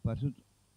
பசு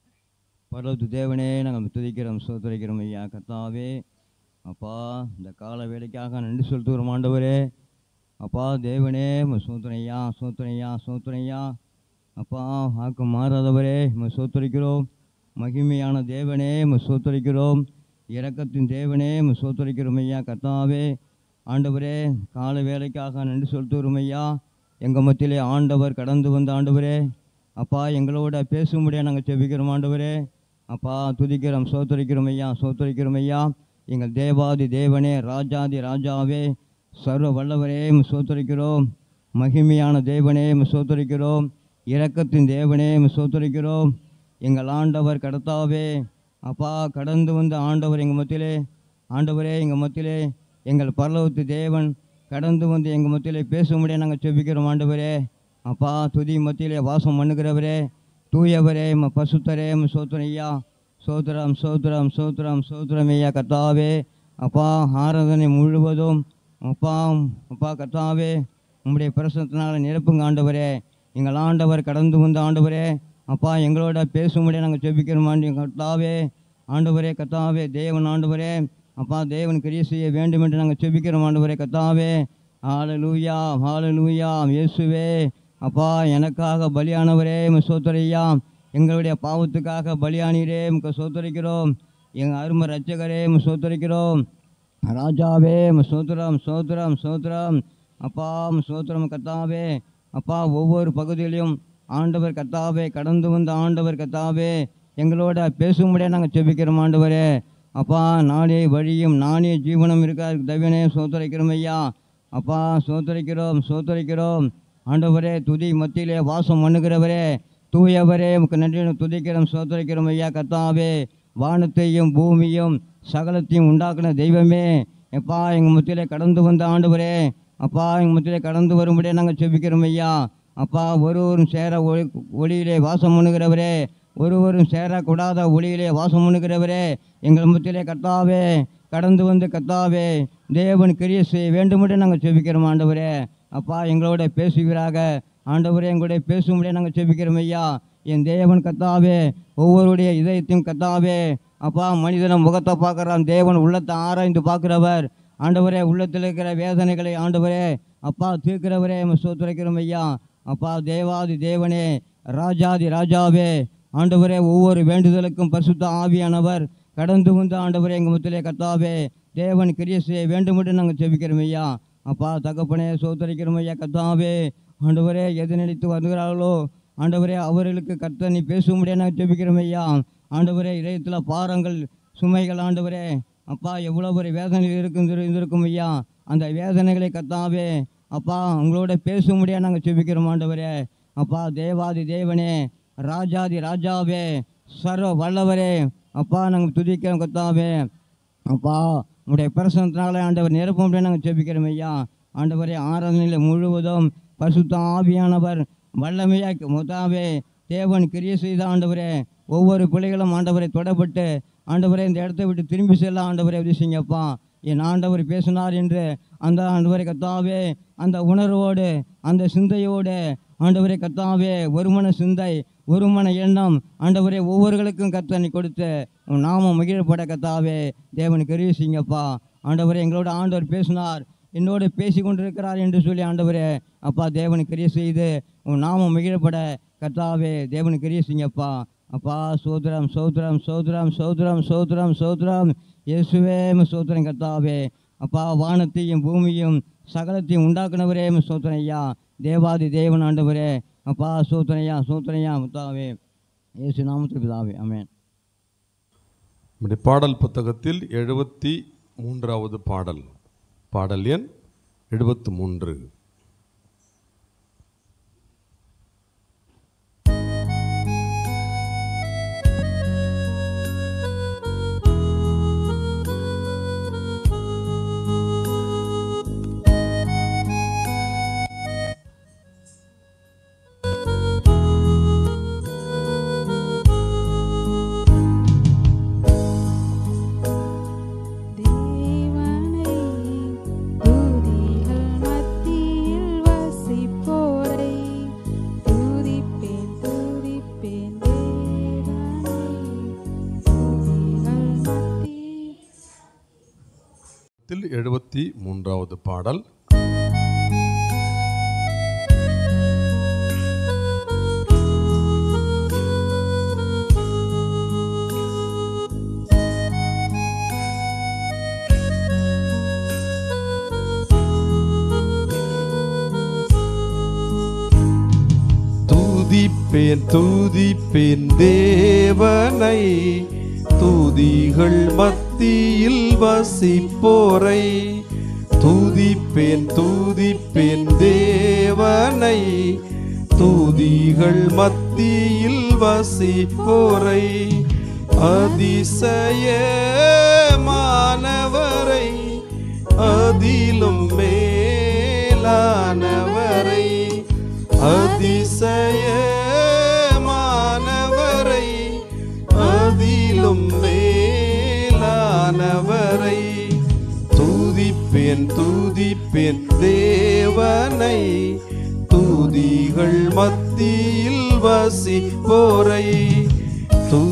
பரலோத்து தேவனே நாங்கள் துதிக்கிறோம் சோதரிக்கிறோம் ஐயா கர்த்தாவே அப்பா இந்த கால வேலைக்காக நன்றி செலுத்துகிறோம் ஆண்டவரே அப்பா தேவனே சோத்துணையா சோத்துணையா சோத்துணையா அப்பா ஆக்கு மாறாதவரே உம்மை சோத்தரிக்கிறோம் மகிமையான தேவனே உம்மை சோத்தரிக்கிறோம் இரக்கத்தின் தேவனே உம்மை சோத்தரிக்கிறோம் ஐயா கர்த்தாவே ஆண்டவரே கால வேலைக்காக நன்றி செலுத்துகிறோம் ஐயா எங்கள் மத்தியிலே ஆண்டவர் கடந்து வந்த ஆண்டவரே அப்பா எங்களோட பேசும்படியாக நாங்கள் செபிக்கிறோம் ஆண்டவரே அப்பா துதிக்கிறோம் சோத்தரிக்கிறோம் ஐயா சோத்தரிக்கிறோம் ஐயா எங்கள் தேவாதி தேவனே ராஜாதி ராஜாவே சர்வ வல்லவரே உம்மை சோத்தரிக்கிறோம் மகிமையான தேவனே உம்மை சோத்தரிக்கிறோம் இரக்கத்தின் தேவனே உம்மை சோத்தரிக்கிறோம் எங்கள் ஆண்டவர் கடத்தாவே அப்பா கடந்து வந்த ஆண்டவர் எங்கள் மத்தியிலே ஆண்டவரே எங்கள் மத்தியிலே எங்கள் பரலோகத்து தேவன் கடந்து வந்து எங்கள் மத்தியிலே பேசும்படியாக நாங்கள் செபிக்கிறோம் ஆண்டவரே அப்பா துதி மத்தியிலே வாசம் பண்ணுகிறவரே தூயவரே ம பசுத்தரே ம சோத்திரம் ஐயா சோத்திரம் சோத்திரம் சோத்திரம் சோத்திரம் ஐயா கர்த்தாவே அப்பா ஆராதனை முழுவதும் அப்பா அப்பா கர்த்தாவே உம்முடைய பிரசனத்தினால நிரப்புங்க ஆண்டவரே எங்கள் ஆண்டவர் கடந்து வந்த ஆண்டவரே அப்பா எங்களோட பேசும்படியாக நாங்கள் செபிக்கிறோம் ஆண்டு கர்த்தாவே ஆண்டவரே கர்த்தாவே தேவன் ஆண்டவரே அப்பா தேவன் கிரியை செய்ய வேண்டும் என்று நாங்கள் செபிக்கிறோம் ஆண்டவரே கர்த்தாவே ஹalleluya ஹalleluya இயேசுவே அப்பா எனக்காக பலியானவரே உம்மை சோத்தரையா எங்களுடைய பாவத்துக்காக பலியானீரே உமக்கு சோத்தரிக்கிறோம் எங்கள் அருமை ரட்சகரே உம்மை சோத்தரிக்கிறோம் ராஜாவே உம்மை சோத்திரம் சோத்திரம் சோத்திரம் அப்பா உம்மை சோத்திரம் கத்தாவே அப்பா ஒவ்வொரு பகுதியிலையும் ஆண்டவர் கத்தாவே கடந்து வந்த ஆண்டவர் கத்தாவே எங்களோட பேசும்படியாக நாங்கள் செபிக்கிறோம் ஆண்டவரே அப்பா நானே வழியும் நானே ஜீவனம் இருக்கார் தவினே சோத்தரிக்கிறோம் ஐயா அப்பா சோத்தரிக்கிறோம் சோத்தரிக்கிறோம் ஆண்டவரே துதி மத்தியிலே வாசம் பண்ணுகிறவரே தூயவரே உமக்கு நன்றி துதிக்கிறோம் சோத்தரிக்கிறோம் ஐயா கத்தாவே வானத்தையும் பூமியும் சகலத்தையும் உண்டாக்குன தெய்வமே எப்பா எங்கள் மத்தியிலே கடந்து வந்த ஆண்டவரே அப்பா எங்கள் மத்தியிலே கடந்து வரும்படியே நாங்கள் செபிக்கிறோம் ஐயா அப்பா ஒருவரும் சேர ஒளி ஒளியிலே வாசம் பண்ணுகிறவரே ஒருவரும் சேரக்கூடாத ஒளியிலே வாசம் பண்ணுகிறவரே எங்கள் மத்தியிலே கர்த்தாவே கடந்து வந்து கர்த்தாவே தேவன் கிரியை செய்ய வேண்டுமென்று நாங்கள் செபிக்கிறோம் ஆண்டவரே அப்பா எங்களோட பேசுவீராக ஆண்டவரே எங்களுடைய பேசும்படியே நாங்கள் செபிக்கிறோம் ஐயா என் தேவன் கத்தாவே ஒவ்வொருடைய இதயத்தையும் கத்தாவே அப்பா மனிதன முகத்தை பார்க்குறான் தேவன் உள்ளத்தை ஆராய்ந்து பார்க்கிறவர் ஆண்டவரே உள்ளத்தில் இருக்கிற வேதனைகளை ஆண்டவரே அப்பா தீர்க்கிறவரே சோத்துரைக்கிறோம் ஐயா அப்பா தேவாதி தேவனே ராஜாதி ராஜாவே ஆண்டவரே ஒவ்வொரு வேண்டுதலுக்கும் பரிசுத்த ஆவியானவர் கடந்து வந்து ஆண்டவரே எங்கள் முத்திலே கத்தாவே தேவன் கிரியை செய்ய வேண்டும் என்று நாங்கள் செபிக்கிறோம் ஐயா அப்பா தகப்பனே சோத்தரிக்கிறோம் ஐயா கத்தாவே ஆண்டவரே எது நினைத்து வருகிறார்களோ ஆண்டவரே அவர்களுக்கு கர்த்தர் நீ பேசும்படியாக நாங்கள் ஜெபிக்கிறோம் ஐயா ஆண்டவரே இதயத்தில் பாரங்கள் சுமைகள் ஆண்டவரே அப்பா எவ்வளோ ஒரு வேதனைகள் இருக்கும் இருந்திருக்கும் ஐயா அந்த வேதனைகளை கத்தாவே அப்பா உங்களோட பேசும்படியாக நாங்கள் ஜெபிக்கிறோம் ஆண்டவரே அப்பா தேவாதி தேவனே ராஜாதி ராஜாவே சர்வ வல்லவரே அப்பா நாங்கள் துதிக்கிறோம் கத்தாவே அப்பா உங்களுடைய பிரசனத்தினால ஆண்டவர் நிரப்பும் நாங்கள் ஜெபிக்கிறோம் ஐயா ஆண்டவரே ஆராதனையில் முழுவதும் பரிசுத்த ஆவியானவர் வல்லமையாக முதாவே தேவன் கிரியை செய்த ஆண்டவரே ஒவ்வொரு பிள்ளைகளும் ஆண்டவரை தொடப்பட்டு ஆண்டவரே இந்த இடத்தை விட்டு திரும்பி செல்ல ஆண்டவரை உதவி செய்யுங்கப்பா என் ஆண்டவர் பேசினார் என்று அந்த ஆண்டவரை கத்தாவே அந்த உணர்வோடு அந்த சிந்தையோடு ஆண்டவரை கத்தாவே ஒருமன சிந்தை ஒருமன எண்ணம் ஆண்டவரே ஒவ்வொருகளுக்கும் கத்தனை கொடுத்து உன் நாமம் மகிழப்பட கத்தாவே தேவன் கருவி செய்யுங்கப்பா ஆண்டவரே எங்களோட ஆண்டவர் பேசினார் என்னோடு பேசி கொண்டிருக்கிறார் என்று சொல்லி ஆண்டவரே அப்பா தேவன் கிரிய செய்து உன் நாமம் மகிழப்பட கர்த்தாவே தேவன் கிரிய செய்யுங்கப்பா அப்பா சோதரம் சோதரம் சோதரம் சோதரம் சோதரம் சோதரம் இயேசுவே சோதரம் கர்த்தாவே அப்பா வானத்தையும் பூமியும் சகலத்தையும் உண்டாக்குனவரே சோதரம் ஐயா தேவாதி தேவன் ஆண்டவரே அப்பா சோதனையா சோதனையா முத்தாவே இயேசு நாமத்தில் பிதாவே ஆமென் நம்முடைய பாடல் புத்தகத்தில் எழுபத்தி மூன்றாவது பாடல் பாடல் எண் எழுபத்து மூன்று தேவனை துதிகள் மத்தியில் புத்தகத்தில் எழுபத்தி மூன்றாவது பாடல் துதிப்பேன் துதிப்பேன் தேவனை துதிகள் மத்தியில் வசிப்போரை துதிப்பேன் துதிப்பேன் தேவனை துதிகள் மத்தியில் வசிப்போரை அதிசயமானவரை அதிலும் மேலானவரை அதிசயமானவரை அதிலும் மேலானவரை துதிப்பேன் துதிப்பேன் தேவனை துதிகள் மத்தியில் வசிப்போரை து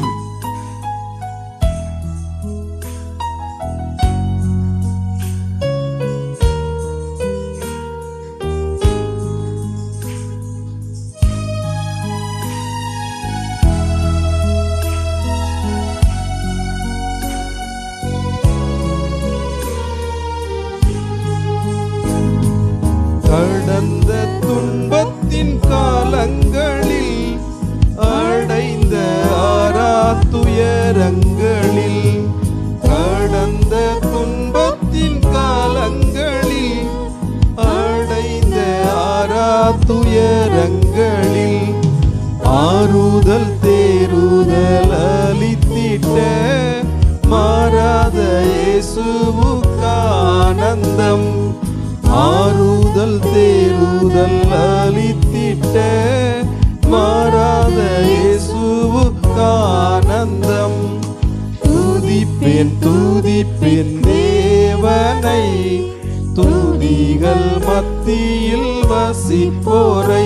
கடந்த துன்பத்தின் காலங்களில் அடைந்த ஆராத்துயரங்களில் கடந்த துன்பத்தின் காலங்களில் அடைந்த ஆராத்துயரங்களில் ஆறுதல் தேறுதல் அளித்திட்ட மாறாத இயேசுவுக்கானந்தம் ஆறுதல் தேறுதல் அளித்திட்ட மாறாத இயேசுவுக்கானந்தம் துதிப்பேன் துதிப்பேன் தேவனை துதிகள் மத்தியில் வசிப்போரை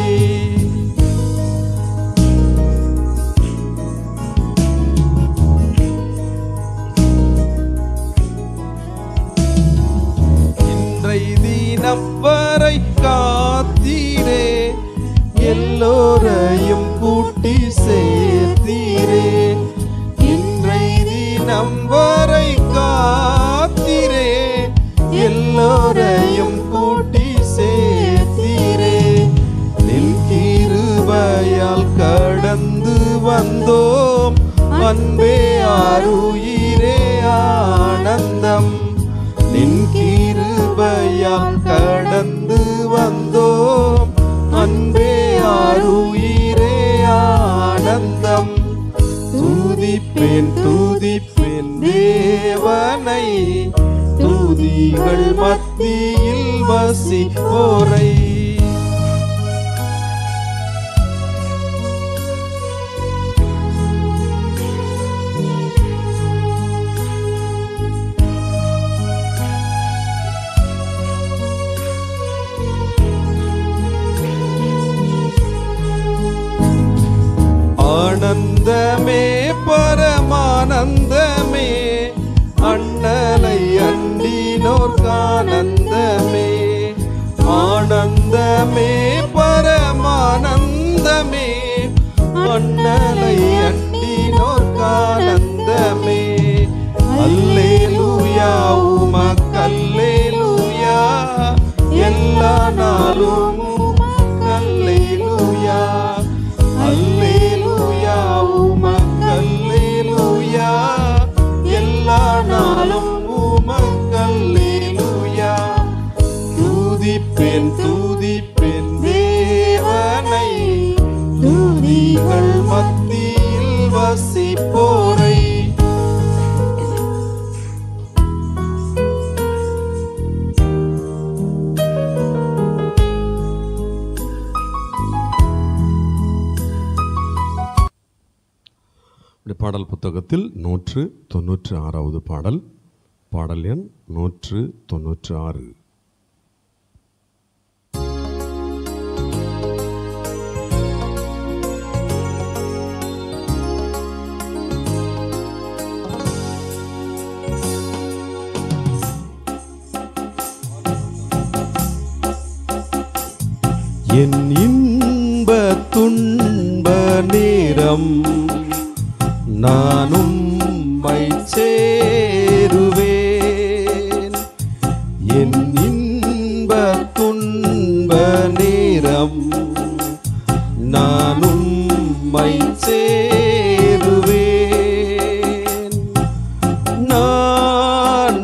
இன்றை தினம் வரை காத்தீரே எல்லோரையும் கூட்டி சேர்த்தீரே இன்றை தினம் வரை காத்தீரே எல்லோரையும் கூட்டி சேர்த்தீரே நின் கிருபையால் கடந்து வந்தோம் அன்பே ஆருயிரே ஆனந்தம் நின் கிருபையால் கடந்து வந்தோம் அன்பே ஆருயிரே ஆனந்தம் துதிப்பேன் துதிப்பேன் தேவனை துதிகள் மத்தியில் வசிப்போரை ஆனந்தமே பரமானந்தமே அண்ணலை அண்டினோர்கானந்தமே ஆனந்தமே பரமானந்தமே அண்ணலை அண்டினோர்கானந்தமே அல்லேலூயா உமக்கல்லேலூயா எல்லா நாளும் உமக்கல்லேலூயா அல்லேலூயா உமக்கல்லேலூயா எல்லா நாளும் உமக்கல்லேலூயா துதிப்பேன் துதிப்பேன் தேவனை துதிகள் மத்தியில் வசிப்போரை இந்த பாடல் புத்தகத்தில் நூற்று தொன்னூற்று ஆறாவது பாடல் பாடல் எண் நூற்று தொன்னூற்று ஆறு நேரம் நானும் உம்மை சேருவேன் என் இன்ப துன்ப நேரம் நானும் உம்மை சேருவேன் நான்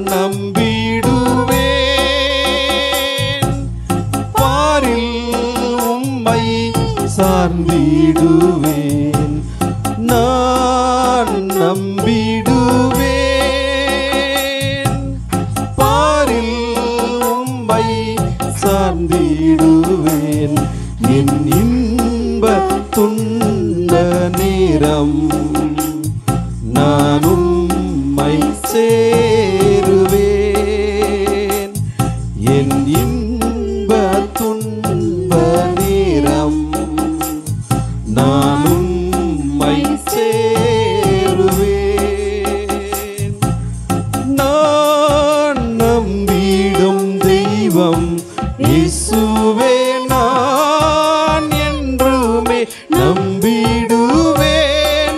நம்பிடுவேன் பாரில் உம்மை சார்ந்திடுவேன் நான் நம்பிடுவேன் பாரில் உம்மை சார்ந்திடுவேன் என் இன்ப துன்ப நேரம் நானும் உம்மை சேருவேன் என் இன்ப துன்ப நேரம் நானும் உம்மை சேருவேன் நான் நம்பிடும் தெய்வம் இயேசுவே நான் என்றுமே நம்பிடுவேன்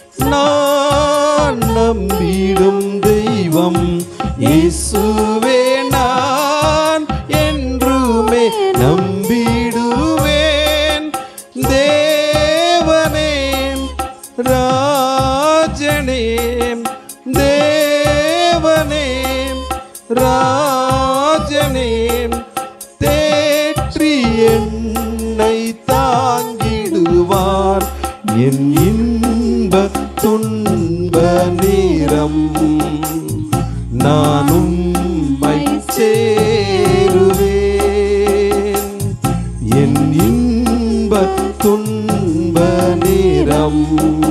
நான் நம்பிடும் தெய்வம் இயேசுவே நான் என்றுமே நம்பிடுவேன் தேவனே ராஜனே தேவனே ராஜனே தேற்றி என்னை தாங்கிடுவார் என் இன்ப துன்ப நேரம் நானும் உம்மை சேருவேன் என் இன்ப துன்ப நேரம்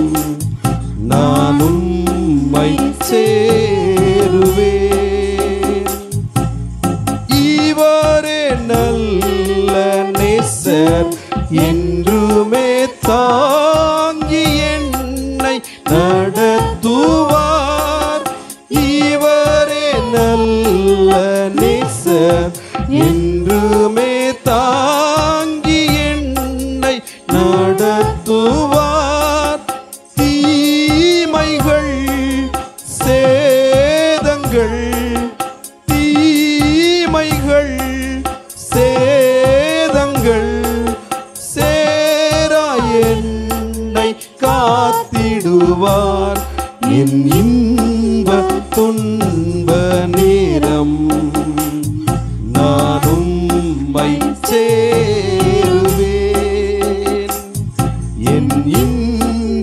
நானும் உம்மை சேருவேன் இவரே நல்ல நேசர் என்றுமே தாங்கி என்னை நடத்துவார் இவரே நல்ல நேசர் என்றுமே தாங்கி என்னை நடத்துவார் தீமைகள் சேதங்கள் தீமைகள் சேதங்கள் சேரா என்னை காத்திடுவார் என் இன்ப துன்ப நேரம் நானும் உம்மை சேருவேன் என் இன்ப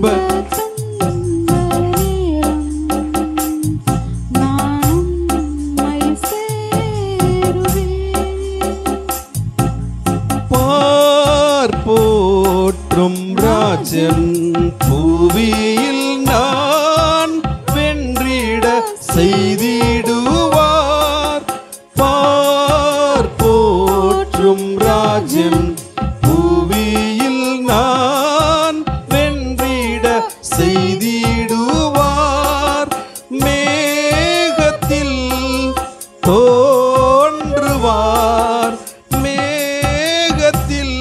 பார் போற்றும் ராஜன் பூவியில் நான் வென்றிட செய்திடுவார் பார் போற்றும் ராஜன் பூவியில் நான் வென்றிட செய்திடுவார் மேகத்தில் தோன்றுவார் மேகத்தில்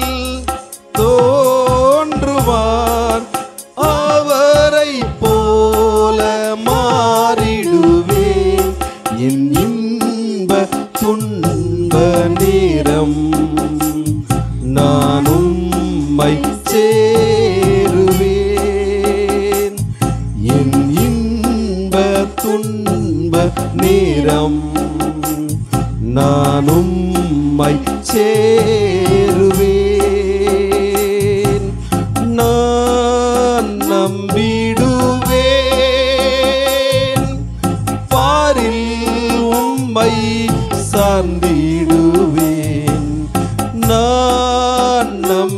தோன்றுவார் அவரை போல மாறிடுவேன் என் இன்ப துன்ப நேரம் நானும் உம்மை சேருவேன் என் இன்ப துன்ப நேரம் நானும் உம்மை சேருவேன் நான் நம்பிடுவேன் பாரில் உம்மை சார்ந்திடுவேன் நான்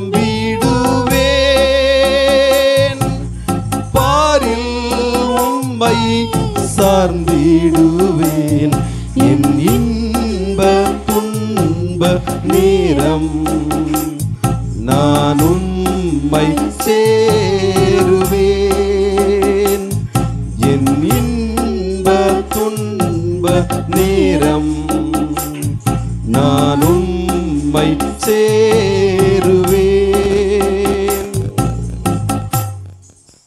நம்பிடுவேன் பாரில் உம்மை சார்ந்திடுவேன் என் இன்ப துன்ப நேரம் நான் உம்மை சேருவேன் என் இன்ப துன்ப நேரம் நான் உம்மை சேருவேன்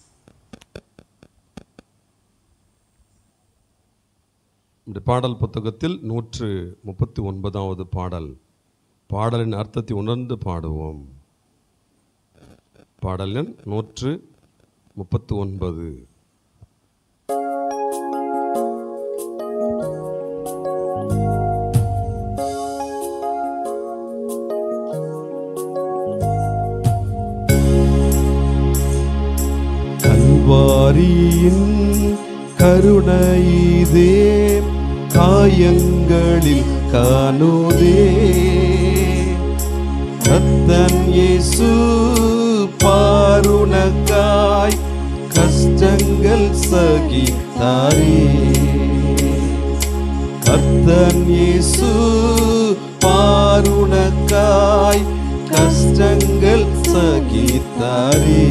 பாடல் புத்தகத்தில் நூற்று முப்பத்தி ஒன்பதாவது பாடல் பாடலின் அர்த்தத்தை உணர்ந்து பாடுவோம் பாடல் எண் நூற்று முப்பத்து ஒன்பது கல்வாரியின் கருணையிதே காயங்களில் காணுதே கத்தன் இயேசு பாருணக்காய் கஷ்டங்கள் சகித்தாரே கர்த்தன் இயேசு பாருணக்காய் கஷ்டங்கள் சகித்தாரே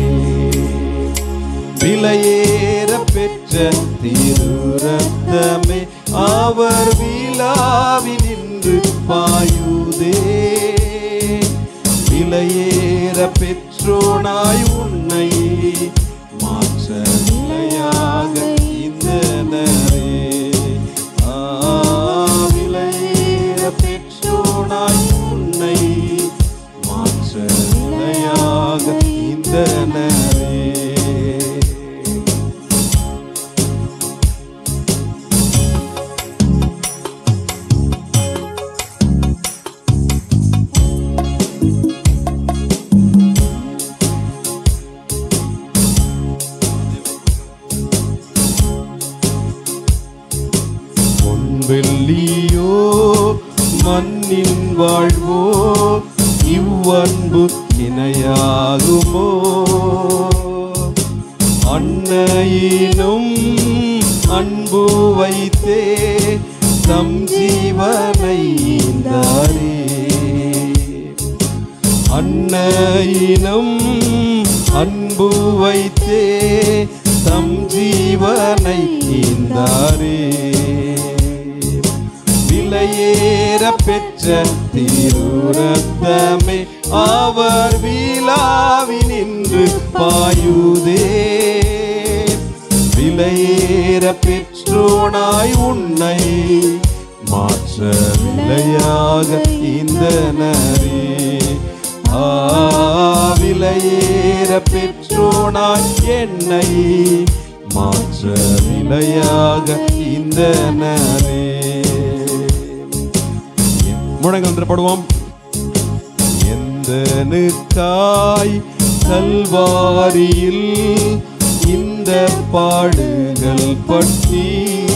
விலையேற பெற்ற திருரத்தமே அவர் விழாவில் நின்று பாயுதே விலையேற பெற்றோனாய் உன்னை மாற்ற நிலையாக இந்த நரே ஆ, விலையேற பெற்றோனாய் உன்னை மாற்ற நிலையாக இந்த நரே பொன்வெள்ளியோ மண்ணின் வாழ்வோ இவ்வன்பு இணையாகுமோ அன்னையினும் அன்பு வைத்தே தம் ஜீவனை ஈந்தாரே அன்னையினும் அன்பு வைத்தே தம் ஜீவனை ஈந்தாரே விலையேற பெற்ற திருரத்தமே அவர் விழாவி நின்று பாயுதே விலையேற பெற்றோனாய் உன்னை மாற்ற விலையாக இந்த நரே ஆ, விலையேற பெற்றோனாய் என்னை மாற்ற விலையாக இந்த நரே முழங்கள் என்று பாடுவோம் எந்தனுக்காய் கல்வாரியில் இந்த பாடுகள் பற்றி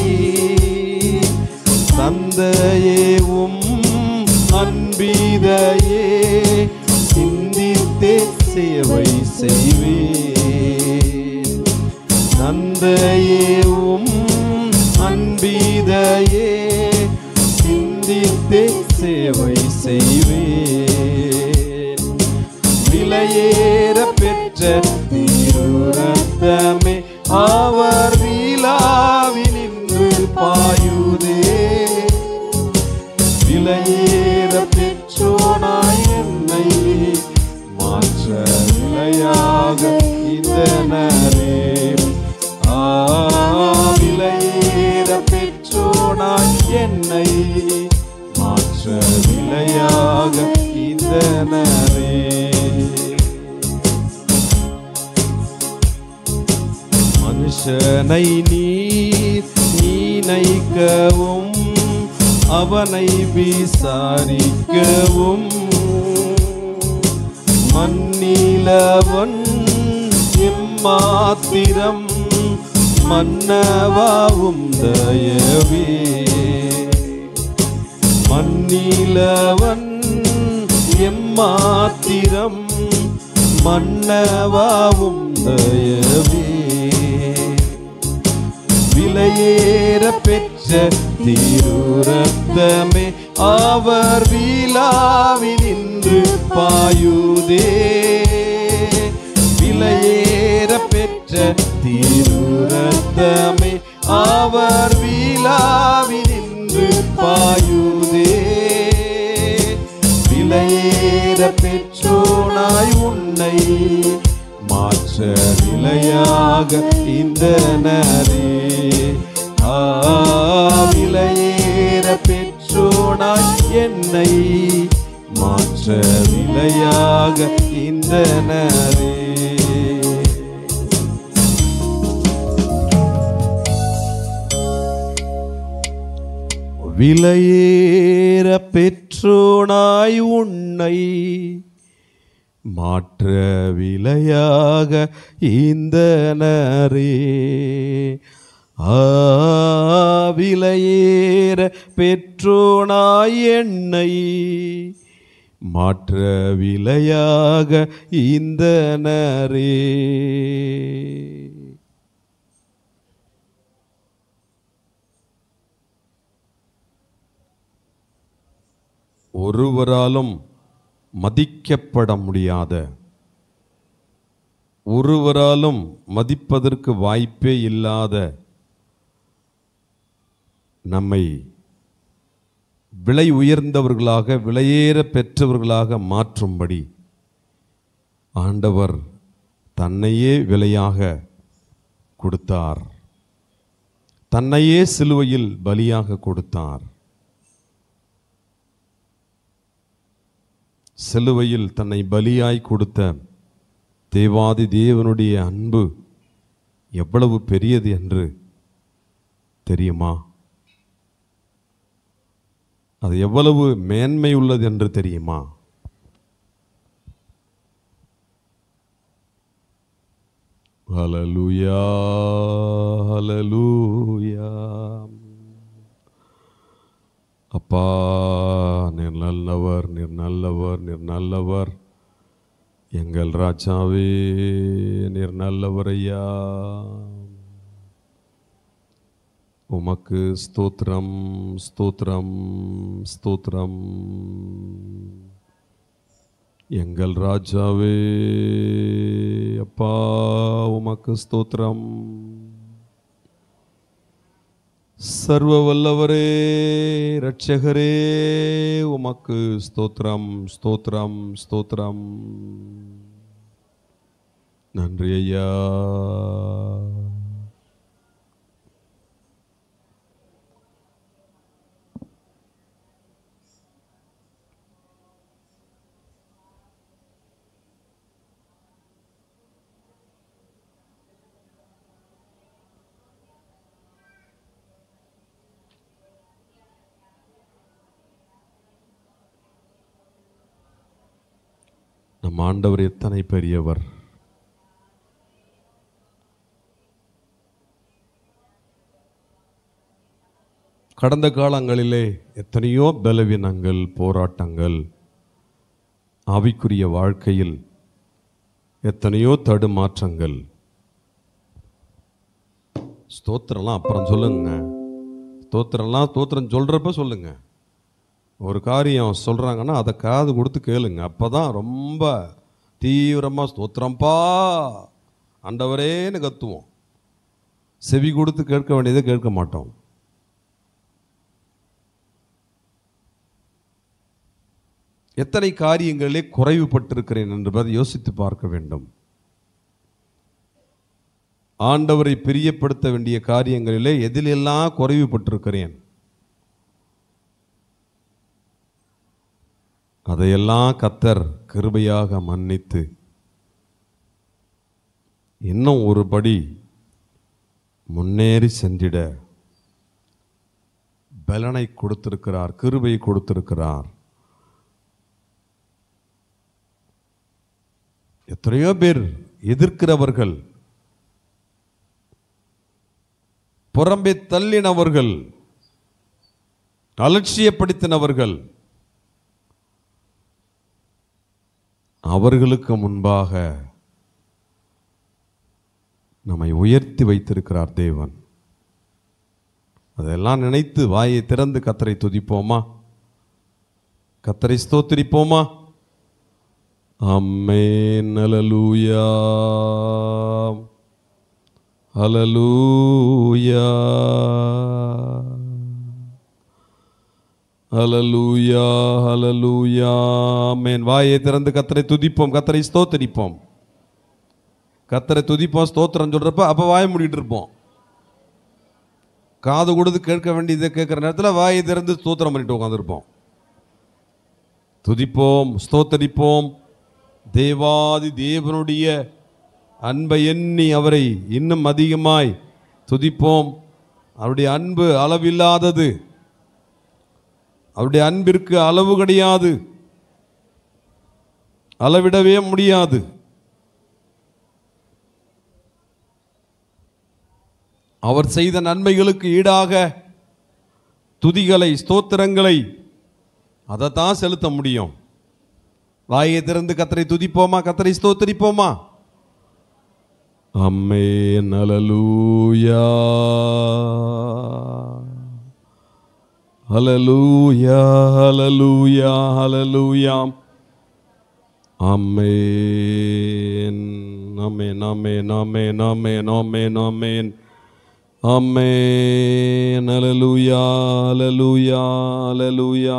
தந்தையேவும் அன்பீதையே சிந்தித்தே சேவை செய்வேன் தந்தையேவும் அன்பீதையே சிந்தித்தே சேவை செய்வேன் விலையேற பெற்ற தீருரத்தமே அவர் விழாவி நின்று பாயுதே விலையேற பெற்றோனாய் என்னை மாற்ற விலையாக இந்த நரே ஆ, விலையேற பெற்றோனாய் என்னை மாற்ற விலையாக இந்த நரே மனுஷனை நீர் நீனைக்கவும் அவனை விசாரிக்கவும் மண்ணிலவன் எம்மாத்திரம் மன்னவாவும் தயவே மண்ணிலவன் எம்மாத்திரம் மன்னவாவும் தயவே விலையேற பெற்ற தீருரத்தமே அவர் விழாவி நின்று பாயுதே விலையேற பெற்ற தீருரத்தமே அவர் விழாவி நின்று பாயுதே விலையேற பெற்றோனாய் உன்னை மாற்ற விலையாக இந்த நரே ஆ, விலை பெற்றோனாய் என்னை மாற்ற விலையாக இந்த நரே விலையேற பெற்றோனாய் உன்னை மாற்ற விலையாக இந்த நரே ஆ விலையேற பெற்றோனாய் என்னை மாற்ற விலையாக இந்த நரே ஒருவராலும் மதிக்கப்பட முடியாத ஒருவராலும் மதிப்பதற்கு வாய்ப்பே இல்லாத நம்மை விலை உயர்ந்தவர்களாக விலையேற பெற்றவர்களாக மாற்றும்படி ஆண்டவர் தன்னையே விலையாக கொடுத்தார் தன்னையே சிலுவையில் பலியாக கொடுத்தார் சிலுவையில் தன்னை பலியாய் கொடுத்த தேவாதி தேவனுடைய அன்பு எவ்வளவு பெரியது என்று தெரியுமா அது எவ்வளவு மேன்மை உள்ளது என்று தெரியுமா ஹalleluya ஹalleluya அப்பா நீர் நல்லவர் நீர் நல்லவர் நீர் நல்லவர் எங்கள் ராஜாவே நீர் நல்லவர் ஐயா உமக்கு ஸ்தோத்திரம் ஸ்தோத்திரம் ஸ்தோத்திரம் எங்கள் ராஜாவே அப்பா உமக்கு ஸ்தோத்திரம் சர்வ வல்லவரே இரட்சகரே உமக்கு ஸ்தோத்திரம் ஸ்தோத்திரம் ஸ்தோத்திரம் நன்றி ஐயா நம் ஆண்டவர் எத்தனை பெரியவர் கடந்த காலங்களிலே எத்தனையோ பலவீனங்கள் போராட்டங்கள் ஆவிக்குரிய வாழ்க்கையில் எத்தனையோ தடுமாற்றங்கள் ஸ்தோத்திரம்லாம் அப்புறம் சொல்லுங்க ஸ்தோத்திரம்லாம் ஸ்தோத்திரம் சொல்கிறப்ப சொல்லுங்க ஒரு காரியம் சொல்கிறாங்கன்னா அதை காது கொடுத்து கேளுங்க அப்போ தான் ரொம்ப தீவிரமாக ஸ்தோத்திரம்பா ஆண்டவரேன்னு கத்துவோம் செவி கொடுத்து கேட்க வேண்டியதை கேட்க மாட்டோம் எத்தனை காரியங்களிலே குறைவுபட்டிருக்கிறேன் என்பதை யோசித்து பார்க்க வேண்டும் ஆண்டவரை பிரியப்படுத்த வேண்டிய காரியங்களிலே எதிலெல்லாம் குறைவுபட்டிருக்கிறேன் அதையெல்லாம் கத்தர் கிருபையாக மன்னித்து இன்னும் ஒரு படி முன்னேறி சென்றிட பலனை கொடுத்திருக்கிறார் கிருபை கொடுத்திருக்கிறார் எத்தனையோ பேர் எதிர்க்கிறவர்கள் புறம்பே தள்ளினவர்கள் அலட்சியப்படுத்தினவர்கள் அவர்களுக்கு முன்பாக நம்மை உயர்த்தி வைத்திருக்கிறார் தேவன் அதெல்லாம் நினைத்து வாயை திறந்து கத்தரை துதிப்போமா கத்தரை ஸ்தோத்திரிப்போமா அம்மேன் அலலூயா அலலூயா ஹலலூயா ஹலலூயா ஆமென் வாயை திறந்து கத்தரை துதிப்போம் கத்தரை ஸ்தோத்தரிப்போம் கத்தரை துதிப்போம் ஸ்தோத்திரம் சொல்றப்ப அப்ப வாய மூடிட்டு இருப்போம் காது கொடுத்து கேட்க வேண்டியதை கேட்குற நேரத்தில் வாயை திறந்து ஸ்தோத்திரம் பண்ணிட்டு உட்காந்துருப்போம் துதிப்போம் ஸ்தோத்தரிப்போம் தேவாதி தேவனுடைய அன்பை எண்ணி அவரை இன்னும் அதிகமாய் துதிப்போம் அவருடைய அன்பு அளவில்லாதது அவருடைய அன்பிற்கு அளவு கிடையாது அளவிடவே முடியாது அவர் செய்த நன்மைகளுக்கு ஈடாக துதிகளை ஸ்தோத்திரங்களை அதைத்தான் செலுத்த முடியும் வாயை திறந்து கத்தரை துதிப்போமா கத்தரை ஸ்தோத்தரிப்போமா அம்மே நலலூயா ஹலலூயா ஹலலூயா ஹலலூயாம் அம்மேன் அமேன் அமேன் அமேன் அமேன் அமேன் அமேன் அம்மேன் ஹalleluya ஹalleluya ஹalleluya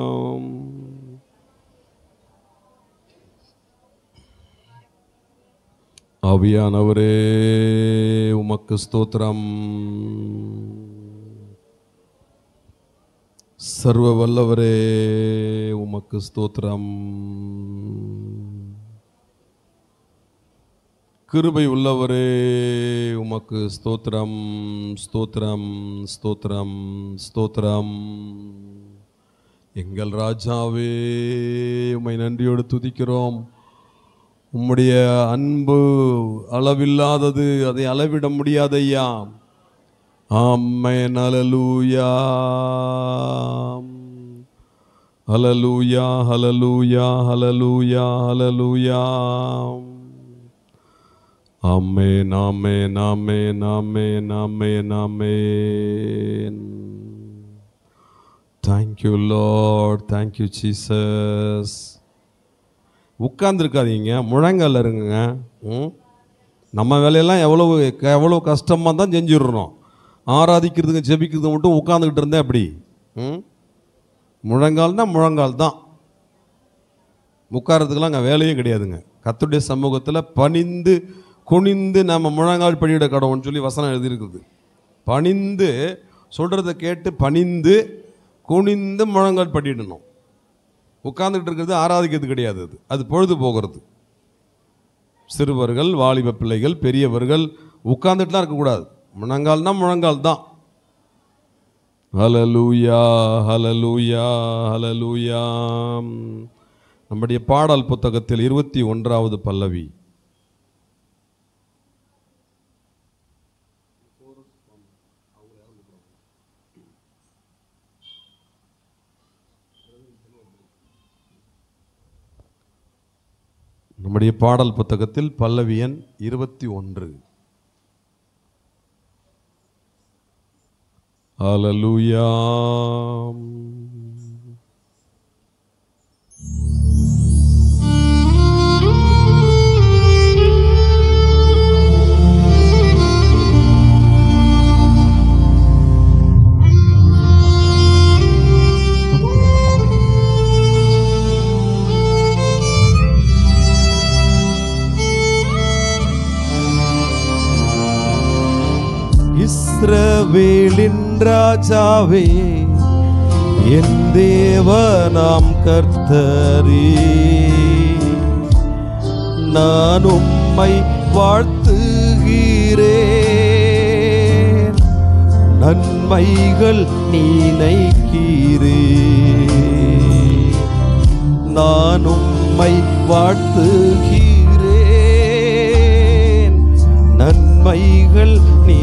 ஆவியானவரே உமக்கு ஸ்தோத்திரம் சர்வ வல்லவரே உமக்கு ஸ்தோத்திரம் கிருபை உள்ளவரே உமக்கு ஸ்தோத்திரம் ஸ்தோத்திரம் ஸ்தோத்திரம் ஸ்தோத்திரம் எங்கள் ராஜாவே உம்மை நன்றியோடு துதிக்கிறோம் உம்முடைய அன்பு அளவில்லாதது அதை அளவிட முடியாதையா ஆமென் ஹalleluya ஹalleluya ஹalleluya ஹalleluya ஹalleluya ஆமென் ஆமென் ஆமென் ஆமென் ஆமென் ஆமென் Thank you Lord thank you Jesus உட்கார்ந்துருக்காதீங்க முழங்கால இருங்க ம் நம்ம வேலையெல்லாம் எவ்வளவு எவ்வளோ கஷ்டமாக தான் செஞ்சிடுறோம் ஆராதிக்கிறதுக்கு ஜெபிக்கிறதுக்கு மட்டும் உட்காந்துக்கிட்டு இருந்தேன் அப்படி ம் முழங்கால்னா முழங்கால் தான் உட்காரத்துக்கெல்லாம் அங்கே வேலையே கிடையாதுங்க கத்துடைய சமூகத்தில் பணிந்து குனிந்து நம்ம முழங்கால் படியிட கடவுன்னு சொல்லி வசனம் எழுதியிருக்குது பணிந்து சொல்கிறத கேட்டு பணிந்து குனிந்து முழங்கால் படியிடணும் உட்கார்ந்துட்டு இருக்கிறது ஆராதிக்கிறது கிடையாது அது அது பொழுது போகிறது சிறுவர்கள் வாலிப பிள்ளைகள் பெரியவர்கள் உட்கார்ந்துட்டுலாம் இருக்கக்கூடாது முழங்கால்னா முழங்கால் தான் ஹலலூயா ஹலலூயா ஹலலூயா நம்முடைய பாடல் புத்தகத்தில் இருபத்தி ஒன்றாவது பல்லவி நம்முடைய பாடல் புத்தகத்தில் பல்லவி எண் இருபத்தி ஒன்று ஹalleluya இஸ்ரவேலின் ராஜாவே என் தேவனாம் கர்த்தரே நான் உம்மை வாழ்த்துகிறேன் நன்மைகள் நினைக்கிறே நான் உம்மை வாழ்த்துகிறேன் நன்மைகள்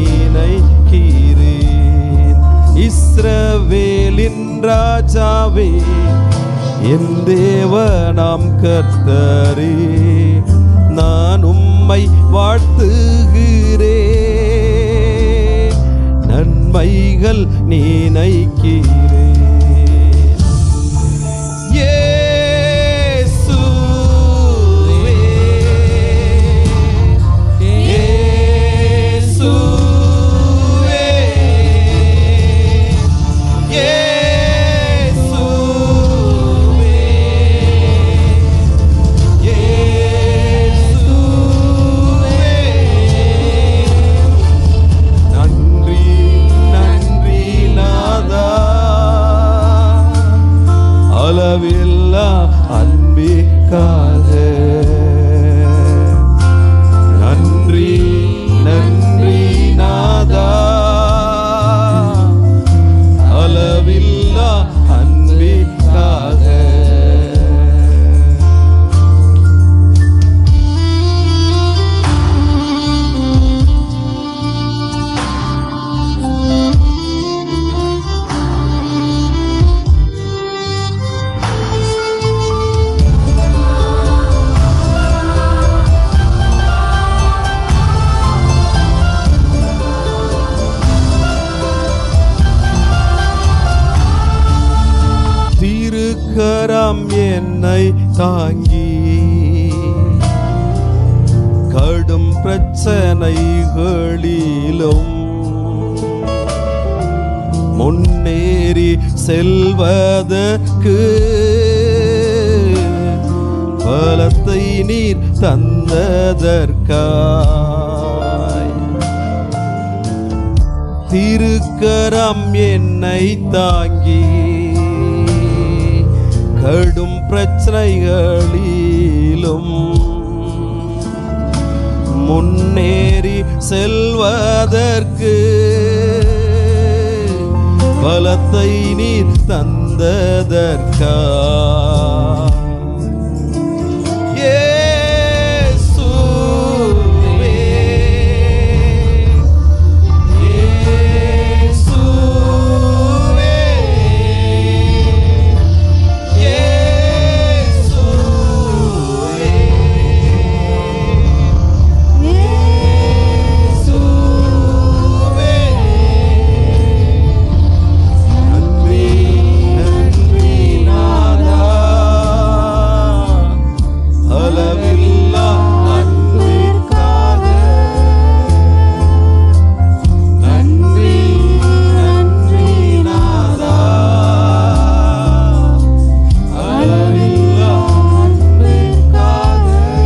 நினைக்கிறேன் இஸ்ரவேலின் ராஜாவே என் தேவனாம் கர்த்தரே நான் உம்மை வாழ்த்துகிறேன் நன்மைகள் நினைக்கிறேன் இயேசுவே இயேசுவே இயேசுவே இயேசுவே நன்றி அன்பிற்காக நன்றி நன்றி நாதா அளவில்லா அன்பிற்காக திருக்கரம் என்னை தாங்கி கடும் பிரச்சனைகளிலும் முன்னேறி செல்வதற்கு பலத்தை நீர் தந்ததற்காய் திருக்கரம் என்னை தாங்கி கடும் பிரச்சனைகளிலும் முன்னேறி செல்வதற்கு பலத்தை நீர் தந்ததற்கா இயேசுவே இயேசுவே இயேசுவே இயேசுவே நன்றி நன்றி நாதா அளவில்லா அன்பிற்காக நன்றி நன்றி நாதா அளவில்லா அன்பிற்காக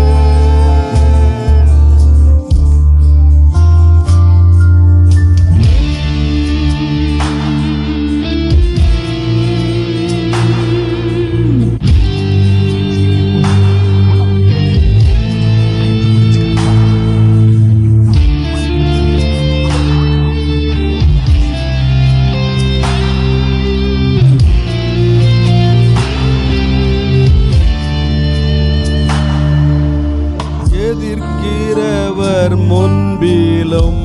எதிர்க்கிறவர் முன்பிலும்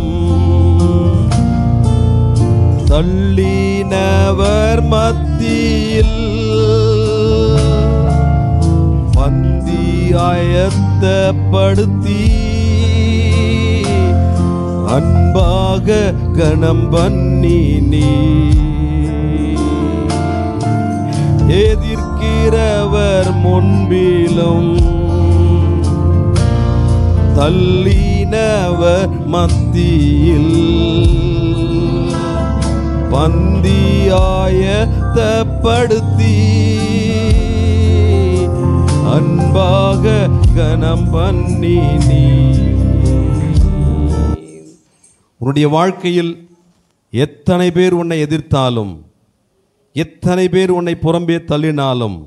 தள்ளினவர் மத்தியில் பந்தி ஆயத்தப்படுத்தி அன்பாக கணம் பண்ணி நீ எதிர்க்கிறவர் முன்பிலும் தள்ளினவர் மத்தியில் பந்தியாயத்தப்படுத்தி அன்பாக கணம் பண்ணி நீ உன்னுடைய வாழ்க்கையில் எத்தனை பேர் உன்னை எதிர்த்தாலும் எத்தனை பேர் உன்னை புறம்பே தள்ளினாலும்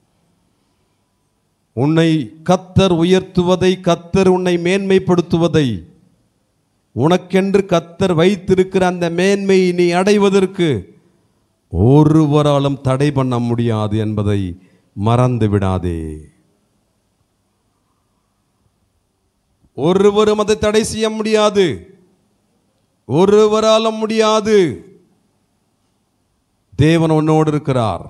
உன்னை கத்தர் உயர்த்துவதை கத்தர் உன்னை மேன்மைப்படுத்துவதை உனக்கென்று கத்தர் வைத்திருக்கிற அந்த மேன்மையை நீ அடைவதற்கு ஒருவராலும் தடை பண்ண முடியாது என்பதை மறந்து விடாதே ஒருவரும் அதை தடை செய்ய முடியாது ஒருவராலும் முடியாது தேவன் உன்னோடு இருக்கிறார்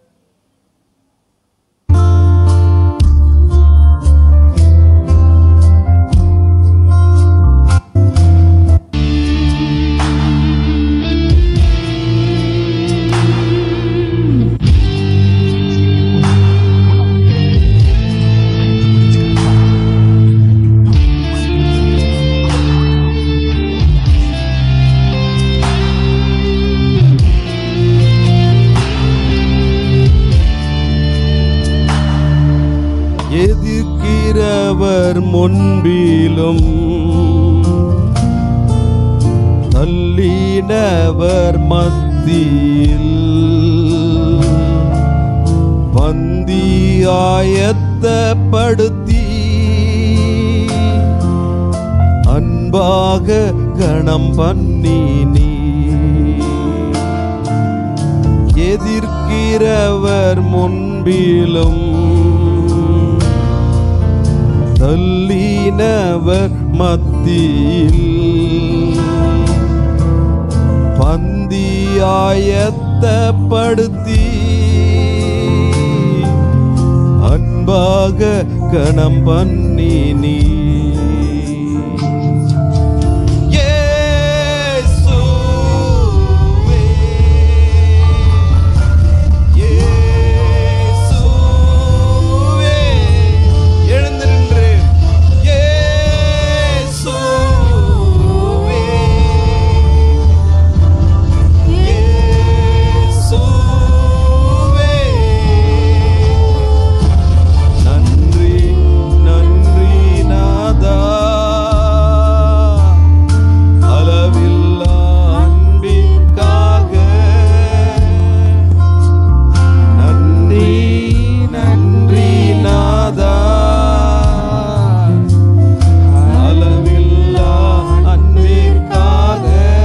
எதிர்க்கிறவர் முன்பிலும் தள்ளினவர் மத்தியில் பந்தி ஆயத்தப்படுத்தி அன்பாக கணம் பண்ணி நீ எதிர்க்கிறவர் முன்பிலும் தள்ளினவர் மத்தியில் பந்தியாயத்தப்படுத்தி அன்பாக கணம் பண்ணி நீ இயேசுவே, இயேசுவே, எழுந்து நின்று இயேசுவே, இயேசுவே. நன்றி நன்றி நாதா அளவில்லா அன்பிற்காக நன்றி நன்றி நாதா அளவில்லா அன்பிற்காக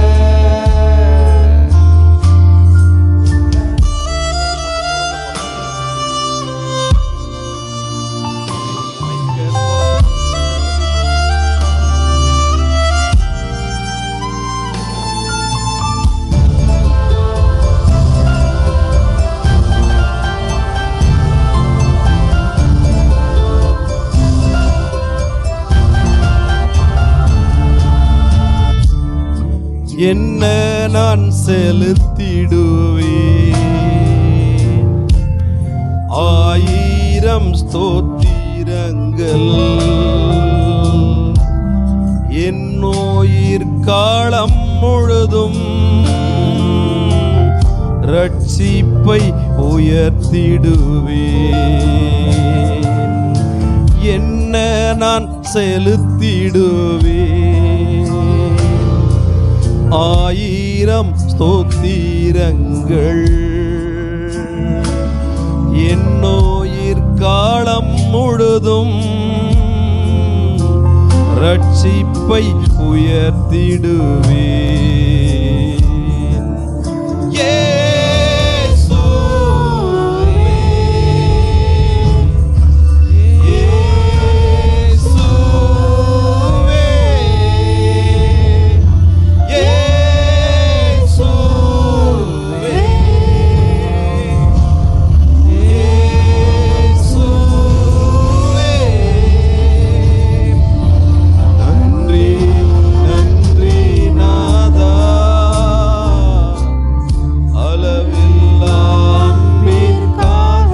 என்ன நான் செலுத்திடுவேன் ஆயிரம் ஸ்தோத்திரங்கள் என் நோயிற் காலம் முழுதும் ரட்சிப்பை உயர்த்திடுவேன் என்ன நான் செலுத்திடுவேன் ஆயிரம் ஸ்தோத்திரங்கள் என்னோயிர் காலம் முழுதும் ரட்சிப்பை உயர்த்திடுவேன் இயேசுவே நன்றி நன்றி நாதா அளவில்லா அன்பிற்காக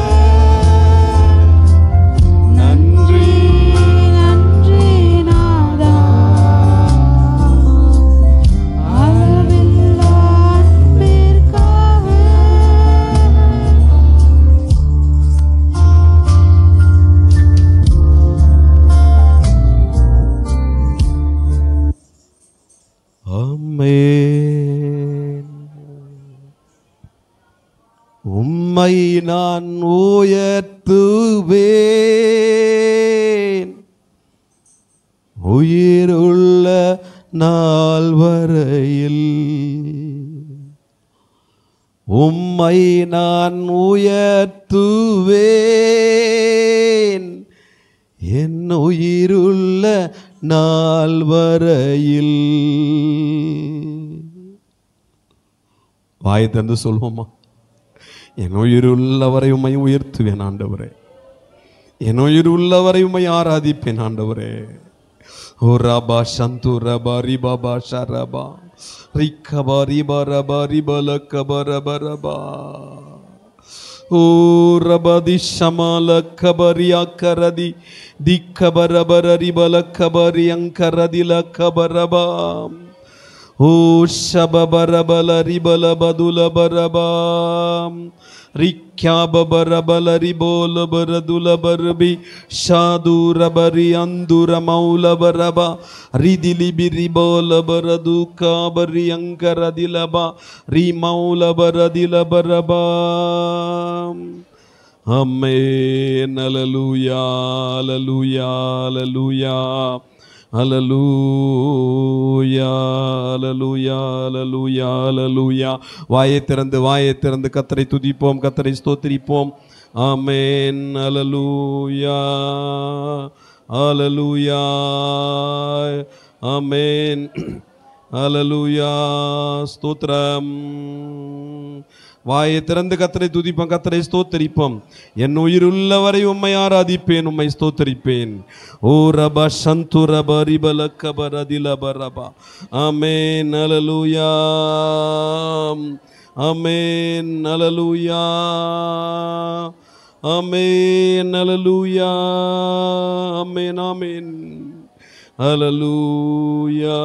நன்றி நன்றி நாதா அளவில்லா அன்பிற்காக ஆமென் உம்மை நான் உயர்த்துவேன் உயிருள்ள நாள் வரையில் உம்மை நான் உயர்த்துவேன் என் உயிருள்ள நாள் வரையில் வாய் தந்து சொல்வோமா என் உயிர் உள்ளவரை உம்மை உயர்த்துவேன் ஆண்டவரே என் உயிர் உள்ளவரை உம்மை ஆராதிப்பேன் ஆண்டவரே ஓ ரபா சந்து ரபா ரிபா பாஷா ரபா ரிக்கபா ரிபா ரபா ரிபா லக்கபா ரபா ரபா ஓ ரபதி ஷமால கபரியா கரதி திக்கபரபரரி பல கபரி அங்கரதில கபரபாம் ஓ ಶಬಬರಬಲ ರಿಬಲ ಬದುಲ ಬರಬಾಂ ರಿಖ್ಯಾಬಬರಬಲ ರಿಬೋಲ ಬರದುಲ ಬರಬಿ ಶಾದೂರ ಬರಿ ಅಂದುರ ಮೌಲ ಬರಬ ರಿದಿಲಿ ಬಿರಿಬೋಲ ಬರದು ಕಾಬರಿ ಅಂಕರದಿಲ ಬ ರಿ ಮೌಲ ಬರದಿಲ ಬರಬಾಂ அம்மேன் அலலுயா அலலுயா அலலுயா அலலூயா அலலுயா அலலுயா அலலுயா வாயை திறந்து வாயை திறந்து கத்தரை துதிப்போம் கத்தரை ஸ்தோத்திரிப்போம் ஆமென் அலலுயா அலலுயா ஆமென் அலலுயா ஸ்தோத்திரம் வாயை திறந்து கத்தரை துதிப்போம் கத்தரை ஸ்தோத்தரிப்போம் என் உயிருள்ளவரை உம்மை ஆராதிப்பேன் உம்மை ஸ்தோத்தரிப்பேன் ஓ ரபா சந்து ரப ரிபல கபர திலப ரபா ஆமென் அலலுயா ஆமென் அலலுயா ஆமென் அலலுயா ஆமென் ஆமென் அலலுயா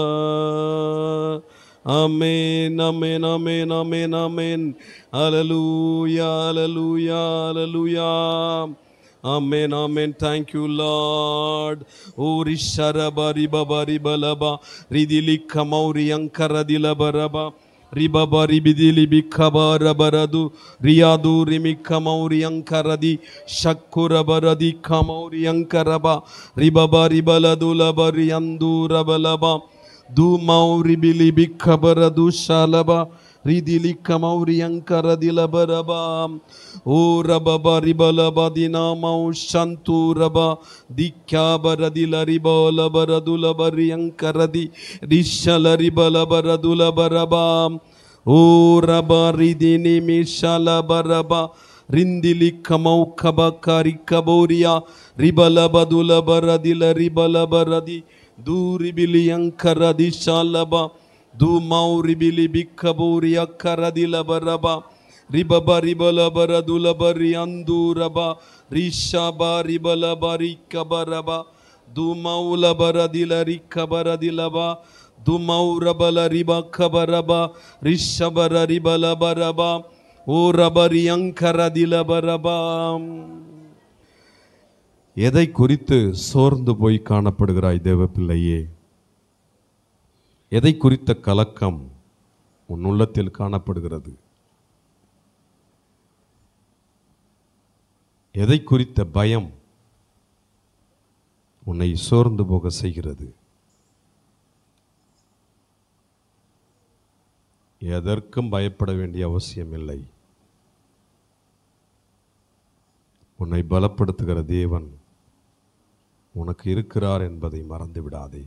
ஆமென் ஆமென் ஆமென் ஆமென் ஆமென் அலலுயா அலலுயா அலலுயா Amen, amen. Thank you, Lord. O Risharaba Ribaba Ribalaba Ridili Kamauri Ankara Dilabaraba Ribaba Ribidili Bikaba Rabaradu Riyadu Rimika Mauri Ankaradi Shakura Baradi Kamauri Ankaraba Ribaba Ribaladu Labari Andu Rabalaba Du Mauri Bili Bikabaradu Shalaba ரிதிலி கமௌரி அங்கர திலபரபா ஓ ரபப ரிபலப தினாமௌ சந்து ரப திக்யாபர தில ரிபோலபர துலபரி அங்கரதி ரிஷல ரிபலபர துலபரபா ஓ ரப ரிதினி மிஷலபரபா ரிந்திலி கமௌ கப கரி கபோரியா ரிபலப துலபர தில ரிபலபரதி தூரிபிலி அங்கரதி ஷாலபா ಧೂಮೌರಿ ಬಿಲಿ ಬಿಕ್ಕಬೂರಿ ಅಕ್ಕರದಿಲ ಬರಬ ರಿಬಬ ರಿಬಲ ಬರದುಲ ಬರಿ ಅಂದೂರಬ ರಿಷಬ ರಿಬಲ ಬರಿ ಕಬರಬ ಧೂಮೌಲ ಬರದಿಲ ರಿಕ್ಕ ಬರದಿಲಬ ಧುಮೌರಬಲ ರಿಬ ಕಬರಬ ರಿಷಬರ ರಿಬಲ ಬರಬ ಓ ರಬರಿ ಅಂಕರದಿಲ ಬರಬ எதை குறித்து சோர்ந்து போய் காணப்படுகிறாய் தேவ பிள்ளையே எதை குறித்த கலக்கம் உன் உள்ளத்தில் காணப்படுகிறது எதை குறித்த பயம் உன்னை சோர்ந்து போக செய்கிறது எதற்கும் பயப்பட வேண்டிய அவசியமில்லை உன்னை பலப்படுத்துகிற தேவன் உனக்கு இருக்கிறார் என்பதை மறந்து விடாதே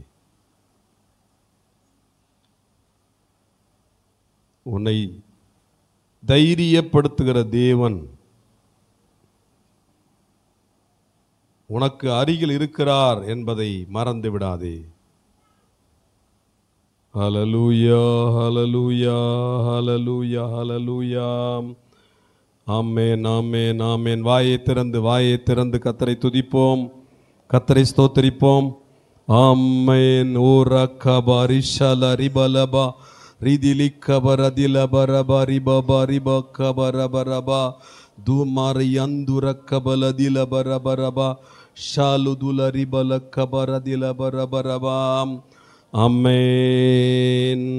உன்னை தைரியப்படுத்துகிற தேவன் உனக்கு அருகில் இருக்கிறார் என்பதை மறந்து விடாதே ஹலலூயா ஹலலூயா ஹலலூயா ஹலலூயா ஆமேன் ஆமேன் ஆமேன் வாயை திறந்து வாயை திறந்து கத்தரை துதிப்போம் கத்தரை ஸ்தோத்தரிப்போம் ஆமேன் ஓர கபாரி ஷல ரிபலபா ரிதிலி கபர திலபரப ரிபப ரிப கபரபரபா துமாரி அந்துர கபல திலபரபரபா ஷாலுதுல ரிபல கபர திலபரபரபாம் அம்மேன்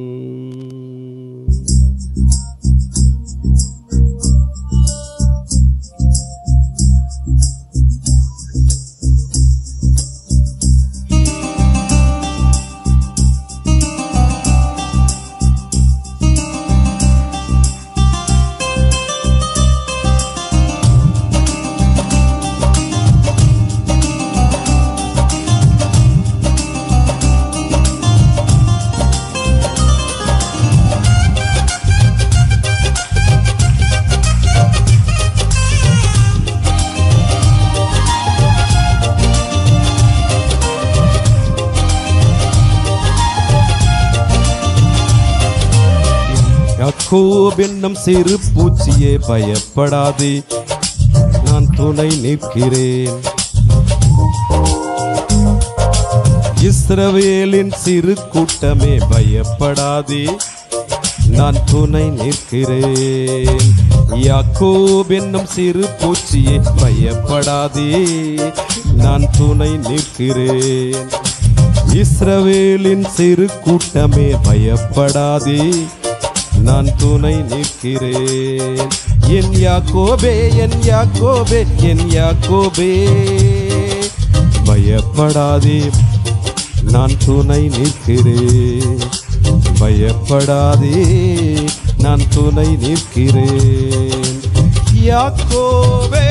யாக்கோப் என்னும் சிறு பூச்சியே பயப்படாதே நான் துணை நிற்கிறேன் இஸ்ரவேலின் சிறு கூட்டமே பயப்படாதே நான் துணை நிற்கிறேன் யாக்கோப் என்னும் சிறு பூச்சியே பயப்படாதே நான் துணை நிற்கிறேன் இஸ்ரவேலின் சிறு கூட்டமே பயப்படாதே நான் துணை நிற்கிறேன் என் யாக்கோபே என் யாக்கோபே என் யாக்கோபே பயப்படாதே நான் துணை நிற்கிறேன் பயப்படாதே நான் துணை நிற்கிறேன் யாக்கோபே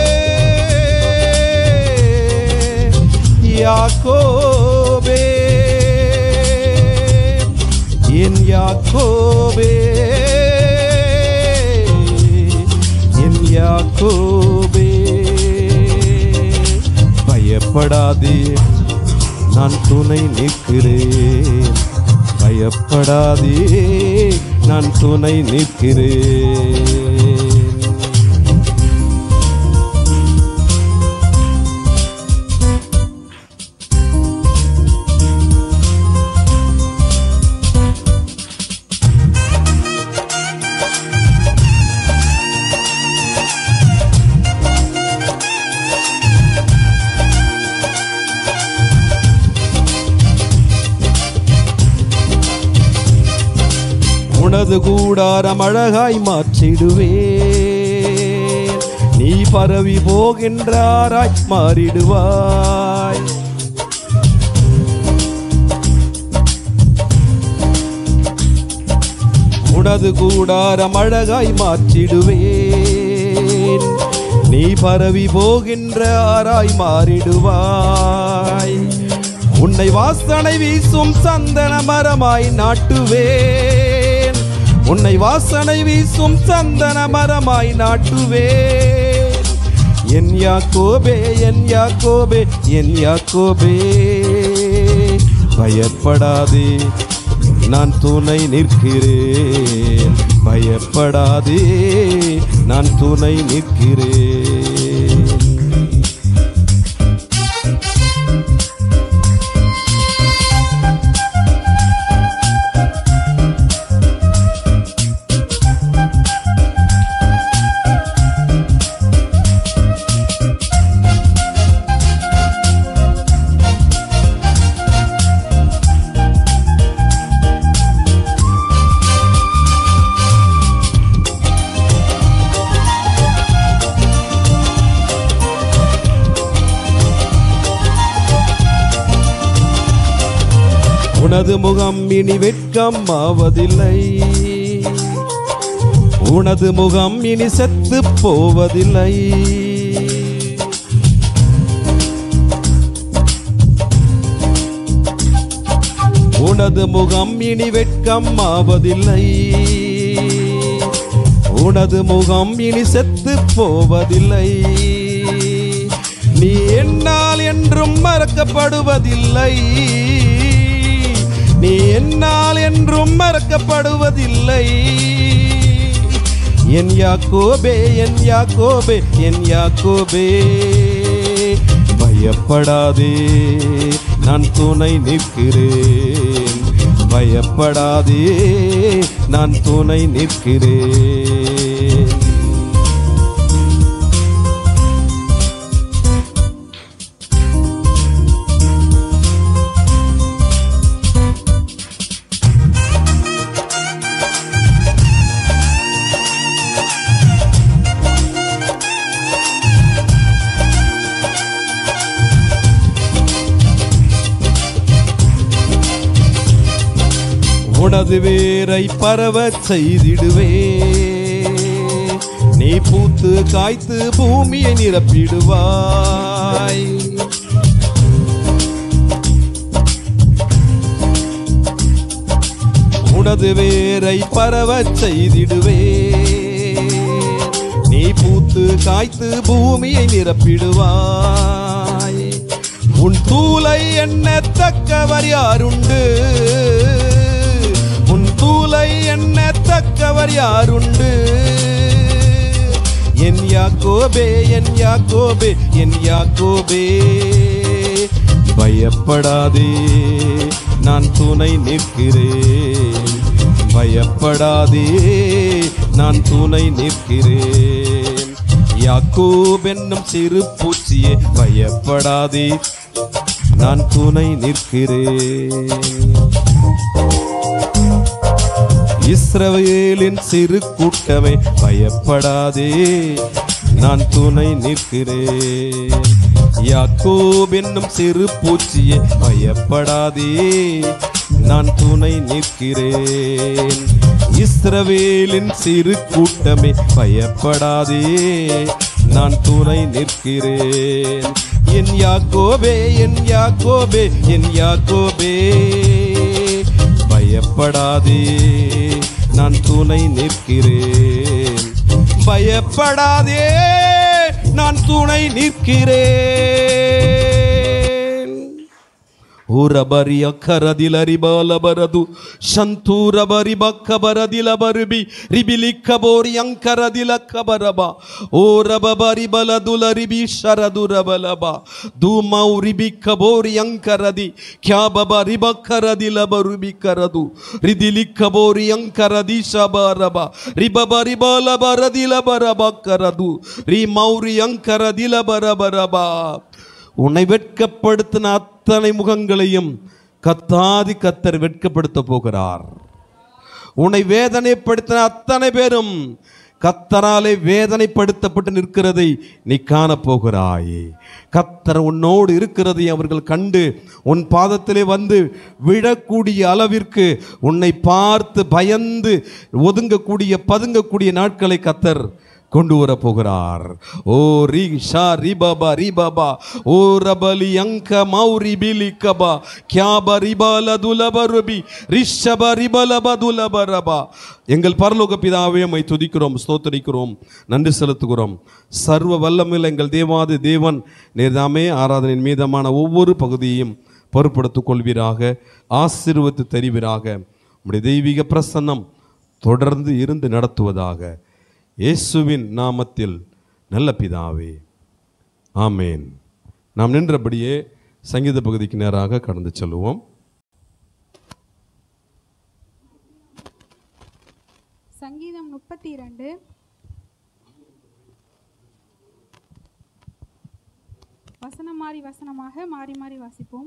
யாக்கோபே என் யாக்கோபே என் யாக்கோபே பயப்படாதே நான் துணை நிற்கிறேன் பயப்படாதே நான் துணை நிற்கிறேன் உனது கூடாரம் அழகாய் மாற்றிடுவேன் நீ பரவி போகின்றாராய் மாறிடுவாய் உனது கூடாரம் அழகாய் மாற்றிடுவேன் நீ பரவி போகின்ற ஆராய் மாறிடுவாய் உன்னை வாசனை வீசும் சந்தன மரமாய் நாட்டுவேன் உன்னை வாசனை வீசும் சந்தன மரமாய் நாட்டுவேன் என் யாக்கோபே என் யாக்கோபே என் யாக்கோபே பயப்படாதே நான் துணை நிற்கிறேன் பயப்படாதே நான் துணை நிற்கிறேன் உனது முகம் இனி வெட்கம் ஆவதில்லை உனது முகம் இனி செத்து போவதில்லை உனது முகம் இனி வெட்கம் ஆவதில்லை உனது முகம் இனி செத்து போவதில்லை நீ என்னால் என்றும் மறக்கப்படுவதில்லை நீ என்னால் என்றும் மறக்கப்படுவதில்லை என் யாக்கோபே என் யாக்கோபே என் யாக்கோபே பயப்படாதே நான் துணை நிற்கிறேன் பயப்படாதே நான் துணை நிற்கிறேன் உனது வேரை பரவச் செய்திடுவே நீ பூத்து காய்த்து பூமியை நிரப்பிடுவாய் உனது வேரை பரவச் செய்திடுவே நீ பூத்து காய்த்து பூமியை நிரப்பிடுவாய் உன் தூளை எண்ணத்தக்கவர் யாருண்டு உன் தூளை எண்ணத்தக்கவர் யாருண்டு என் யாக்கோபே என் யாக்கோபே என் யாக்கோபே பயப்படாதே நான் துணை நிற்கிறேன் பயப்படாதே நான் துணை நிற்கிறேன் யாக்கோப் என்னும் சிறு பூச்சியே பயப்படாதே நான் துணை நிற்கிறேன் இஸ்ரவேலின் சிறு கூட்டமே பயப்படாதே நான் துணை நிற்கிறேன் யாக்கோப் என்னும் சிறு பூச்சியே பயப்படாதே நான் துணை நிற்கிறேன் இஸ்ரவேலின் சிறு கூட்டமே பயப்படாதே நான் துணை நிற்கிறேன் என் யாக்கோபே என் யாக்கோபே என் யாக்கோபே பயப்படாதே நான் துணை நிற்கிறேன் பயப்படாதே நான் துணை நிற்கிறேன் ಊರಬರಿ ಅಕ್ಕರದಿಲರಿ ಬಾಲಬರದು ಶಂತೂರಬರಿ ಬಕ್ಕಬರದಿಲ ಬರುಬಿ ರಿಬಿಲಿಕ್ಕಬೋರಿ ಅಂಕರದಿಲಕ್ಕ ಬರಬ ಓರಬರಿ ಬಲದುಲರಿಬಿ ಶರದುರಬಲಬ ಧೂಮೌ ರಿಬಿಕ್ಕಬೋರಿ ಅಂಕರದಿ ಖ್ಯಾಬಬ ರಿಬಕ್ಕರದಿಲ ಬರುಬಿ ಕರದು ರಿದಿಲಿಕ್ಕಬೋರಿ ಅಂಕರದಿ ಶಬರಬ ರಿಬಬ ರಿಬಲ ಬರದಿಲ ಬರಬ ಕರದು ರಿ ಮೌರಿ ಅಂಕರದಿಲ ಬರಬರಬ உன்னை வெட்கப்படுத்தின அத்தனை முகங்களையும் கத்தாதி கத்தர் வெட்கப்படுத்த போகிறார் உன்னை வேதனைப்படுத்தின அத்தனை பேரும் கத்தராலே வேதனைப்படுத்தப்பட்டு நிற்கிறதை நீ காணப்போகிறாயே கத்தர் உன்னோடு இருக்கிறதை அவர்கள் கண்டு உன் பாதத்திலே வந்து விழக்கூடிய அளவிற்கு உன்னை பார்த்து பயந்து ஒதுங்கக்கூடிய பதுங்கக்கூடிய நாட்களை கத்தர் கொண்டு வர போகிறார் ஓ ரி ஷா ரி பாபா ரி பாபா ஓ ரபலி அங்க மௌரி பிலி கபா கியாப ரிபால துலபருபி ரிஷப ரிபலப துலபரபா எங்கள் பரலோக பிதாவே மை துதிக்கிறோம் ஸ்தோத்தரிக்கிறோம் நன்றி செலுத்துகிறோம் சர்வ வல்லமில்ல எங்கள் தேவாதி தேவன் நேர்தாமே ஆராதனையின் மீதமான ஒவ்வொரு பகுதியையும் பொறுப்படுத்திக் கொள்வீராக ஆசீர்வத்து தெரிவீராக உம்முடைய தெய்வீக பிரசன்னம் தொடர்ந்து இருந்து நடத்துவதாக இயேசுவின் நாமத்தில் நல்ல பிதாவே ஆமேன் நாம் நின்றபடியே சங்கீத பகுதிக்கு நேராக கடந்து செல்லுவோம் சங்கீதம் முப்பத்தி இரண்டு வசனம் மாறி வசனமாக மாறி மாறி வாசிப்போம்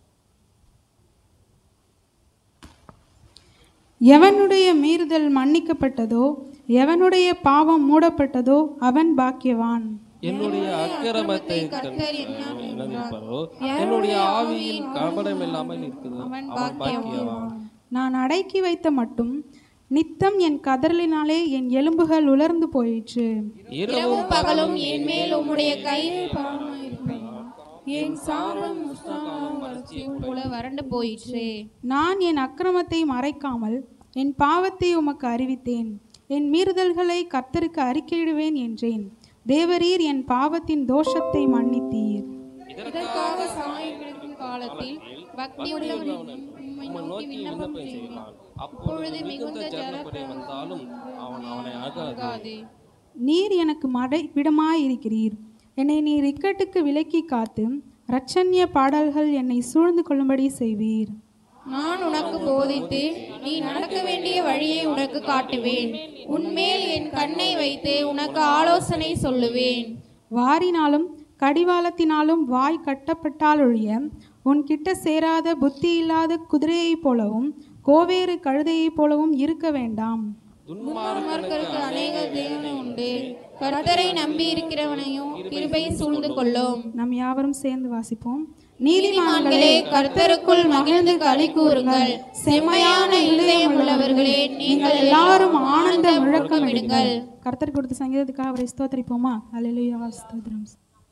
எவனுடைய மீறுதல் மன்னிக்கப்பட்டதோ எவனுடைய பாவம் மூடப்பட்டதோ அவன் பாக்கியவான் என்னுடைய அக்கிரமத்தை நினைப்பாரோ என்னுடைய ஆவியின் கபடம் இல்லாமல் இருக்குது அவன் பாக்கியவான் நான் அடக்கி வைத்த மட்டும் நித்தம் என் கதறலினாலே என் எலும்புகள் உலர்ந்து போயிற்று இரவும் பகலும் என் மேல் உம்முடைய கையில் என் சாரம் வளர்ச்சியும் போல வறண்டு போயிற்றே நான் என் அக்கிரமத்தை மறைக்காமல் என் பாவத்தை உமக்கு அறிவித்தேன் என் மீறுதல்களை கர்த்தருக்கு அறிக்கையிடுவேன் என்றேன் தேவரீர் என் பாவத்தின் தோஷத்தை மன்னித்தீர் இதற்காக சாயம் கிடைக்கும் காலத்தில் பக்தியுள்ளவன் உம்மை நோக்கி விண்ணப்பம் செய்வான் அப்பொழுது மிகுந்த ஜலக்குறை வந்தாலும் அவன் அவனை ஆகாது வந்தாது நீர் எனக்கு மடை விடமாயிருக்கிறீர் என்னை நீர் இக்கட்டுக்கு விலக்கி காத்து இரட்சண்ய பாடல்கள் என்னை சூழ்ந்து கொள்ளும்படி செய்வீர் நான் உனக்கு போதித்து நீ நடக்க வேண்டிய வழியை உனக்கு காட்டுவேன் உன்மேல் என் கண்ணை வைத்து உனக்கு ஆலோசனை சொல்லுவேன் வாரினாலும் கடிவாளத்தினாலும் வாய் கட்டப்பட்டாலொழிய உன் கிட்ட சேராத புத்தி இல்லாத குதிரையைப் போலவும் கோவேறு கழுதையைப் போலவும் இருக்க வேண்டாம் துன்மார்க்கருக்கு அநேக தேவனை உண்டு கர்த்தரை நம்பி இருக்கிறவனையும் கிருபை சூழ்ந்து கொள்ளும் நாம் யாவரும் சேர்ந்து வாசிப்போம் நீதிமான்களே கர்த்தருக்குள் மகிழ்ந்து களி கூறுங்கள் செம்மையான இதயம் உள்ளவர்களே நீங்கள் எல்லாரும் ஆனந்த முழக்கம் முழக்கமிடுங்கள் கர்த்தர் கொடுத்த சங்கீதத்துக்காக அவரை ஸ்தோத்தரிப்போமா அல்லேலூயா ஸ்தோத்திரம்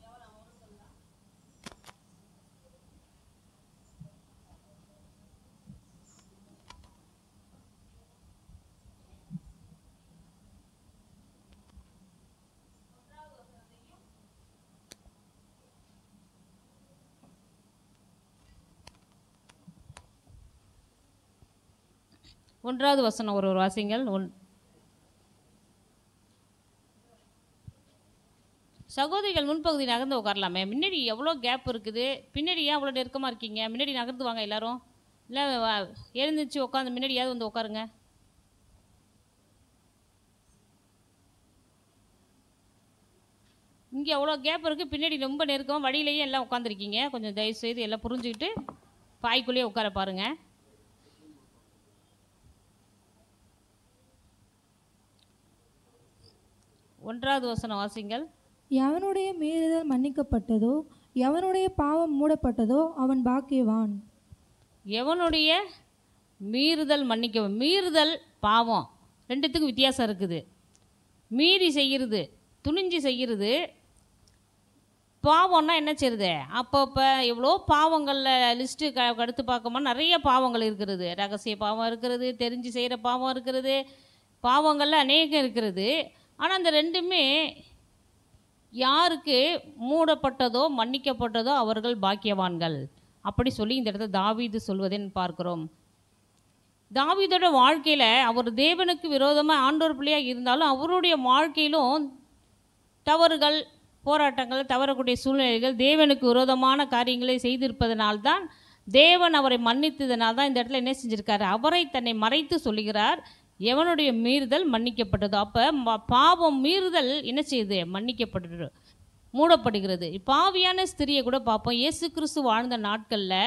ஒன்றாவது வசனம் ஒரு ஒரு வாசிங்கள் ஒன் சகோதரிகள் முன்பகுதி நகர்ந்து உட்காரலாமே முன்னாடி எவ்வளோ கேப் இருக்குது பின்னாடி ஏன் அவ்வளோ நெருக்கமாக இருக்கீங்க முன்னாடி நகர்ந்து வாங்க எல்லாரும் இல்லை எழுந்திருச்சு உட்காந்து முன்னாடியாவது வந்து உட்காருங்க இங்கே எவ்வளோ கேப் இருக்குது பின்னாடி ரொம்ப நெருக்கம் வழியிலேயே எல்லாம் உட்காந்துருக்கீங்க கொஞ்சம் தயவுசெய்து எல்லாம் புரிஞ்சுக்கிட்டு பாய்க்குள்ளேயே உட்கார பாருங்கள் ஒன்றாவது வசனம் வாசிங்கள் எவனுடைய மீறுதல் மன்னிக்கப்பட்டதோ எவனுடைய பாவம் மூடப்பட்டதோ அவன் பாக்கியவான் எவனுடைய மீறுதல் மன்னிக்க மீறுதல் பாவம் ரெண்டுத்துக்கும் வித்தியாசம் இருக்குது மீறி செய்கிறது துணிஞ்சு செய்கிறது பாவம்னா என்ன செய்யுது அப்பப்போ எவ்வளோ பாவங்களில் லிஸ்ட்டு க எடுத்து பார்க்கும்போது நிறைய பாவங்கள் இருக்கிறது ரகசிய பாவம் இருக்கிறது தெரிஞ்சு செய்கிற பாவம் இருக்கிறது பாவங்களில் அநேகம் இருக்கிறது ஆனால் அந்த ரெண்டுமே யாருக்கு மூடப்பட்டதோ மன்னிக்கப்பட்டதோ அவர்கள் பாக்கியவான்கள் அப்படி சொல்லி இந்த இடத்துல தாவீது சொல்வதை பார்க்கிறோம் தாவீதோட வாழ்க்கையில் அவர் தேவனுக்கு விரோதமாக ஆண்டோர் பிள்ளையாக இருந்தாலும் அவருடைய வாழ்க்கையிலும் தவறுகள் போராட்டங்கள் தவறக்கூடிய சூழ்நிலைகள் தேவனுக்கு விரோதமான காரியங்களை செய்திருப்பதனால்தான் தேவன் அவரை மன்னித்ததனால் தான் இந்த இடத்துல என்ன செஞ்சிருக்காரு அவரை தன்னை மறைத்து சொல்லுகிறார் எவனுடைய மீறுதல் மன்னிக்கப்பட்டதோ அப்போ பாவம் மீறுதல் என்ன செய்யுது மன்னிக்கப்பட்டு மூடப்படுகிறது பாவியான ஸ்திரியை கூட பார்ப்போம் இயேசு கிறிஸ்து வாழ்ந்த நாட்களில்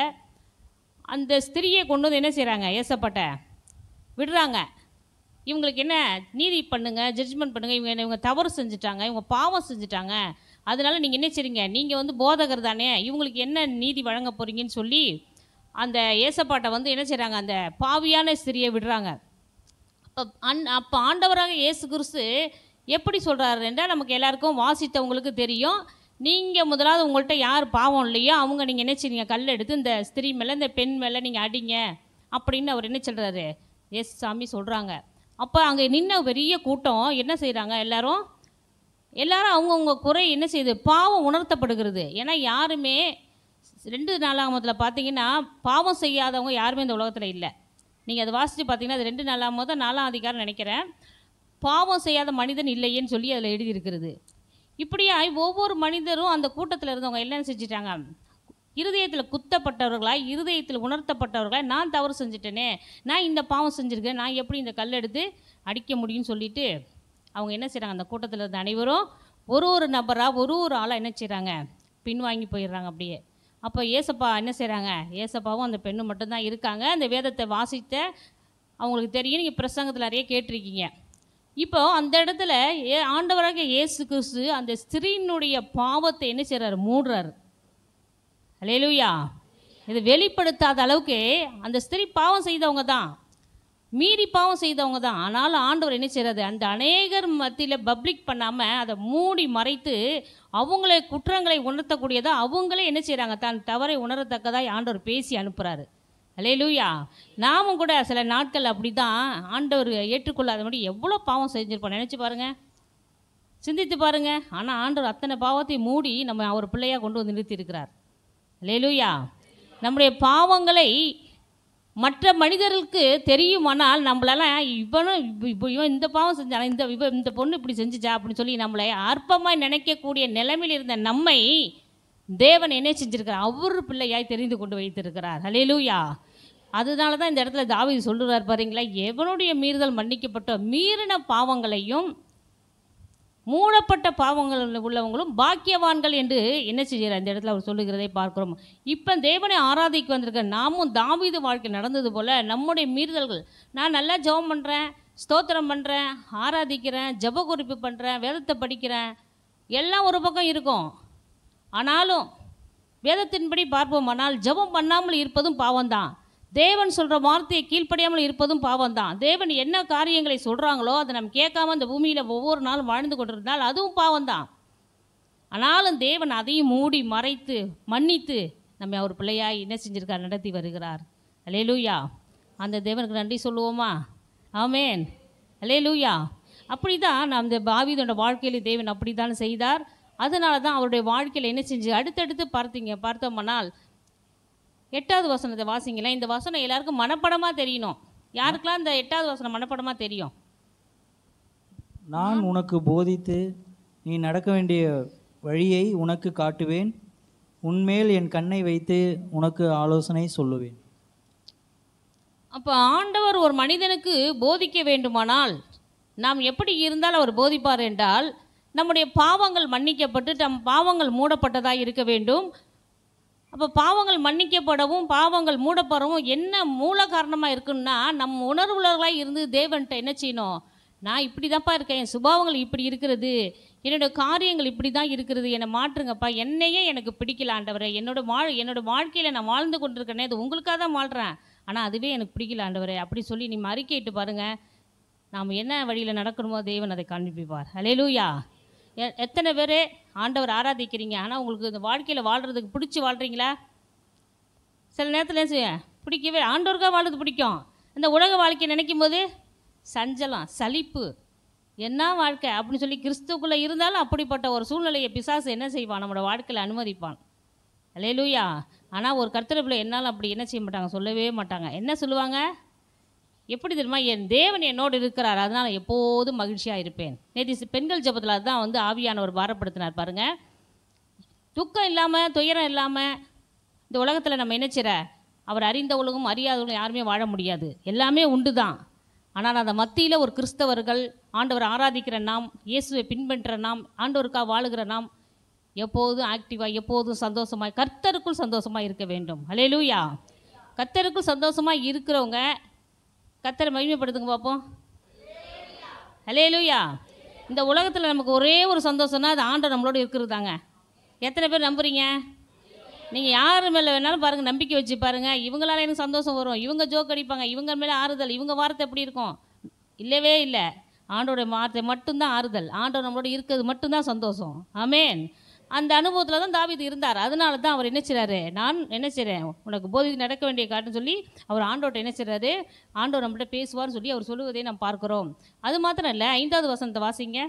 அந்த ஸ்திரியை கொண்டு வந்து என்ன செய்கிறாங்க ஏசப்பட்ட விடுறாங்க இவங்களுக்கு என்ன நீதி பண்ணுங்க ஜட்ஜ்மெண்ட் பண்ணுங்க இவங்க என்ன- இவங்க தவறு செஞ்சுட்டாங்க இவங்க பாவம் செஞ்சுட்டாங்க அதனால நீங்கள் என்ன செய்றீங்க நீங்கள் வந்து போதகர் தானே இவங்களுக்கு என்ன நீதி வழங்க போறீங்கன்னு சொல்லி அந்த ஏசப்பாட்டை வந்து என்ன செய்கிறாங்க அந்த பாவியான ஸ்திரியை விடுறாங்க அப்போ அன் அப்போ ஆண்டவராக இயேசு கிறிஸ்து எப்படி சொல்கிறாரு என்றால் நமக்கு எல்லாருக்கும் வாசித்தவங்களுக்கு தெரியும் நீங்கள் முதலாவது உங்கள்கிட்ட யார் பாவம் இல்லையோ அவங்க நீங்கள் என்ன செய்றீங்க கல் எடுத்து இந்த ஸ்திரீ மேலே இந்த பெண் மேலே நீங்கள் அடிங்க அப்படின்னு அவர் என்ன சொல்கிறாரு எஸ் சாமி சொல்கிறாங்க அப்போ அங்கே நின்ன பெரிய கூட்டம் என்ன செய்கிறாங்க எல்லாரும் எல்லாரும் அவங்கவுங்க குறை என்ன செய்யுது பாவம் உணர்த்தப்படுகிறது ஏன்னா யாருமே ரெண்டு நாளாமத்தில் பார்த்தீங்கன்னா பாவம் செய்யாதவங்க யாருமே இந்த உலகத்தில் இல்லை நீங்கள் அதை வாசித்து பார்த்தீங்கன்னா அது ரெண்டு நாலாம் தான் நாலாம் அதிகாரம் நினைக்கிறேன் பாவம் செய்யாத மனிதன் இல்லையேன்னு சொல்லி அதில் எழுதியிருக்கிறது இப்படியாய் ஒவ்வொரு மனிதரும் அந்த கூட்டத்தில் இருந்தவங்க என்ன செஞ்சிட்டாங்க இருதயத்தில் குத்தப்பட்டவர்களாய் இருதயத்தில் உணர்த்தப்பட்டவர்களாய் நான் தவறு செஞ்சுட்டேனே நான் இந்த பாவம் செஞ்சுருக்கேன் நான் எப்படி இந்த கல் எடுத்து அடிக்க முடியும்னு சொல்லிட்டு அவங்க என்ன செய்கிறாங்க அந்த கூட்டத்தில் இருந்த அனைவரும் ஒரு ஒரு நபராக ஒரு ஒரு ஆளாக என்ன செய்கிறாங்க பின்வாங்கி போயிடுறாங்க அப்படியே அப்போ ஏசப்பா என்ன செய்கிறாங்க ஏசப்பாவும் அந்த பெண்ணும் மட்டும்தான் இருக்காங்க அந்த வேதத்தை வாசித்த அவங்களுக்கு தெரியும் நீங்கள் பிரசங்கத்தில் நிறைய கேட்டிருக்கீங்க இப்போ அந்த இடத்துல ஏ ஆண்டவராக இயேசு கிறிஸ்து அந்த ஸ்திரீனுடைய பாவத்தை என்ன செய்கிறாரு மூடுறாரு அலேலுயா இது வெளிப்படுத்தாத அளவுக்கு அந்த ஸ்திரீ பாவம் செய்தவங்க தான் மீறி பாவம் செய்தவங்க தான் ஆனாலும் ஆண்டவர் என்ன செய்கிறாரு அந்த அநேகர் மத்தியில் பப்ளிக் பண்ணாமல் அதை மூடி மறைத்து அவங்களே குற்றங்களை உணர்த்தக்கூடியதா அவங்களே என்ன செய்கிறாங்க தான் தவறை உணரத்தக்கதாய் ஆண்டவர் பேசி அனுப்புகிறாரு அலேலூயா நாமும் கூட சில நாட்கள் அப்படி தான் ஆண்டவர் ஏற்றுக்கொள்ளாத மாதிரி எவ்வளோ பாவம் செஞ்சுருப்போம் நினச்சி பாருங்கள் சிந்தித்து பாருங்க ஆனால் ஆண்டவர் அத்தனை பாவத்தை மூடி நம்ம அவர் பிள்ளையாக கொண்டு வந்து நிறுத்தியிருக்கிறார் லேலூயா நம்முடைய பாவங்களை மற்ற மனிதர்களுக்கு தெரியுமானால் நம்மளால இவனும் இப்போ இப்போ இவன் இந்த பாவம் செஞ்சானா இந்த இவ இந்த பொண்ணு இப்படி செஞ்சுச்சா அப்படின்னு சொல்லி நம்மளை அற்பமாய் நினைக்கக்கூடிய நிலைமையில் இருந்த நம்மை தேவன் என்ன செஞ்சிருக்கிறார் அவர் பிள்ளையாய் தெரிந்து கொண்டு வைத்திருக்கிறார் ஹலேலூயா அதனால தான் இந்த இடத்துல தாவீது சொல்லுறார் பாருங்களா எவனுடைய மீறுதல் மன்னிக்கப்பட்ட மீறின பாவங்களையும் மூடப்பட்ட பாவங்கள் உள்ளவங்களும் பாக்கியவான்கள் என்று என்ன செய்கிறார் இந்த இடத்துல அவர் சொல்லுகிறதை பார்க்கிறோம் இப்போ தேவனை ஆராதிக்க வந்திருக்க நாமும் தாவீது வாழ்க்கை நடந்தது போல நம்முடைய மீறுதல்கள் நான் நல்லா ஜெபம் பண்ணுறேன் ஸ்தோத்திரம் பண்ணுறேன் ஆராதிக்கிறேன் ஜெப குறிப்பு பண்ணுறேன் வேதத்தை படிக்கிறேன் எல்லாம் ஒரு பக்கம் இருக்கும் ஆனாலும் வேதத்தின்படி பார்ப்போமானால் ஜெபம் பண்ணாமல் இருப்பதும் பாவம்தான் தேவன் சொல்கிற வார்த்தையை கீழ்ப்படியாமல் இருப்பதும் பாவம்தான் தேவன் என்ன காரியங்களை சொல்கிறாங்களோ அதை நம்ம கேட்காம இந்த பூமியில் ஒவ்வொரு நாளும் வாழ்ந்து கொண்டிருந்தால் அதுவும் பாவம்தான் ஆனாலும் தேவன் அதையும் மூடி மறைத்து மன்னித்து நம்ம அவர் பிள்ளையாய் என்ன செஞ்சிருக்கார் நடத்தி வருகிறார் அலேலூயா அந்த தேவனுக்கு நன்றி சொல்லுவோமா ஆமேன் அலேலூயா அப்படி தான் நாம் இந்த பாவிதோட வாழ்க்கையில் தேவன் அப்படி தான் செய்தார் அதனால தான் அவருடைய வாழ்க்கையில் என்ன செஞ்சு அடுத்தடுத்து பார்த்தீங்க பார்த்தோம்னால் எட்டாவது வசனத்தை வாசிங்களேன் இந்த வசனம் எல்லாருக்கும் மனப்படமாக தெரியணும் யாருக்கெல்லாம் இந்த எட்டாவது வசனம் மனப்படமாக தெரியும் நான் உனக்கு போதித்து நீ நடக்க வேண்டிய வழியை உனக்கு காட்டுவேன் உன்மேல் என் கண்ணை வைத்து உனக்கு ஆலோசனை சொல்லுவேன் அப்போ ஆண்டவர் ஒரு மனிதனுக்கு போதிக்க வேண்டுமானால் நாம் எப்படி இருந்தால் அவர் போதிப்பார் என்றால் நம்முடைய பாவங்கள் மன்னிக்கப்பட்டு நம் பாவங்கள் மூடப்பட்டதாக இருக்க வேண்டும் அப்போ பாவங்கள் மன்னிக்கப்படவும் பாவங்கள் மூடப்படவும் என்ன மூல காரணமாக இருக்குன்னா நம் உணர்வுள்ளவர்களாக இருந்து தேவன்கிட்ட என்ன செய்யணும் நான் இப்படி தான்ப்பா இருக்கேன் என் சுபாவங்கள் இப்படி இருக்கிறது என்னோட காரியங்கள் இப்படி தான் இருக்கிறது என்னை மாற்றுங்கப்பா என்னையே எனக்கு பிடிக்கல ஆண்டவரே என்னோட வாழ் என்னோட வாழ்க்கையில் நான் வாழ்ந்து கொண்டிருக்கேனே அது உங்களுக்காக தான் வாழ்கிறேன் ஆனால் அதுவே எனக்கு பிடிக்கல ஆண்டவரே அப்படி சொல்லி நீ அறிக்கையிட்டு பாருங்க நாம் என்ன வழியில் நடக்கணுமோ தேவன் அதை காண்பிப்பார் ஹalleluya எ எத்தனை பேர் ஆண்டவர் ஆராதிக்கிறீங்க ஆனால் உங்களுக்கு இந்த வாழ்க்கையில் வாழ்கிறதுக்கு பிடிச்சி வாழ்கிறீங்களா சில நேரத்தில் என்ன செய்ய பிடிக்கவே ஆண்டவருக்காக வாழ்றது பிடிக்கும் இந்த உலக வாழ்க்கையை நினைக்கும் போது சஞ்சலம் சலிப்பு என்ன வாழ்க்கை அப்படின்னு சொல்லி கிறிஸ்துக்குள்ளே இருந்தாலும் அப்படிப்பட்ட ஒரு சூழ்நிலையை பிசாசு என்ன செய்வான் நம்மளோட வாழ்க்கையில் அனுமதிப்பான் அல்லேலூயா ஆனால் ஒரு கர்த்தர் பிள்ளை என்னால் அப்படி என்ன செய்ய மாட்டாங்க சொல்லவே மாட்டாங்க என்ன சொல்லுவாங்க எப்படி தெரியுமா என் தேவன் என்னோடு இருக்கிறார் அதனால் எப்போதும் மகிழ்ச்சியாக இருப்பேன் நேற்று பெண்கள் ஜபத்தில் தான் வந்து ஆவியானவர் பாரப்படுத்தினார் பாருங்க துக்கம் இல்லாமல் துயரம் இல்லாமல் இந்த உலகத்தில் நம்ம என்ன செய்ற அவர் அறிந்த உலகம் அறியாதவங்களும் யாருமே வாழ முடியாது எல்லாமே உண்டு தான் ஆனால் அந்த மத்தியில் ஒரு கிறிஸ்தவர்கள் ஆண்டவர் ஆராதிக்கிற நாம் இயேசுவை பின்பற்ற நாம் ஆண்டவருக்காக வாழுகிற நாம் எப்போதும் ஆக்டிவாக எப்போதும் சந்தோஷமாய் கர்த்தருக்குள் சந்தோஷமாக இருக்க வேண்டும் ஹalleluya கர்த்தருக்குள் சந்தோஷமாக இருக்கிறவங்க கர்த்தரை மகிமைப்படுத்துங்க பார்ப்போம் ஹalleluya இந்த உலகத்தில் நமக்கு ஒரே ஒரு சந்தோஷம்னா அது ஆண்டவர் நம்மளோட இருக்கிறது தாங்க எத்தனை பேர் நம்புறீங்க நீங்கள் யார் மேலே வேணாலும் பாருங்கள் நம்பிக்கை வச்சு பாருங்கள் இவங்களால எனக்கு சந்தோஷம் வரும் இவங்க ஜோக் அடிப்பாங்க இவங்க மேலே ஆறுதல் இவங்க வார்த்தை எப்படி இருக்கும் இல்லவே இல்லை ஆண்டோட வார்த்தை மட்டும்தான் ஆறுதல் ஆண்டவர் நம்மளோட இருக்கிறது மட்டும்தான் சந்தோஷம் ஆமேன் அந்த அனுபவத்தில் தான் தாவீது இருந்தார் அதனால தான் அவர் என்ன செய்றாரு நான் என்ன செய்கிறேன் உனக்கு போதி நடக்க வேண்டிய காட்டுன்னு சொல்லி அவர் ஆண்டோட்ட என்ன செய்றாரு ஆண்டவர் நம்மள்ட்ட பேசுவார்னு சொல்லி அவர் சொல்லுவதை நாம் பார்க்கிறோம் அது மாத்திரம் இல்லை ஐந்தாவது வசனத்தை வாசிங்க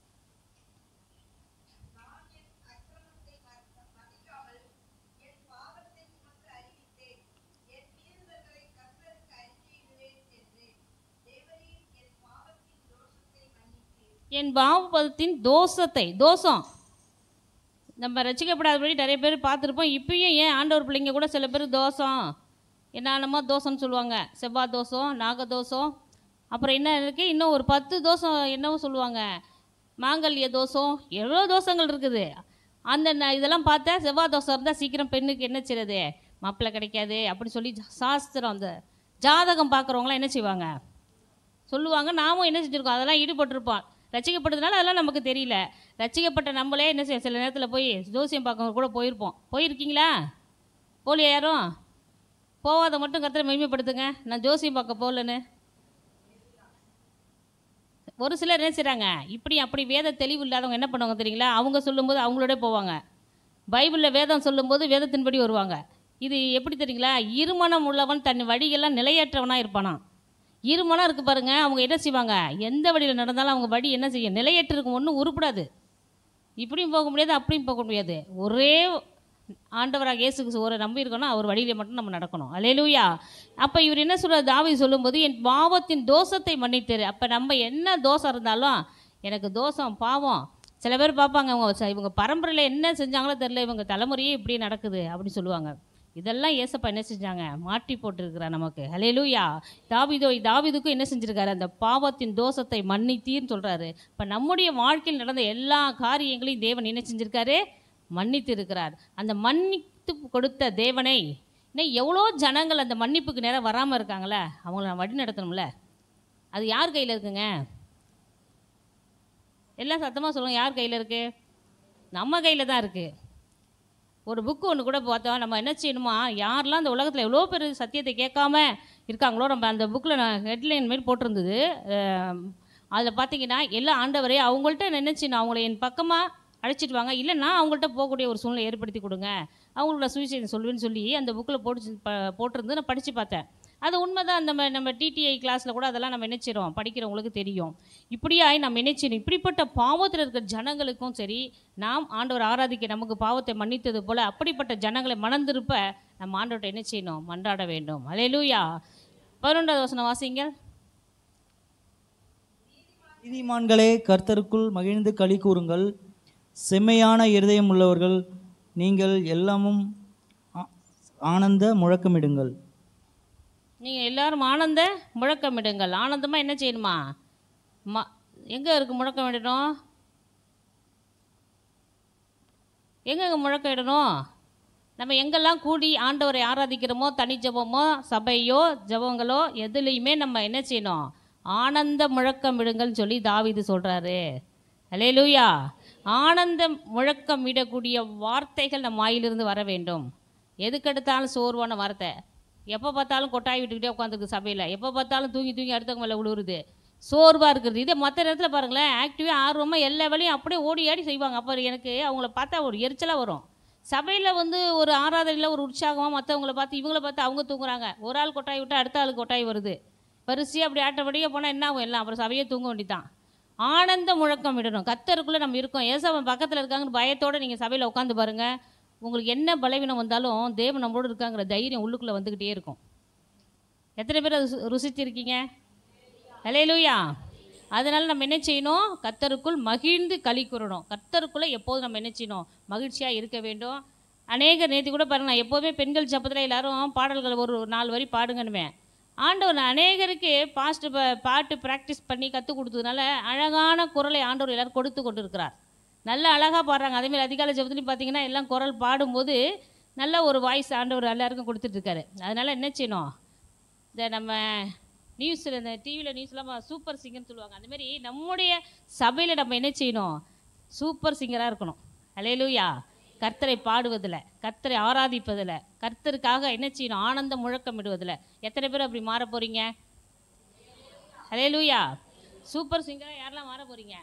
என் பாவபதத்தின் தோஷத்தை தோஷம் நம்ம ரசிக்கப்படாதபடி நிறைய பேர் பார்த்துருப்போம் இப்பயும் ஏன் ஆண்டவர் பிள்ளைங்க கூட சில பேர் தோஷம் என்னென்னமோ தோஷம்னு சொல்லுவாங்க செவ்வாய் தோஷம் நாக தோஷம் அப்புறம் என்ன இருக்குது இன்னும் ஒரு பத்து தோஷம் என்னவோ சொல்லுவாங்க மாங்கல்ய தோஷம் எவ்வளோ தோஷங்கள் இருக்குது அந்த ந- இதெல்லாம் பார்த்தா செவ்வாய் தோஷம் இருந்தால் சீக்கிரம் பெண்ணுக்கு என்ன செய்றது மாப்பிள்ளை கிடைக்காது அப்படி சொல்லி சாஸ்திரம் அந்த ஜாதகம் பார்க்குறவங்களாம் என்ன செய்வாங்க சொல்லுவாங்க நாமும் என்ன செஞ்சுருக்கோம் அதெல்லாம் ஈடுபட்டிருப்போம் ரசிக்கப்பட்டதுனால அதெல்லாம் நமக்கு தெரியல ரசிக்கப்பட்ட நம்மளே என்ன செய்ய சில நேரத்தில் போய் ஜோசியம் பார்க்க கூட போயிருப்போம் போயிருக்கீங்களா போலியா யாரும் போகாத மட்டும் கருத்தில் மகிமைப்படுத்துங்க நான் ஜோசியம் பார்க்க போகலன்னு ஒரு சிலர் என்ன செய்கிறாங்க இப்படி அப்படி வேத தெளிவு இல்லாதவங்க என்ன பண்ணுவாங்க தெரியுங்களா அவங்க சொல்லும்போது அவங்களோட போவாங்க பைபிளில் வேதம் சொல்லும்போது வேதத்தின்படி வருவாங்க இது எப்படி தெரியுங்களா இருமனம் உள்ளவன் தன் வழியெல்லாம் நிலையற்றவனாக இருப்பானாம் இருமனம் இருக்குது பாருங்க அவங்க என்ன செய்வாங்க எந்த வழியில் நடந்தாலும் அவங்க வழி என்ன செய்யும் நிலையற்று இருக்கும் ஒன்றும் உருப்படாது இப்படியும் போக முடியாது அப்படியும் போக முடியாது ஒரே ஆண்டவராக இயேசுக்கு ஒரு நம்பி இருக்கணும் அவர் வழியில மட்டும் நம்ம நடக்கணும் அலேலூயா அப்போ இவர் என்ன சொல்றாரு தாவி சொல்லும்போது என் பாவத்தின் தோஷத்தை மன்னித்தாரு அப்போ நம்ம என்ன தோஷம் இருந்தாலும் எனக்கு தோஷம் பாவம் சில பேர் பார்ப்பாங்க அவங்க ச- இவங்க பரம்பரையில் என்ன செஞ்சாங்களோ தெரியல இவங்க தலைமுறையே இப்படி நடக்குது அப்படின்னு சொல்லுவாங்க இதெல்லாம் ஏசப்பா என்ன செஞ்சாங்க மாட்டி போட்டிருக்கிறா நமக்கு ஹalleluya தாவீதோ தாவீதுக்கும் என்ன செஞ்சிருக்காரு அந்த பாவத்தின் தோஷத்தை மன்னித்தீர்னு சொல்றாரு இப்போ நம்முடைய வாழ்க்கையில் நடந்த எல்லா காரியங்களையும் தேவன் என்ன செஞ்சிருக்காரு மன்னித்து இருக்கிறார் அந்த மன்னித்து கொடுத்த தேவனை இன்னும் எவ்வளோ ஜனங்கள் அந்த மன்னிப்புக்கு நேரம் வராமல் இருக்காங்களே அவங்கள நான் வழி நடத்தணும்ல அது யார் கையில் இருக்குங்க எல்லாம் சத்தமாக சொல்லுங்க யார் கையில் இருக்கு நம்ம கையில் தான் இருக்குது ஒரு புக்கு ஒன்று கூட பார்த்தோம் நம்ம என்ன செய்யணுமா யாரெல்லாம் இந்த உலகத்தில் எவ்வளோ பேர் சத்தியத்தை கேட்காம இருக்காங்களோ நம்ம அந்த புக்கில் நான் ஹெட்லைன் மாரி போட்டிருந்தது அதில் பார்த்தீங்கன்னா எல்லா ஆண்டவரே அவங்கள்ட்ட நான் என்ன செய்யணும் அவங்கள என் பக்கமாக அழைச்சிட்டு வாங்க இல்லை நான் அவங்கள்ட்ட போகக்கூடிய ஒரு சூழ்நிலை ஏற்படுத்தி கொடுங்க அவங்களோட சுவிசேஷம் சொல்லுவேன்னு சொல்லி அந்த புக்கில் போட்டு ப- போட்டிருந்து நான் படித்து பார்த்தேன் அது உண்மைதான் நம்ம நம்ம டிடிஐ கிளாஸில் கூட அதெல்லாம் நம்ம நினைச்சிரோம் படிக்கிறவங்களுக்கு தெரியும் இப்படியாய் நம்ம நினைச்சிடும் இப்படிப்பட்ட பாவத்தில் இருக்கிற ஜனங்களுக்கும் சரி நாம் ஆண்டவர் ஆராதிக்க நமக்கு பாவத்தை மன்னித்தது போல அப்படிப்பட்ட ஜனங்களை மணந்திருப்ப நம்ம ஆண்டவர்கிட்ட என்ன செய்யணும் மன்றாட வேண்டும் அலையலூயா பதினொன்றாவது வசனம் வாசிங்க நீதிமான்களே கர்த்தருக்குள் மகிழ்ந்து களி கூறுங்கள் செம்மையான இருதயம் உள்ளவர்கள் நீங்கள் எல்லாமும் ஆ- ஆனந்த முழக்கமிடுங்கள் நீங்கள் எல்லாரும் ஆனந்த முழக்கமிடுங்கள் ஆனந்தமாக என்ன செய்யணுமா ம எங்கே இருக்குது முழக்கம் இடணும் எங்கெங்க முழக்கம் இடணும் நம்ம எங்கெல்லாம் கூடி ஆண்டவரை ஆராதிக்கிறோமோ தனி ஜெபமோ சபையோ ஜெபங்களோ எதுலேயுமே நம்ம என்ன செய்யணும் ஆனந்த முழக்கம் விடுங்கள்னு சொல்லி தாவீது சொல்கிறாரு அலேலூயா ஆனந்த முழக்கம் விடக்கூடிய வார்த்தைகள் நம் வாயிலிருந்து வர வேண்டும் எதுக்கெடுத்தாலும் சோர்வான வார்த்தை எப்போ பார்த்தாலும் கொட்டாய் விட்டுக்கிட்டே உட்காந்துருக்கு சபையில் எப்போ பார்த்தாலும் தூங்கி தூங்கி அடுத்தவங்க மேலே விழுவுறது சோர்வாக இருக்கிறது இதே மற்ற நேரத்தில் பாருங்களேன் ஆக்டிவாக ஆர்வமாக எல்லா வேலையும் அப்படியே ஓடி ஆடி செய்வாங்க அப்போ எனக்கு அவங்கள பார்த்தா ஒரு எரிச்சலாக வரும் சபையில் வந்து ஒரு ஆராதனையில் ஒரு உற்சாகமாக மற்றவங்கள பார்த்து இவங்கள பார்த்து அவங்க தூங்குறாங்க ஒரு ஆள் கொட்டாய் விட்டால் அடுத்த ஆள் கொட்டாய் வருது வரிசையாக அப்படி ஆட்டப்படியாக போனால் என்ன ஆகும் எல்லாம் அப்புறம் சபையே தூங்க வேண்டிதான் ஆனந்த முழக்கம் விடணும் கத்தருக்குள்ளே நம்ம இருக்கோம் ஏசாவன் பக்கத்தில் இருக்காங்கன்னு பயத்தோடு நீங்கள் சபையில் உட்காந்து பாருங்கள் உங்களுக்கு என்ன பலவீனம் வந்தாலும் தேவன் நம்மளோட இருக்காங்கிற தைரியம் உள்ளுக்குள்ளே வந்துக்கிட்டே இருக்கும் எத்தனை பேர் அது ருசி- ருசிச்சிருக்கீங்க அலையலூயா அதனால் நம்ம என்ன செய்யணும் கத்தருக்குள் மகிழ்ந்து களி கூறணும் கத்தருக்குள்ளே எப்போதும் நம்ம என்ன செய்யணும் மகிழ்ச்சியாக இருக்க வேண்டும் அநேக நேற்று கூட பாருங்க நான் எப்போதுமே பெண்கள் சப்பத்தில் எல்லாரும் பாடல்கள் ஒரு நாலு வரி பாடுங்கன்னுவேன் ஆண்டவர் அநேகருக்கு பாஸ்ட் பாட்டு ப்ராக்டிஸ் பண்ணி கற்றுக் கொடுத்ததுனால அழகான குரலை ஆண்டவர் எல்லாரும் கொடுத்து கொண்டு இருக்கிறார் நல்ல அழகாக பாடுறாங்க அதேமாதிரி அதிகாலை ஜபத்துலையும் பார்த்தீங்கன்னா எல்லாம் குரல் பாடும்போது நல்ல ஒரு வாய்ஸ் ஆண்டவர் எல்லாருக்கும் கொடுத்துட்ருக்காரு அதனால் என்ன செய்யணும் இந்த நம்ம நியூஸில் இந்த டிவியில் நியூஸ்லாம் சூப்பர் சிங்கர்னு சொல்லுவாங்க அந்த மாதிரி நம்முடைய சபையில் நம்ம என்ன செய்யணும் சூப்பர் சிங்கராக இருக்கணும் அலையலூயா கர்த்தரை பாடுவதில் கர்த்தரை ஆராதிப்பதில் கர்த்தருக்காக என்ன செய்யணும் ஆனந்த முழக்கம் இடுவதில் எத்தனை பேர் அப்படி மாற போகிறீங்க அலையலூயா சூப்பர் சிங்கராக யாரெல்லாம் மாற போகிறீங்க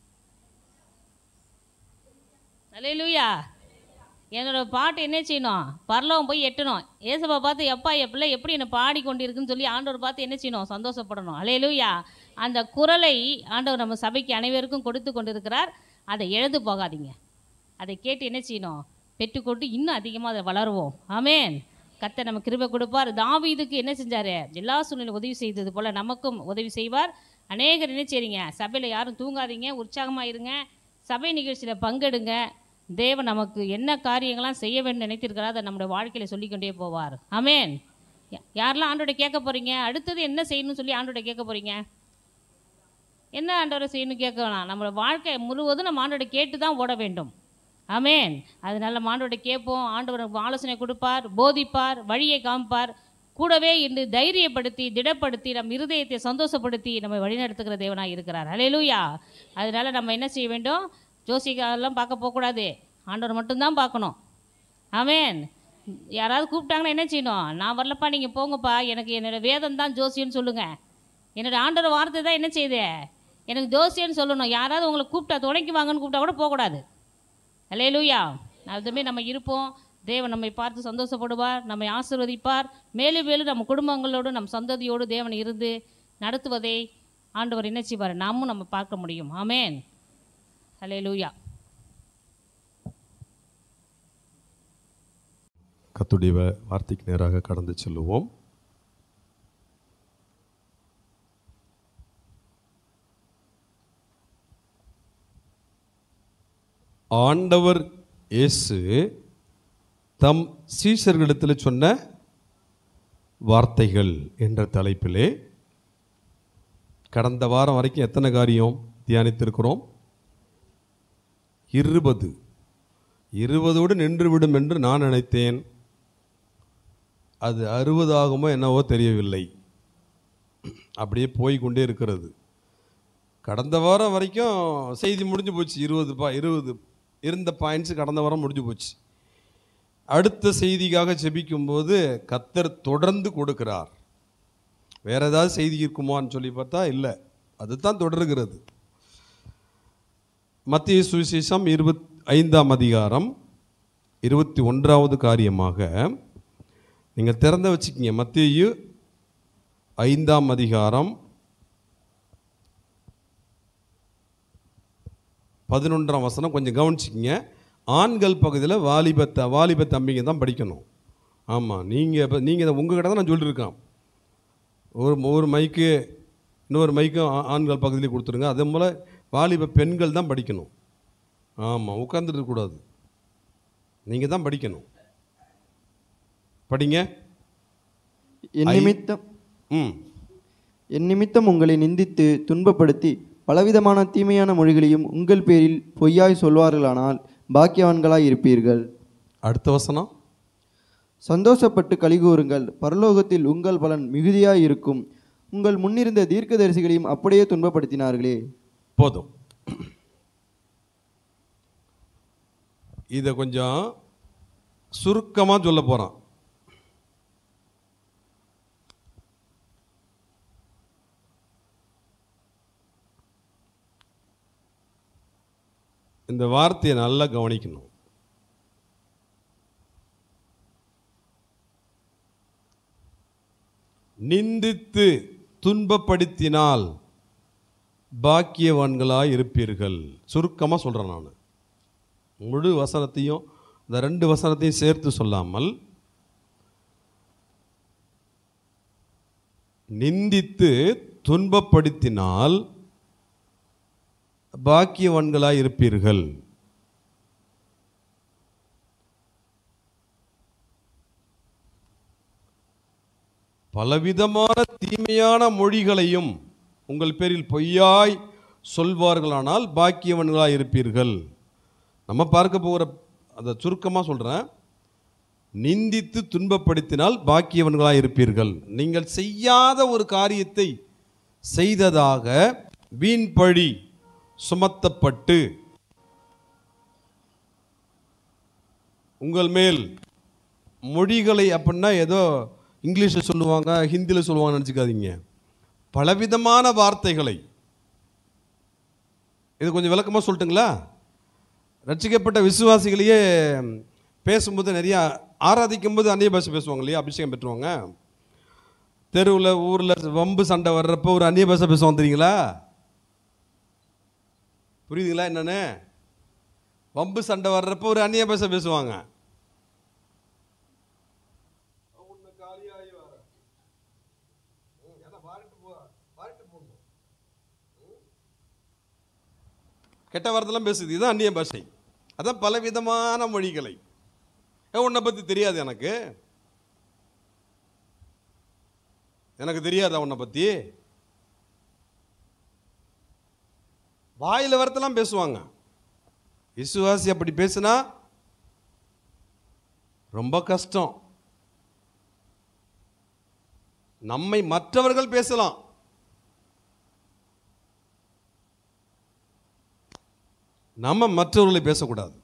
அலையலூயா என்னோட பாட்டு என்ன செய்யணும் பரலோகம் போய் எட்டணும் ஏசப்பா பார்த்து எப்பா என் பிள்ளை எப்படி என்னை பாடி கொண்டிருக்குன்னு சொல்லி ஆண்டவர் பார்த்து என்ன செய்யணும் சந்தோஷப்படணும் அலையலூயா அந்த குரலை ஆண்டவர் நம்ம சபைக்கு அனைவருக்கும் கொடுத்து கொண்டிருக்கிறார் அதை எழுது போகாதீங்க அதை கேட்டு என்ன செய்யணும் பெற்றுக்கொண்டு இன்னும் அதிகமாக அதை வளருவோம் ஆமென் கர்த்தர் நம்ம கிருபை கொடுப்பார் தாவீதுக்கு என்ன செஞ்சாரு எல்லா சூழ்நிலையும் உதவி செய்தது போல நமக்கும் உதவி செய்வார் அநேகர் என்ன செய்றீங்க சபையில் யாரும் தூங்காதீங்க உற்சாகமாக இருங்க சபை நிகழ்ச்சியில் பங்கெடுங்க தேவன் நமக்கு என்ன காரியங்கள்லாம் செய்ய வேண்டும் நினைத்திருக்கிறார் அதை நம்முடைய வாழ்க்கையில் சொல்லிக்கொண்டே போவார் ஆமென் யா- யாரெல்லாம் ஆண்டோட கேட்க போறீங்க அடுத்தது என்ன செய்யணும்னு சொல்லி ஆண்டோட கேட்க போறீங்க என்ன ஆண்டவரை செய்யணும் கேட்க வேணாம் நம்மளோட வாழ்க்கை முழுவதும் நம்ம ஆண்டோட கேட்டு தான் ஓட வேண்டும் ஆமென் அதனால நம்ம ஆண்டோட கேட்போம் ஆண்டவர் நமக்கு ஆலோசனை கொடுப்பார் போதிப்பார் வழியை காமிப்பார் கூடவே இன்று தைரியப்படுத்தி திடப்படுத்தி நம் இருதயத்தை சந்தோஷப்படுத்தி நம்ம வழிநடத்துகிற தேவனாக இருக்கிறார் ஹalleluya அதனால நம்ம என்ன செய்ய வேண்டும் ஜோசிகாரெல்லாம் பார்க்க போகக்கூடாது ஆண்டவர் மட்டும்தான் பார்க்கணும் ஆமென் யாராவது கூப்பிட்டாங்கன்னா என்ன செய்யணும் நான் வரலப்பா நீங்கள் போங்கப்பா எனக்கு என்னோட வேதம் தான் ஜோசியன்னு சொல்லுங்கள் என்னோட ஆண்டவர் வார்த்தை தான் என்ன செய்யுது எனக்கு ஜோசியன்னு சொல்லணும் யாராவது உங்களை கூப்பிட்டா துணைக்கு வாங்கன்னு கூப்பிட்டா கூட போகக்கூடாது அல்லேலூயா அதுமே நம்ம இருப்போம் தேவன் நம்மை பார்த்து சந்தோஷப்படுவார் நம்மை ஆசீர்வதிப்பார் மேலும் மேலும் நம்ம குடும்பங்களோடு நம் சந்ததியோடு தேவன் இருந்து நடத்துவதை ஆண்டவர் என்ன செய்வார் நாமும் நம்ம பார்க்க முடியும் ஆமென் அல்லேலூயா கத்துடைய வ- வார்த்தைக்கு நேராக கடந்து செல்லுவோம் ஆண்டவர் இயேசு தம் சீஷர்களிடத்தில் சொன்ன வார்த்தைகள் என்ற தலைப்பிலே கடந்த வாரம் வரைக்கும் எத்தனை காரியம் தியானித்திருக்கிறோம் இருபது இருபதோடு நின்றுவிடும் என்று நான் நினைத்தேன் அது அறுபதாகுமோ என்னவோ தெரியவில்லை அப்படியே போய் கொண்டே இருக்கிறது கடந்த வாரம் வரைக்கும் செய்தி முடிஞ்சு போச்சு இருபது பா இருபது இருந்த பாயிண்ட்ஸ் கடந்த வாரம் முடிஞ்சு போச்சு அடுத்த செய்திக்காக ஜெபிக்கும்போது கத்தர் தொடர்ந்து கொடுக்கிறார் வேற ஏதாவது செய்தி இருக்குமான்னு சொல்லி பார்த்தா இல்லை அதுதான் தொடர்கிறது மத்திய சுவிசேஷம் இருபத் ஐந்தாம் அதிகாரம் இருபத்தி ஒன்றாவது காரியமாக நீங்கள் திறந்த வச்சுக்கிங்க மத்தியு ஐந்தாம் அதிகாரம் பதினொன்றாம் வசனம் கொஞ்சம் கவனிச்சிக்கிங்க ஆண்கள் பகுதியில் வாலிபத்த வாலிப தம்பிங்க தான் படிக்கணும் ஆமாம் நீங்கள் இப்போ நீங்கள் உங்கள் கிட்ட தான் நான் சொல்லியிருக்கேன் ஒரு ஒரு மைக்கு இன்னொரு மைக்கும் ஆ- ஆண்கள் பகுதியிலே கொடுத்துருங்க அதே போல் வாலிப பெண்கள் தான் படிக்கணும் ஆமாம் உட்காந்துட்டு கூடாது நீங்கள் தான் படிக்கணும் படிங்க என் ஐ- நிமித்தம் ம் என் நிமித்தம் உங்களை நிந்தித்து துன்பப்படுத்தி பலவிதமான தீமையான மொழிகளையும் உங்கள் பேரில் பொய்யாய் சொல்வார்களானால் பாக்கியவான்களாய் இருப்பீர்கள் அடுத்த வசனம் சந்தோஷப்பட்டு கலிகூறுங்கள் பரலோகத்தில் உங்கள் பலன் மிகுதியாய் இருக்கும் உங்கள் முன்னிருந்த தீர்க்கதரிசிகளையும் அப்படியே துன்பப்படுத்தினார்களே போதும் இதை கொஞ்சம் சுருக்கமாக சொல்ல போகிறான் இந்த வார்த்தையை நல்லா கவனிக்கணும் நிந்தித்து துன்பப்படுத்தினால் பாக்கியவான்களாய் இருப்பீர்கள் சுருக்கமாக சொல்கிறேன் நான் முழு வசனத்தையும் இந்த ரெண்டு வசனத்தையும் சேர்த்து சொல்லாமல் நிந்தித்து துன்பப்படுத்தினால் பாக்கியவான்களாய் இருப்பீர்கள் பலவிதமான தீமையான மொழிகளையும் உங்கள் பேரில் பொய்யாய் சொல்வார்களானால் பாக்கியவன்களாய் இருப்பீர்கள் நம்ம பார்க்க போகிற அதை சுருக்கமாக சொல்கிறேன் நிந்தித்து துன்பப்படுத்தினால் பாக்கியவன்களாய் இருப்பீர்கள் நீங்கள் செய்யாத ஒரு காரியத்தை செய்ததாக வீண் பழி சுமத்தப்பட்டு உங்கள் மேல் மொழிகளை அப்படின்னா ஏதோ இங்கிலீஷில் சொல்லுவாங்க ஹிந்தியில் சொல்லுவாங்கன்னு நினச்சிக்காதீங்க பலவிதமான வார்த்தைகளை இது கொஞ்சம் விளக்கமாக சொல்லட்டுங்களா ரட்சிக்கப்பட்ட விசுவாசிகளையே பேசும்போது நிறையா ஆராதிக்கும் போது அந்நிய பாஷை பேசுவாங்க இல்லையா அபிஷேகம் பெற்றுவாங்க தெருவில் ஊரில் வம்பு சண்டை வர்றப்போ ஒரு அந்நிய பாஷை பேசுவாங்க தெரியுங்களா புரியுதுங்களா என்னன்னு வம்பு சண்டை வர்றப்போ ஒரு அந்நிய பாஷை பேசுவாங்க கெட்ட வார்த்தைலாம் பேசுது இதுதான் அந்நிய பாஷை அதான் பலவிதமான மொழிகளை ஏ, உன்னை பற்றி தெரியாது எனக்கு எனக்கு தெரியாதா உன்னை பற்றி வாயில் வரத்தெல்லாம் பேசுவாங்க விசுவாசி அப்படி பேசுனா ரொம்ப கஷ்டம் நம்மை மற்றவர்கள் பேசலாம் நம்ம மற்றவர்களை பேசக்கூடாது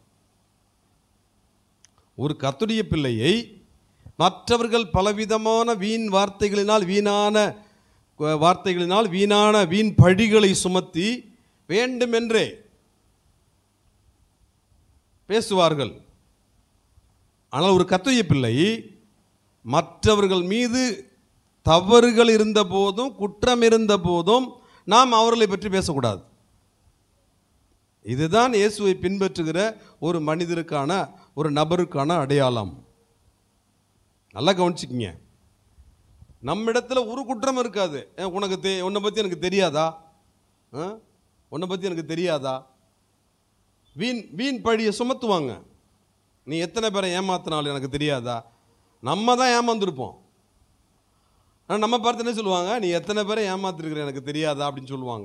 ஒரு கத்துடைய பிள்ளையை மற்றவர்கள் பலவிதமான வீண் வார்த்தைகளினால் வீணான அஹ், வார்த்தைகளினால் வீணான வீண் பழிகளை சுமத்தி வேண்டுமென்றே பேசுவார்கள் ஆனால் ஒரு கத்துடைய பிள்ளை மற்றவர்கள் மீது தவறுகள் இருந்த போதும் குற்றம் இருந்த போதும் நாம் அவர்களை பற்றி பேசக்கூடாது இதுதான் இயேசுவை பின்பற்றுகிற ஒரு மனிதருக்கான ஒரு நபருக்கான அடையாளம் நல்லா கவனிச்சுக்கிங்க நம்மிடத்துல ஒரு குற்றம் இருக்காது ஏ, உனக்கு தெ உன்னை பற்றி எனக்கு தெரியாதா ஆ? உன்னை பற்றி எனக்கு தெரியாதா வீண் வீண் பழியை சுமத்துவாங்க நீ எத்தனை பேரை ஏமாத்தினாலும் எனக்கு தெரியாதா நம்ம தான் ஏமாந்துருப்போம் ஆனால் நம்ம பார்த்து என்ன சொல்லுவாங்க நீ எத்தனை பேரை ஏமாத்திருக்கிற எனக்கு தெரியாதா அப்படின்னு சொல்லுவாங்க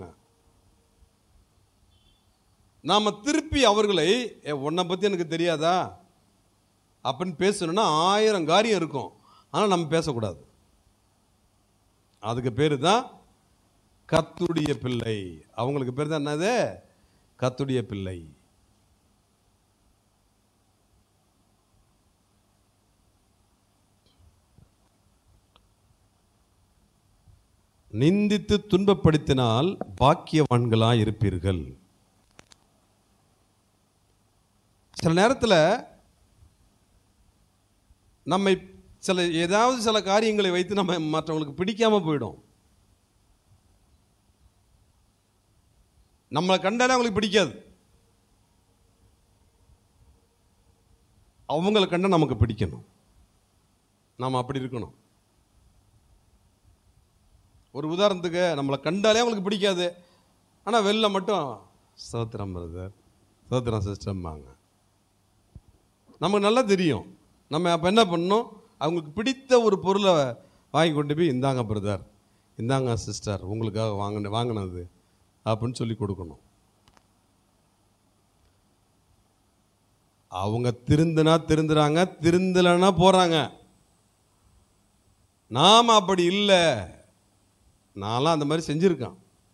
நாம் திருப்பி அவர்களை "ஏ, உன்னை பற்றி எனக்கு தெரியாதா அப்படின்னு பேசணும்னா ஆயிரம் காரியம் இருக்கும் ஆனால் நம்ம பேசக்கூடாது அதுக்கு பேர் தான் கத்துடைய பிள்ளை அவங்களுக்கு பேர் தான் என்னது கத்துடைய பிள்ளை நிந்தித்து துன்பப்படுத்தினால் பாக்கியவான்களாய் இருப்பீர்கள் சில நேரத்தில் நம்மை சில ஏதாவது சில காரியங்களை வைத்து நம்ம மற்றவங்களுக்கு பிடிக்காம போயிடும் நம்மளை கண்டாலே அவங்களுக்கு பிடிக்காது அவங்கள கண்டா நமக்கு பிடிக்கணும் நாம் அப்படி இருக்கணும் ஒரு உதாரணத்துக்கு நம்மளை கண்டாலே அவங்களுக்கு பிடிக்காது ஆனால் வெளில மட்டும் சோத்திரம் பிரதர் சோத்திரம் சிஸ்டம்பாங்க நமக்கு நல்லா தெரியும் நம்ம அப்போ என்ன பண்ணணும் அவங்களுக்கு பிடித்த ஒரு பொருளை வாங்கி கொண்டு போய் இந்தாங்க பிரதர் இந்தாங்க சிஸ்டர் உங்களுக்காக வாங்கின வாங்கினது அப்படின்னு சொல்லி கொடுக்கணும் அவங்க திருந்தினா திருந்துறாங்க திருந்தலைன்னா போகிறாங்க நாம் அப்படி இல்லை நான்லாம் அந்த மாதிரி செஞ்சுருக்கேன்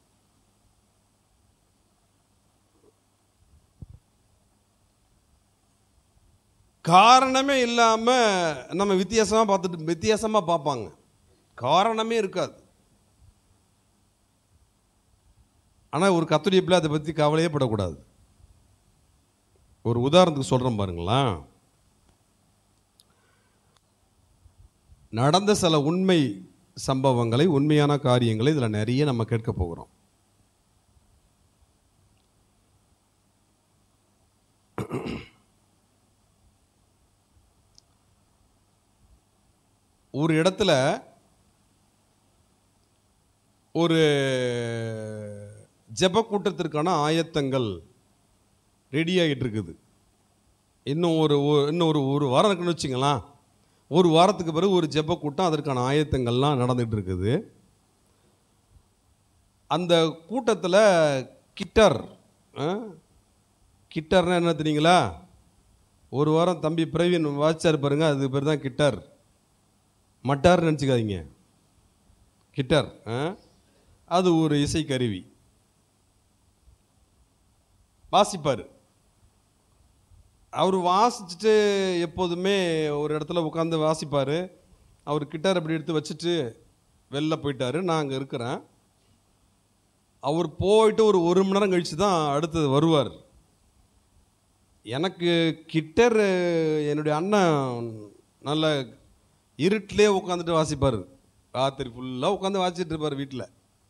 காரணமே இல்லாமல் நம்ம வித்தியாசமாக பார்த்துட்டு வித்தியாசமாக பார்ப்பாங்க காரணமே இருக்காது ஆனால் ஒரு கத்துடைய பிள்ளை அதை பற்றி கவலையே படக்கூடாது ஒரு உதாரணத்துக்கு சொல்கிறேன் பாருங்களேன் நடந்த சில உண்மை சம்பவங்களை உண்மையான காரியங்களை இதில் நிறைய நம்ம கேட்க போகிறோம் ஒரு இடத்துல ஒரு ஜெப கூட்டத்திற்கான ஆயத்தங்கள் ரெடி ஆகிட்டு இருக்குது இன்னும் ஒரு ஒ- இன்னும் ஒரு ஒரு வாரம் இருக்குன்னு வச்சுங்களேன் ஒரு வாரத்துக்கு பிறகு ஒரு ஜெப கூட்டம் அதற்கான ஆயத்தங்கள்லாம் நடந்துகிட்டு இருக்குது அந்த கூட்டத்தில் கிட்டர் ஆ? கிட்டர்னா என்ன தெரியுங்களா ஒரு வாரம் தம்பி பிரவீன் வாச்சார் பாருங்க அது பேர் தான் கிட்டர் மட்டார்னு நினச்சிக்காதீங்க கிட்டர் ஆ? அது ஒரு இசைக்கருவி வாசிப்பார் அவர் வாசிச்சுட்டு எப்போதுமே ஒரு இடத்துல உட்காந்து வாசிப்பார் அவர் கிட்டார் அப்படி எடுத்து வச்சுட்டு வெளில போயிட்டாரு நான் அங்கே இருக்கிறேன் அவர் போயிட்டு ஒரு ஒரு மணி நேரம் கழித்து தான் அடுத்தது வருவார் எனக்கு கிட்டர் என்னுடைய அண்ணன் நல்ல இருட்டிலே உட்காந்துட்டு வாசிப்பார் ராத்திரி ஃபுல்லாக உட்காந்து வாசிச்சுட்டு இருப்பார் வீட்டில்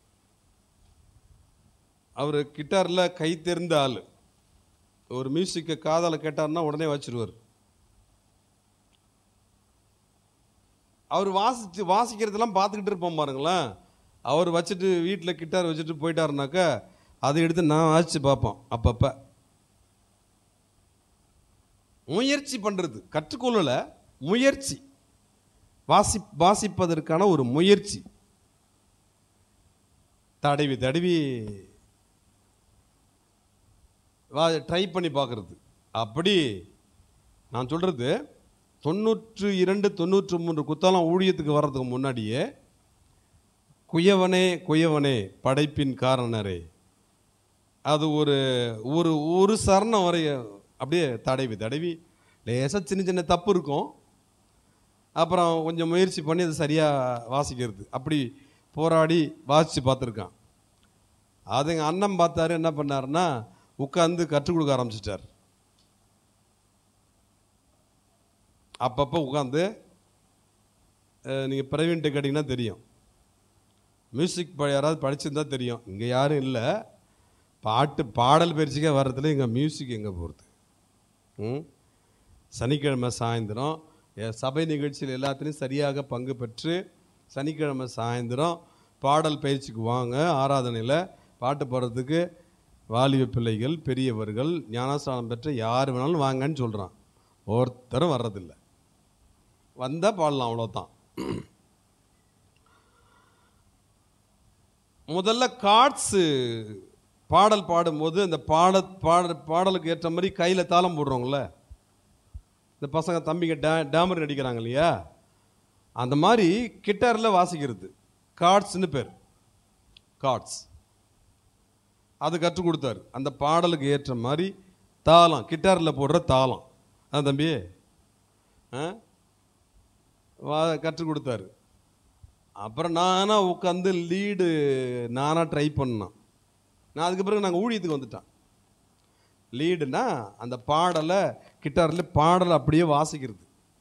அவர் கிட்டாரில் கை தெரிந்த ஆள் ஒரு மியூசிக்கை காதால கேட்டார்னா உடனே வச்சிருவார் அவர் வாசிச்சு வாசிக்கிறதெல்லாம் பார்த்துக்கிட்டு இருப்போம் பாருங்களேன் அவர் வச்சுட்டு வீட்டில் கிட்டார் வச்சுட்டு போயிட்டாருனாக்கா அதை எடுத்து நான் வாசித்து பார்ப்போம் அப்பப்போ முயற்சி பண்ணுறது கற்றுக்கொள்ளலை முயற்சி வாசி வாசிப்பதற்கான ஒரு முயற்சி தடவி தடவி வா ட்ரை பண்ணி பார்க்குறது அப்படி நான் சொல்கிறது தொண்ணூற்று இரண்டு தொண்ணூற்று மூன்று குத்தாலம் ஊழியத்துக்கு வர்றதுக்கு முன்னாடியே குயவனே குயவனே படைப்பின் காரணரே அது ஒரு ஒரு ஒரு சரணம் வரைய அப்படியே தடவி தடவி லேசாக சின்ன சின்ன தப்பு இருக்கும் அப்புறம் கொஞ்சம் முயற்சி பண்ணி அது சரியாக வாசிக்கிறது அப்படி போராடி வாசித்து பார்த்துருக்கான் அது எங்கள் அண்ணன் பார்த்தாரு என்ன பண்ணாருன்னா உட்காந்து கற்றுக் கொடுக்க ஆரம்பிச்சிட்டார் அப்பப்போ உட்காந்து நீங்கள் பிரவீன்ட்டு கேட்டிங்கன்னா தெரியும் மியூசிக் ப யாராவது படிச்சிருந்தா தெரியும் இங்கே யாரும் இல்லை பாட்டு பாடல் பயிற்சிக்கே வர்றதுல இங்கே மியூசிக் எங்கே போகிறது ம் சனிக்கிழமை சாயந்தரம் எ- சபை நிகழ்ச்சியில் எல்லாத்துலேயும் சரியாக பங்கு பெற்று சனிக்கிழமை சாயந்தரம் பாடல் பயிற்சிக்கு வாங்க ஆராதனையில் பாட்டு பாடுறதுக்கு வாலிப பிள்ளைகள் பெரியவர்கள் ஞானஸ்தானம் பெற்ற யார் வேணாலும் வாங்கன்னு சொல்கிறான் ஒருத்தரும் வர்றதில்லை வந்தால் பாடலாம் அவ்வளோதான் முதல்ல கார்ட்ஸு பாடல் பாடும்போது அந்த பாட பாட பாடலுக்கு ஏற்ற மாதிரி கையில் தாளம் போடுறோங்கள இந்த பசங்க தம்பிங்க டே டேமர் நடிக்கிறாங்க இல்லையா அந்த மாதிரி கிட்டாரில் வாசிக்கிறது கார்ட்ஸ்னு பேர் கார்ட்ஸ் அது கற்றுக் கொடுத்தாரு அந்த பாடலுக்கு ஏற்ற மாதிரி தாளம் கிட்டாரில் போடுற தாளம் அதான் தம்பி ஆ வா கற்றுக் கொடுத்தாரு அப்புறம் நானாக உட்காந்து லீடு நானாக ட்ரை பண்ணேன் நான் அதுக்கு பிறகு நாங்கள் ஊழியத்துக்கு வந்துட்டேன் லீடுனா அந்த பாடலை கிட்டாரில் பாடலை அப்படியே வாசிக்கிறது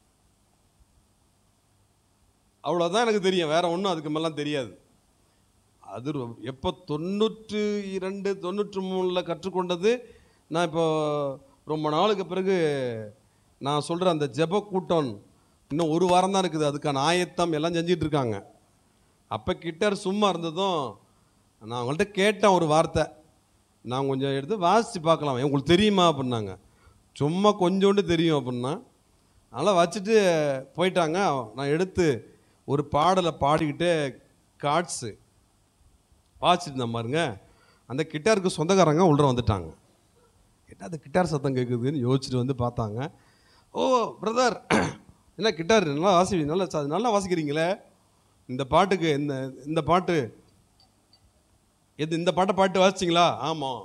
அவ்வளோதான் எனக்கு தெரியும் வேற ஒன்றும் அதுக்கு மேலாம் தெரியாது அது ரொ- எப்போ தொண்ணூற்று இரண்டு தொண்ணூற்று மூணில் கற்றுக்கொண்டது நான் இப்போ ரொம்ப நாளுக்கு பிறகு நான் சொல்கிற அந்த ஜெப கூட்டம் இன்னும் ஒரு வாரம் தான் இருக்குது அதுக்கான ஆயத்தம் எல்லாம் செஞ்சிட்டு இருக்காங்க அப்போ கிட்டார் சும்மா இருந்ததும் நான் அவங்கள்ட்ட கேட்டேன் ஒரு வார்த்தை நான் கொஞ்சம் எடுத்து வாசித்து பார்க்கலாம் உங்களுக்கு தெரியுமா அப்படின்னாங்க சும்மா கொஞ்சோண்டு தெரியும் அப்படின்னா அதனால் வச்சுட்டு போயிட்டாங்க நான் எடுத்து ஒரு பாடலை பாடிக்கிட்டே கார்ட்ஸு வாசிட்டு இருந்தேன் பாருங்க அந்த கிட்டாருக்கு சொந்தக்காரங்க உள்ள வந்துட்டாங்க என்ன அந்த கிட்டார் சத்தம் கேட்குதுன்னு யோசிச்சுட்டு வந்து பார்த்தாங்க ஓ பிரதர் என்ன கிட்டார் நல்லா வாசி நல்லா ச- நல்லா வாசிக்கிறீங்களே இந்த பாட்டுக்கு இந்த இந்த பாட்டு எது இந்த பாட்டை பாட்டு வாசிச்சிங்களா ஆமாம்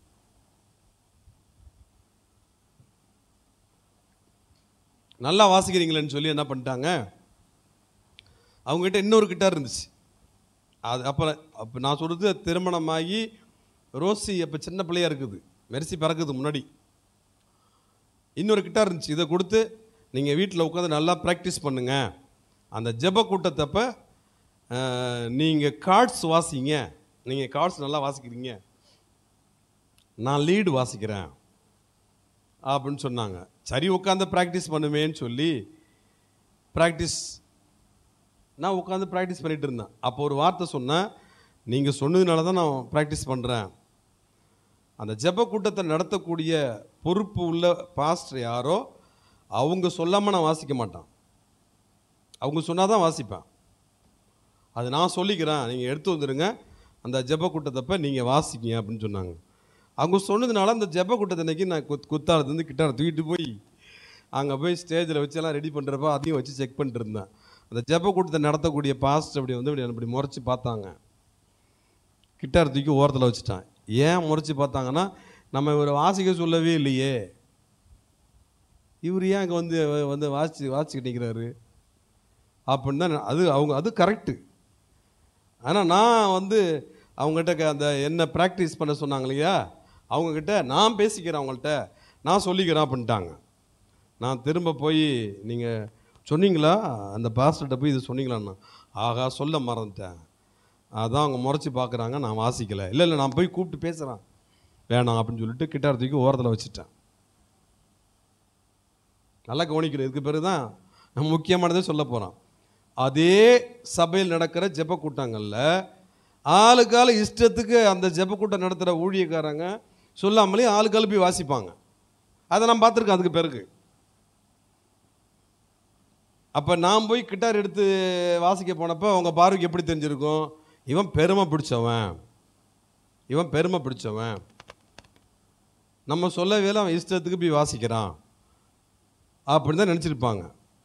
நல்லா வாசிக்கிறீங்களேன்னு சொல்லி என்ன பண்ணிட்டாங்க அவங்ககிட்ட இன்னொரு கிட்டார் இருந்துச்சு அது அப்போ அப்போ நான் சொல்கிறது திருமணமாகி ரோசி அப்போ சின்ன பிள்ளையா இருக்குது மெர்சி பிறக்குது முன்னாடி இன்னொரு கிட்டார் இருந்துச்சு இதை கொடுத்து நீங்கள் வீட்டில் உட்காந்து நல்லா ப்ராக்டிஸ் பண்ணுங்க அந்த ஜெப கூட்டத்தப்ப நீங்கள் கார்ட்ஸ் வாசிங்க நீங்கள் கார்ட்ஸ் நல்லா வாசிக்கிறீங்க நான் லீடு வாசிக்கிறேன் அப்படின்னு சொன்னாங்க சரி உட்காந்து ப்ராக்டிஸ் பண்ணுவேன்னு சொல்லி ப்ராக்டிஸ் நான் உட்காந்து ப்ராக்டிஸ் பண்ணிட்டு இருந்தேன் அப்போ ஒரு வார்த்தை சொன்னேன் நீங்கள் சொன்னதுனால தான் நான் ப்ராக்டிஸ் பண்ணுறேன் அந்த ஜெப கூட்டத்தை நடத்தக்கூடிய பொறுப்பு உள்ள பாஸ்டர் யாரோ அவங்க சொல்லாமல் நான் வாசிக்க மாட்டேன் அவங்க சொன்னால் தான் வாசிப்பேன் அது நான் சொல்லிக்கிறேன் நீங்கள் எடுத்து வந்துடுங்க அந்த ஜெப கூட்டத்தப்ப நீங்கள் வாசிக்கிங்க அப்படின்னு சொன்னாங்க அவங்க சொன்னதுனால அந்த ஜெப கூட்டத்தன்னைக்கு நான் குத் குத்தாலத்துலேருந்து கிட்டார தூக்கிட்டு போய் அங்கே போய் ஸ்டேஜில் வச்சு எல்லாம் ரெடி பண்ணுறப்ப அதையும் வச்சு செக் பண்ணிட்டு இருந்தேன் அந்த ஜெப கூட்டத்தை நடத்தக்கூடிய பாஸ்ட் அப்படி வந்து இப்படி அப்படி முறைச்சி பார்த்தாங்க கிட்டார் தூக்கி ஓரத்தில் வச்சுட்டான் ஏன் முறைச்சி பார்த்தாங்கன்னா நம்ம இவர் வாசிக்க சொல்லவே இல்லையே இவர் ஏன் இங்கே வந்து வந்து வாசிச்சு வாசிக்கிட்டு நிற்கிறாரு அப்படின்னு தான் அது அவங்க அது கரெக்டு ஆனால் நான் வந்து அவங்ககிட்ட க- அந்த என்ன ப்ராக்டிஸ் பண்ண சொன்னாங்க இல்லையா அவங்கக்கிட்ட நான் பேசிக்கிறேன் அவங்கள்ட்ட நான் சொல்லிக்கிறேன் அப்படின்ட்டாங்க நான் திரும்ப போய் நீங்கள் சொன்னீங்களா அந்த பாஸ்டர்கிட்ட போய் இது சொன்னீங்களான்னா ஆகா சொல்ல மறந்துட்டேன் அதான் அவங்க முறைச்சி பார்க்குறாங்க நான் வாசிக்கலை இல்லை இல்லை நான் போய் கூப்பிட்டு பேசுகிறேன் வேணாம் அப்படின்னு சொல்லிட்டு கிட்டார் தூக்கி ஓரத்தில் வச்சுட்டேன் நல்லா கவனிக்கணும் இதுக்கு பிறகு தான் நான் முக்கியமானதே சொல்ல போகிறோம் அதே சபையில் நடக்கிற ஜெப கூட்டங்களில் ஆளுக்கால இஷ்டத்துக்கு அந்த ஜெப கூட்டம் நடத்துகிற ஊழியக்காரங்க சொல்லாமலே ஆளுக்கால போய் வாசிப்பாங்க அதை நான் பார்த்துருக்கேன் அதுக்கு பிறகு அப்போ நான் போய் கிட்டார் எடுத்து வாசிக்க போனப்போ அவங்க பார்வைக்கு எப்படி தெரிஞ்சிருக்கும் இவன் பெருமை பிடிச்சவன் இவன் பெருமை பிடிச்சவன் நம்ம சொல்லவே இல்லை அவன் இஷ்டத்துக்கு போய் வாசிக்கிறான் அப்படின்னு தான் நினச்சிருப்பாங்க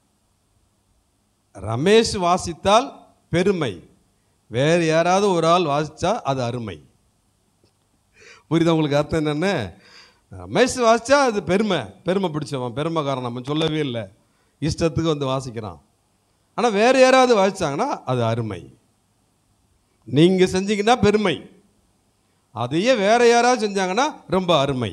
ரமேஷ் வாசித்தால் பெருமை வேறு யாராவது ஒரு ஆள் வாசித்தா அது அருமை புரியுதா உங்களுக்கு அர்த்தம் என்னென்னு ரமேஷ் வாசித்தா அது பெருமை பெருமை பிடிச்சவன் பெருமைக்காரன் நம்ம சொல்லவே இல்லை இஷ்டத்துக்கு வந்து வாசிக்கிறான் ஆனால் வேறு யாராவது வாசித்தாங்கன்னா அது அருமை நீங்கள் செஞ்சீங்கன்னா பெருமை அதையே வேற யாராவது செஞ்சாங்கன்னா ரொம்ப அருமை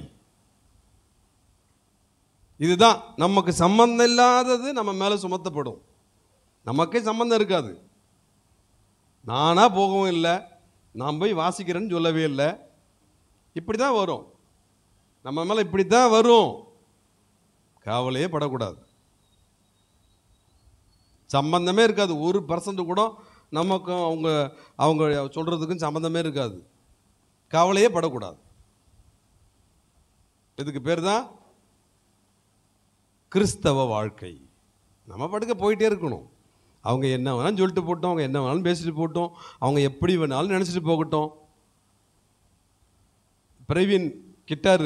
இதுதான் நமக்கு சம்பந்தம் இல்லாதது நம்ம மேலே சுமத்தப்படும் நமக்கே சம்பந்தம் இருக்காது நானா போகவும் இல்லை நான் போய் வாசிக்கிறேன்னு சொல்லவே இல்லை இப்படி தான் வரும் நம்ம மேலே இப்படி தான் வரும் கவலையே படக்கூடாது சம்பந்தமே இருக்காது ஒரு பர்சன்ட் கூட நமக்கும் அவங்க அவங்க சொல்கிறதுக்கும் சம்பந்தமே இருக்காது கவலையே படக்கூடாது இதுக்கு பேர் தான் கிறிஸ்தவ வாழ்க்கை நம்ம படுக்க போயிட்டே இருக்கணும் அவங்க என்ன வேணாலும் சொல்லிட்டு போட்டோம் அவங்க என்ன வேணாலும் பேசிட்டு போட்டோம் அவங்க எப்படி வேணாலும் நினச்சிட்டு போகட்டும் பிரவீன் கிட்டார்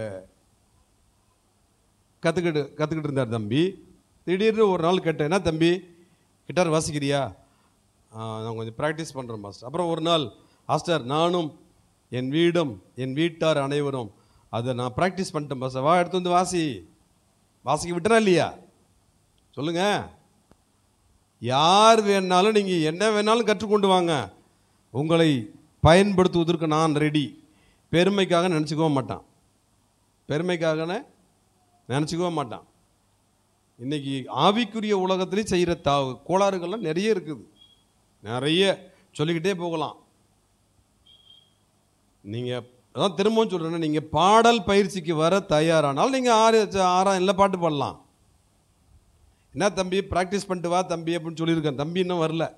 கற்றுக்கிட்டு கற்றுக்கிட்டு இருந்தார் தம்பி திடீர்னு ஒரு நாள் கேட்டேன் என்ன தம்பி கிட்டார் வாசிக்கிறியா "ஆ, நான் கொஞ்சம் ப்ராக்டிஸ் பண்ணுறேன் மாஸ்டர் அப்புறம் ஒரு நாள் மாஸ்டர் நானும் என் வீடும் என் வீட்டார் அனைவரும் அதை நான் ப்ராக்டிஸ் பண்ணிட்டேன் மாஸ்டர் வா எடுத்து வந்து வாசி வாசிக்க விட்டுறா இல்லையா சொல்லுங்க யார் வேணாலும் நீங்கள் என்ன வேணாலும் கற்றுக்கொண்டு வாங்க உங்களை பயன்படுத்துவதற்கு நான் ரெடி பெருமைக்காக நினச்சிக்கவே மாட்டான் பெருமைக்காக நினச்சிக்கவே மாட்டான் இன்னைக்கு ஆவிக்குரிய உலகத்திலேயே செய்கிற தா கோளாறுகள்லாம் நிறைய இருக்குது நிறைய சொல்லிக்கிட்டே போகலாம் நீங்கள் அதான் திரும்பவும் சொல்கிறேன்னா நீங்கள் பாடல் பயிற்சிக்கு வர தயாரானால் நீங்கள் ஆறு ஆறாம் இல்லை பாட்டு பாடலாம் என்ன தம்பி ப்ராக்டிஸ் பண்ணிட்டு வா தம்பி அப்படின்னு சொல்லியிருக்கேன் தம்பி இன்னும் வரல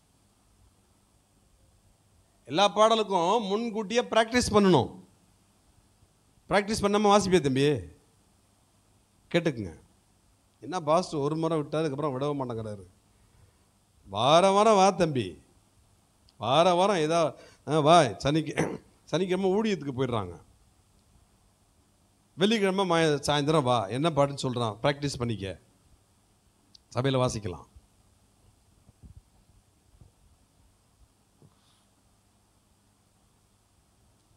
எல்லா பாடலுக்கும் முன்கூட்டியே ப்ராக்டிஸ் பண்ணணும் ப்ராக்டிஸ் பண்ணாமல் வாசிப்பே தம்பி கேட்டுக்குங்க என்ன பாஸ் ஒரு முறை விட்டார் அதுக்கப்புறம் விடவே மாட்டேங்கிறாரு வாரம் வாரம் வா தம்பி வார வாரம் ஏதா ஆ, வா சனிக்கு சனிக்கிழமை ஊழியத்துக்கு போயிடுறாங்க வெள்ளிக்கிழமை ம சாயந்தரம் வா என்ன பாட்டுன்னு சொல்கிறான் ப்ராக்டிஸ் பண்ணிக்க சபையில் வாசிக்கலாம்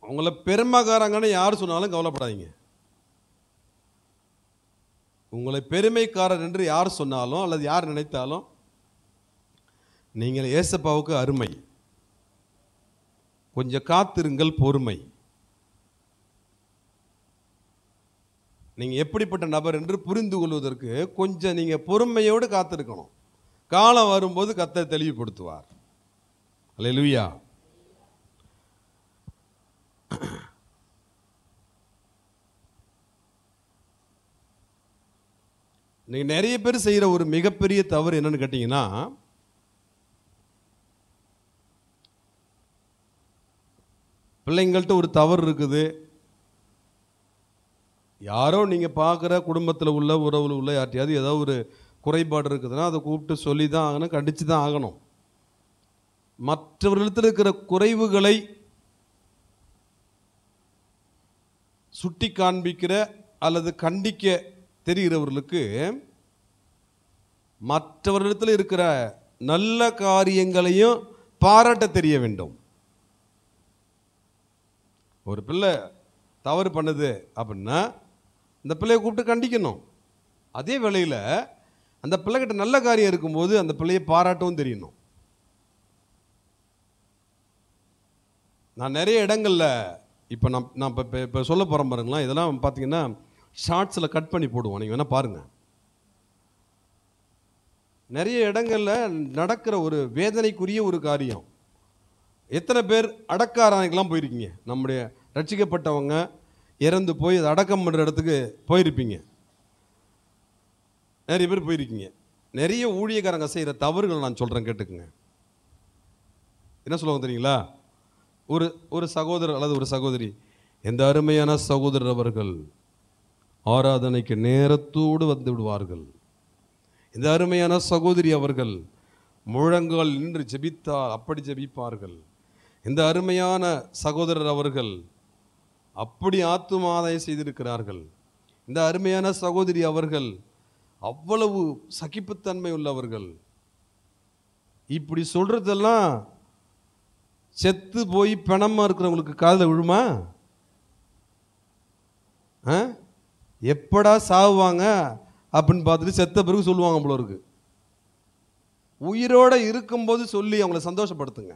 உங்களை பெருமைக்காரங்கன்னு யார் சொன்னாலும் கவலைப்படாதீங்க உங்களை பெருமைக்காரர் என்று யார் சொன்னாலும் அல்லது யார் நினைத்தாலும் நீங்கள் ஏசப்பாவுக்கு அருமை கொஞ்சம் காத்திருங்கள் பொறுமை நீங்க எப்படிப்பட்ட நபர் என்று புரிந்து கொள்வதற்கு கொஞ்சம் நீங்க பொறுமையோடு காத்திருக்கணும் காலம் வரும்போது கத்தர் தெளிவுபடுத்துவார் அல்லேலூயா நீங்க நிறைய பேர் செய்யற ஒரு மிகப்பெரிய தவறு என்னன்னு கேட்டீங்கன்னா பிள்ளைங்கள்ட்ட ஒரு தவறு இருக்குது யாரோ நீங்கள் பார்க்குற குடும்பத்தில் உள்ள உறவில் உள்ள யார்ட்டையாவது ஏதோ ஒரு குறைபாடு இருக்குதுன்னா அதை கூப்பிட்டு சொல்லி தான் ஆகணும் கண்டித்து தான் ஆகணும் மற்றவர்களிடத்தில் இருக்கிற குறைவுகளை சுட்டி காண்பிக்கிற அல்லது கண்டிக்க தெரிகிறவர்களுக்கு மற்றவர்களிடத்தில் இருக்கிற நல்ல காரியங்களையும் பாராட்ட தெரிய வேண்டும் ஒரு பிள்ளை தவறு பண்ணுது அப்படின்னா இந்த பிள்ளையை கூப்பிட்டு கண்டிக்கணும் அதே வேளையில் அந்த பிள்ளைகிட்ட நல்ல காரியம் இருக்கும்போது அந்த பிள்ளையை பாராட்டவும் தெரியணும் நான் நிறைய இடங்களில் இப்போ நான் நான் இப்போ இப்போ இப்போ சொல்ல போகிறேன் பாருங்களேன் இதெல்லாம் பார்த்தீங்கன்னா ஷார்ட்ஸில் கட் பண்ணி போடுவோம் நீங்கள் வேணால் பாருங்கள் நிறைய இடங்களில் நடக்கிற ஒரு வேதனைக்குரிய ஒரு காரியம் எத்தனை பேர் அடக்காரானைக்கெல்லாம் போயிருக்கீங்க நம்முடைய ரட்சிக்கப்பட்டவங்க இறந்து போய் அதை அடக்கம் பண்ணுற இடத்துக்கு போயிருப்பீங்க நிறைய பேர் போயிருக்கீங்க நிறைய ஊழியக்காரங்க செய்கிற தவறுகள் நான் சொல்கிறேன் கேட்டுக்குங்க என்ன சொல்லுவாங்க தெரியுங்களா ஒரு ஒரு சகோதரர் அல்லது ஒரு சகோதரி எந்த அருமையான சகோதரர் அவர்கள் ஆராதனைக்கு நேரத்தோடு வந்து விடுவார்கள் இந்த அருமையான சகோதரி அவர்கள் முழங்கால் நின்று ஜெபித்தால் அப்படி ஜெபிப்பார்கள் இந்த அருமையான சகோதரர் அவர்கள் அப்படி ஆத்துமாதாயம் செய்திருக்கிறார்கள் இந்த அருமையான சகோதரி அவர்கள் அவ்வளவு சகிப்புத்தன்மை உள்ளவர்கள் இப்படி சொல்றதெல்லாம் செத்து போய் பிணமா இருக்கிறவங்களுக்கு காதில் விழுமா ஆ? எப்படா சாவுவாங்க அப்படின்னு பார்த்துட்டு செத்த பிறகு சொல்லுவாங்க போல இருக்கு உயிரோட இருக்கும்போது சொல்லி அவங்கள சந்தோஷப்படுத்துங்க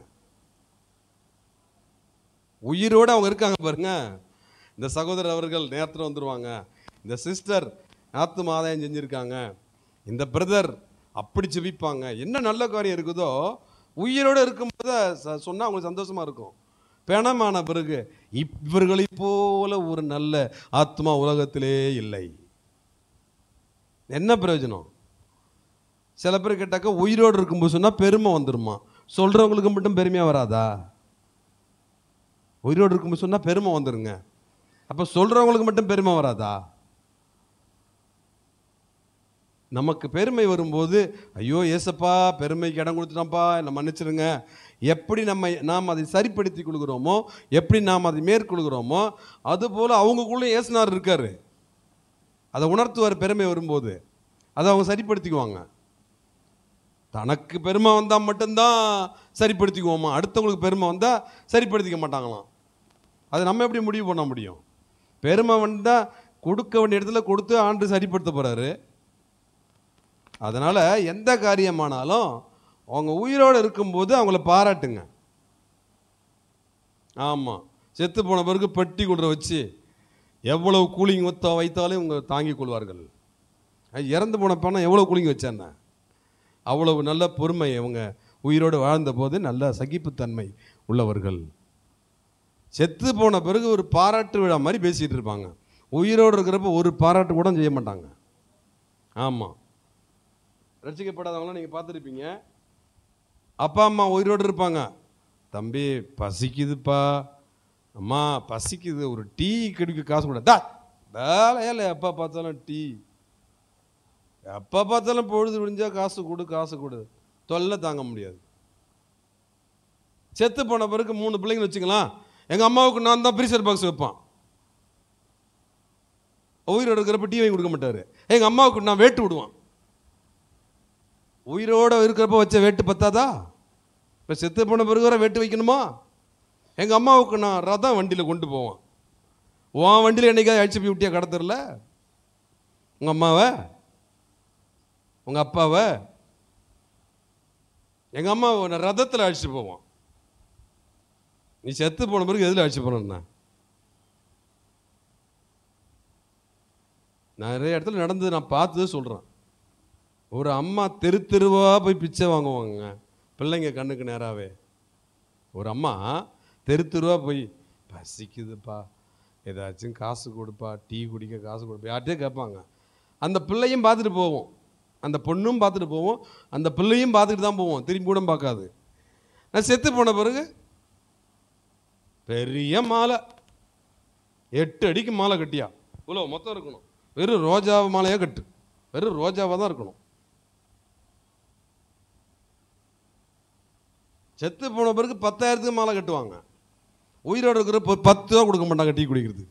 உயிரோட அவங்க இருக்காங்க பாருங்க இந்த சகோதரர் அவர்கள் நேரத்தில் வந்துருவாங்க இந்த சிஸ்டர் ஆத்தும ஆதாயம் செஞ்சுருக்காங்க இந்த பிரதர் அப்படி ஜெபிப்பாங்க என்ன நல்ல காரியம் இருக்குதோ உயிரோட இருக்கும்போது ச- சொன்னா அவங்களுக்கு சந்தோஷமா இருக்கும் பிணமான பிறகு இவர்களைப் போல ஒரு நல்ல ஆத்மா உலகத்திலே இல்லை என்ன பிரயோஜனம் சில பேர் கேட்டாக்கா உயிரோடு இருக்கும்போது சொன்னா பெருமை வந்துருமா சொல்றவங்களுக்கு மட்டும் பெருமையா வராதா உயிரோடு இருக்கும்போது சொன்னா பெருமை வந்துருங்க அப்ப சொல்றவங்களுக்கு மட்டும் பெருமை வராதா நமக்கு பெருமை வரும்போது ஐயோ ஏசப்பா பெருமைக்கு இடம் கொடுத்துட்டோம்ப்பா என்னை மன்னிச்சிருங்க எப்படி நம்ம நாம் அதை சரிப்படுத்தி கொள்கிறோமோ எப்படி நாம் அதை மேற்கொள்கிறோமோ அதுபோல் அவங்களுக்குள்ள ஏசுனார் இருக்காரு அதை உணர்த்துவார் பெருமை வரும்போது அதை அவங்க சரிப்படுத்திக்குவாங்க தனக்கு பெருமை வந்தால் மட்டும்தான் சரிப்படுத்திக்குவோமா அடுத்தவங்களுக்கு பெருமை வந்தால் சரிப்படுத்திக்க மாட்டாங்களாம் அது நம்ம எப்படி முடிவு பண்ண முடியும் பெருமை வந்தால் கொடுக்க வேண்டிய இடத்துல கொடுத்து ஆண்டு சரிப்படுத்த போகிறாரு அதனால் எந்த காரியமானாலும் அவங்க உயிரோடு இருக்கும்போது அவங்கள பாராட்டுங்க ஆமாம் செத்து போன பிறகு பெட்டி கொடுற வச்சு எவ்வளவு கூலிங் ஒத்த வைத்தாலும் இவங்க தாங்கிக் கொள்வார்கள் அது இறந்து போன பணம் எவ்வளோ கூலிங் வச்சானே அவ்வளவு நல்ல பொறுமை அவங்க உயிரோடு வாழ்ந்த போது நல்ல சகிப்புத்தன்மை உள்ளவர்கள் செத்து போன பிறகு ஒரு பாராட்டு விழா மாதிரி பேசிகிட்டு இருப்பாங்க உயிரோடு இருக்கிறப்ப ஒரு பாராட்டு கூட செய்ய மாட்டாங்க ஆமாம் ரசிக்கப்படாதவங்களாம் நீங்கள் பார்த்துருப்பீங்க அப்பா அம்மா உயிரோடு இருப்பாங்க தம்பி பசிக்குதுப்பா அம்மா பசிக்குது ஒரு டீ குடிக்க காசு கூட தா வேலையில எப்போ பார்த்தாலும் டீ எப்போ பார்த்தாலும் பொழுது விடிஞ்சா காசு கொடு காசு கொடு தொல்லை தாங்க முடியாது செத்து போன பிறகு மூணு பிள்ளைங்க வச்சுக்கலாம் எங்கள் அம்மாவுக்கு நான் தான் ஃப்ரீசர் பாக்ஸ் வைப்பான் உயிரோடு இருக்கிறப்ப டீ வாங்கி கொடுக்க மாட்டாரு எங்கள் அம்மாவுக்கு நான் வேட்டு விடுவான் உயிரோட இருக்கிறப்ப வச்ச வேட்டு பத்தாதா இப்போ செத்து போன பிறகு வர வேட்டு வைக்கணுமா எங்கள் அம்மாவுக்கு நான் ரதம் வண்டியில் கொண்டு போவேன் உன் வண்டியில் என்னைக்காவது அழிச்சு போய் விட்டியா கடத்தரில் உங்கள் அம்மாவை உங்கள் அப்பாவை எங்கள் அம்மாவை நான் ரதத்தில் அழைச்சிட்டு போவோம் நீ செத்து போன பிறகு எதில் அழைச்சி போனேன்னா நிறைய இடத்துல நடந்தது நான் பார்த்தது சொல்கிறேன் ஒரு அம்மா தெரு தெருவாக போய் பிச்சை வாங்குவாங்க பிள்ளைங்க கண்ணுக்கு நேராகவே ஒரு அம்மா தெரு தெருவாக போய் பசிக்குதுப்பா ஏதாச்சும் காசு கொடுப்பா டீ குடிக்க காசு கொடுப்பா யார்கிட்டயே கேட்பாங்க அந்த பிள்ளையும் பார்த்துட்டு போவோம் அந்த பொண்ணும் பார்த்துட்டு போவோம் அந்த பிள்ளையும் பார்த்துட்டு தான் போவோம் திரும்பி கூட பார்க்காது நான் செத்து போன பிறகு பெரிய மாலை எட்டு அடிக்கு மாலை கட்டியா இவ்வளோ மொத்தம் இருக்கணும் வெறும் ரோஜா மாலையாக கட்டு வெறும் ரோஜாவாக தான் இருக்கணும் செத்து போன பிறகு பத்தாயிரத்துக்கு மாலை கட்டுவாங்க உயிரோடு இருக்கிற ப- பத்து ரூபா கொடுக்க மாட்டாங்க டீ குடிக்கிறது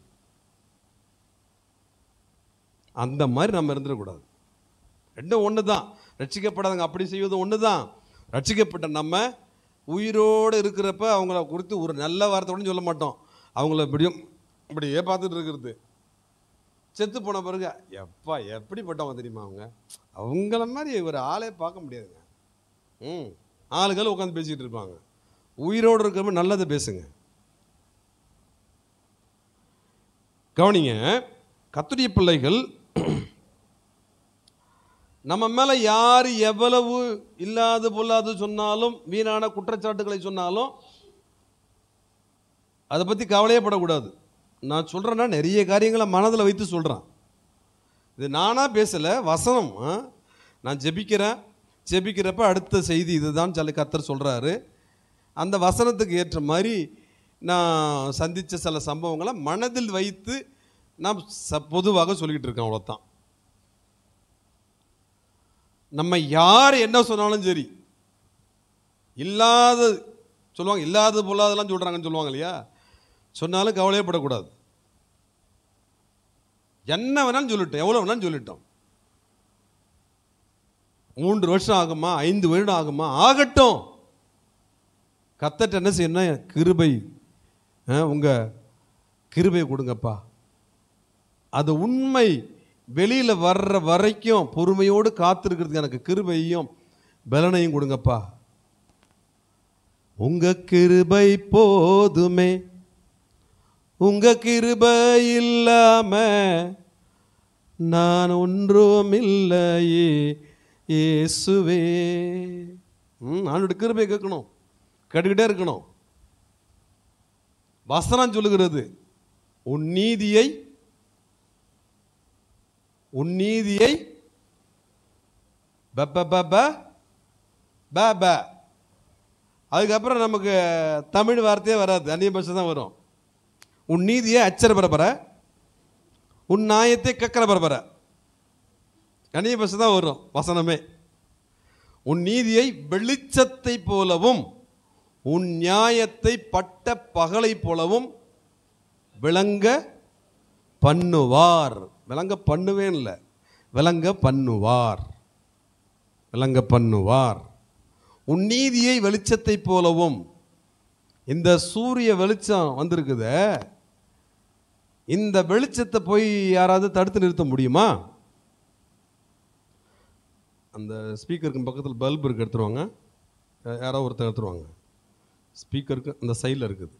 அந்த மாதிரி நம்ம இருந்துடக்கூடாது ரெண்டும் ஒன்று தான் ரட்சிக்கப்படாதவங்க அப்படி செய்வதும் ஒன்று தான் ரட்சிக்கப்பட்ட நம்ம உயிரோடு இருக்கிறப்ப அவங்கள குறித்து ஒரு நல்ல வார்த்தை கூட சொல்ல மாட்டோம் அவங்கள இப்படியும் இப்படியே பார்த்துட்டு இருக்கிறது செத்து போன பிறகு எப்பா எப்படிப்பட்டவங்க தெரியுமா அவங்க அவங்கள மாதிரி ஒரு ஆளே பார்க்க முடியாதுங்க ம் ஆளுகள் உட்காந்து பேசிக்கிட்டு இருப்பாங்க உயிரோடு இருக்கிறப்ப நல்லதை பேசுங்க கவனிங்க கத்துடைய பிள்ளைகள் நம்ம மேலே யார் எவ்வளவு இல்லாது பொல்லாது சொன்னாலும் வீணான குற்றச்சாட்டுகளை சொன்னாலும் அதை பற்றி கவலையே படக்கூடாது நான் சொல்கிறேன்னா நிறைய காரியங்களை மனதில் வைத்து சொல்கிறேன் இது நானாக பேசலை வசனம் ஆ? நான் ஜெபிக்கிறேன் ஜெபிக்கிறப்ப அடுத்த செய்தி இதுதான் சொல்லி கத்தர் சொல்கிறாரு அந்த வசனத்துக்கு ஏற்ற மாதிரி நான் சந்தித்த சில சம்பவங்களை மனதில் வைத்து நான் ச பொதுவாக சொல்லிக்கிட்டு இருக்கேன் அவ்வளோதான் நம்ம யார் என்ன சொன்னாலும் சரி இல்லாத சொல்லுவாங்க இல்லாத பொல்லாதெல்லாம் சொல்கிறாங்கன்னு சொல்லுவாங்க இல்லையா சொன்னாலும் கவலையே படக்கூடாது என்ன வேணாலும் சொல்லிட்டோம் எவ்வளோ வேணாலும் சொல்லிட்டோம் மூன்று வருஷம் ஆகுமா ஐந்து வருடம் ஆகுமா ஆகட்டும் கத்தட்ட என்ன செய்யணும் கிருபை ஆ, உங்க கிருபை கொடுங்கப்பா அது உண்மை வெளியில் வர்ற வரைக்கும் பொறுமையோடு காத்திருக்கிறதுக்கு எனக்கு கிருபையும் பலனையும் கொடுங்கப்பா உங்க கிருபை போதுமே உங்க கிருபை இல்லாம நான் ஒன்றும் இல்லையே இயேசுவே ம் ஆண்டோட கிருபை கேட்கணும் கேட்டுக்கிட்டே இருக்கணும் வசனம் சொல்லுகிறது உன் நீதியை உன் நீதியை ப ப ப ப ப ப அதுக்கப்புறம் நமக்கு தமிழ் வார்த்தையே வராது அந்நிய பாஷை தான் வரும் உன் நீதியை அச்சர பரபர உன் நியாயத்தை கக்கர பரபர அந்நிய பாஷை தான் வரும் வசனமே உன் நீதியை வெளிச்சத்தை போலவும் உன் நியாயத்தை பட்ட பகலை போலவும் விளங்க பண்ணுவார் விளங்க பண்ணுவேன் இல்லை விளங்க பண்ணுவார் விளங்க பண்ணுவார் உன் நீதியை வெளிச்சத்தை போலவும் இந்த சூரிய வெளிச்சம் வந்திருக்குதே இந்த வெளிச்சத்தை போய் யாராவது தடுத்து நிறுத்த முடியுமா அந்த ஸ்பீக்கருக்கு பக்கத்தில் பல்ப் இருக்கு எடுத்துருவாங்க யா- யாரோ ஒருத்தர் எடுத்துருவாங்க ஸ்பீக்கருக்கு அந்த சைடில் இருக்குது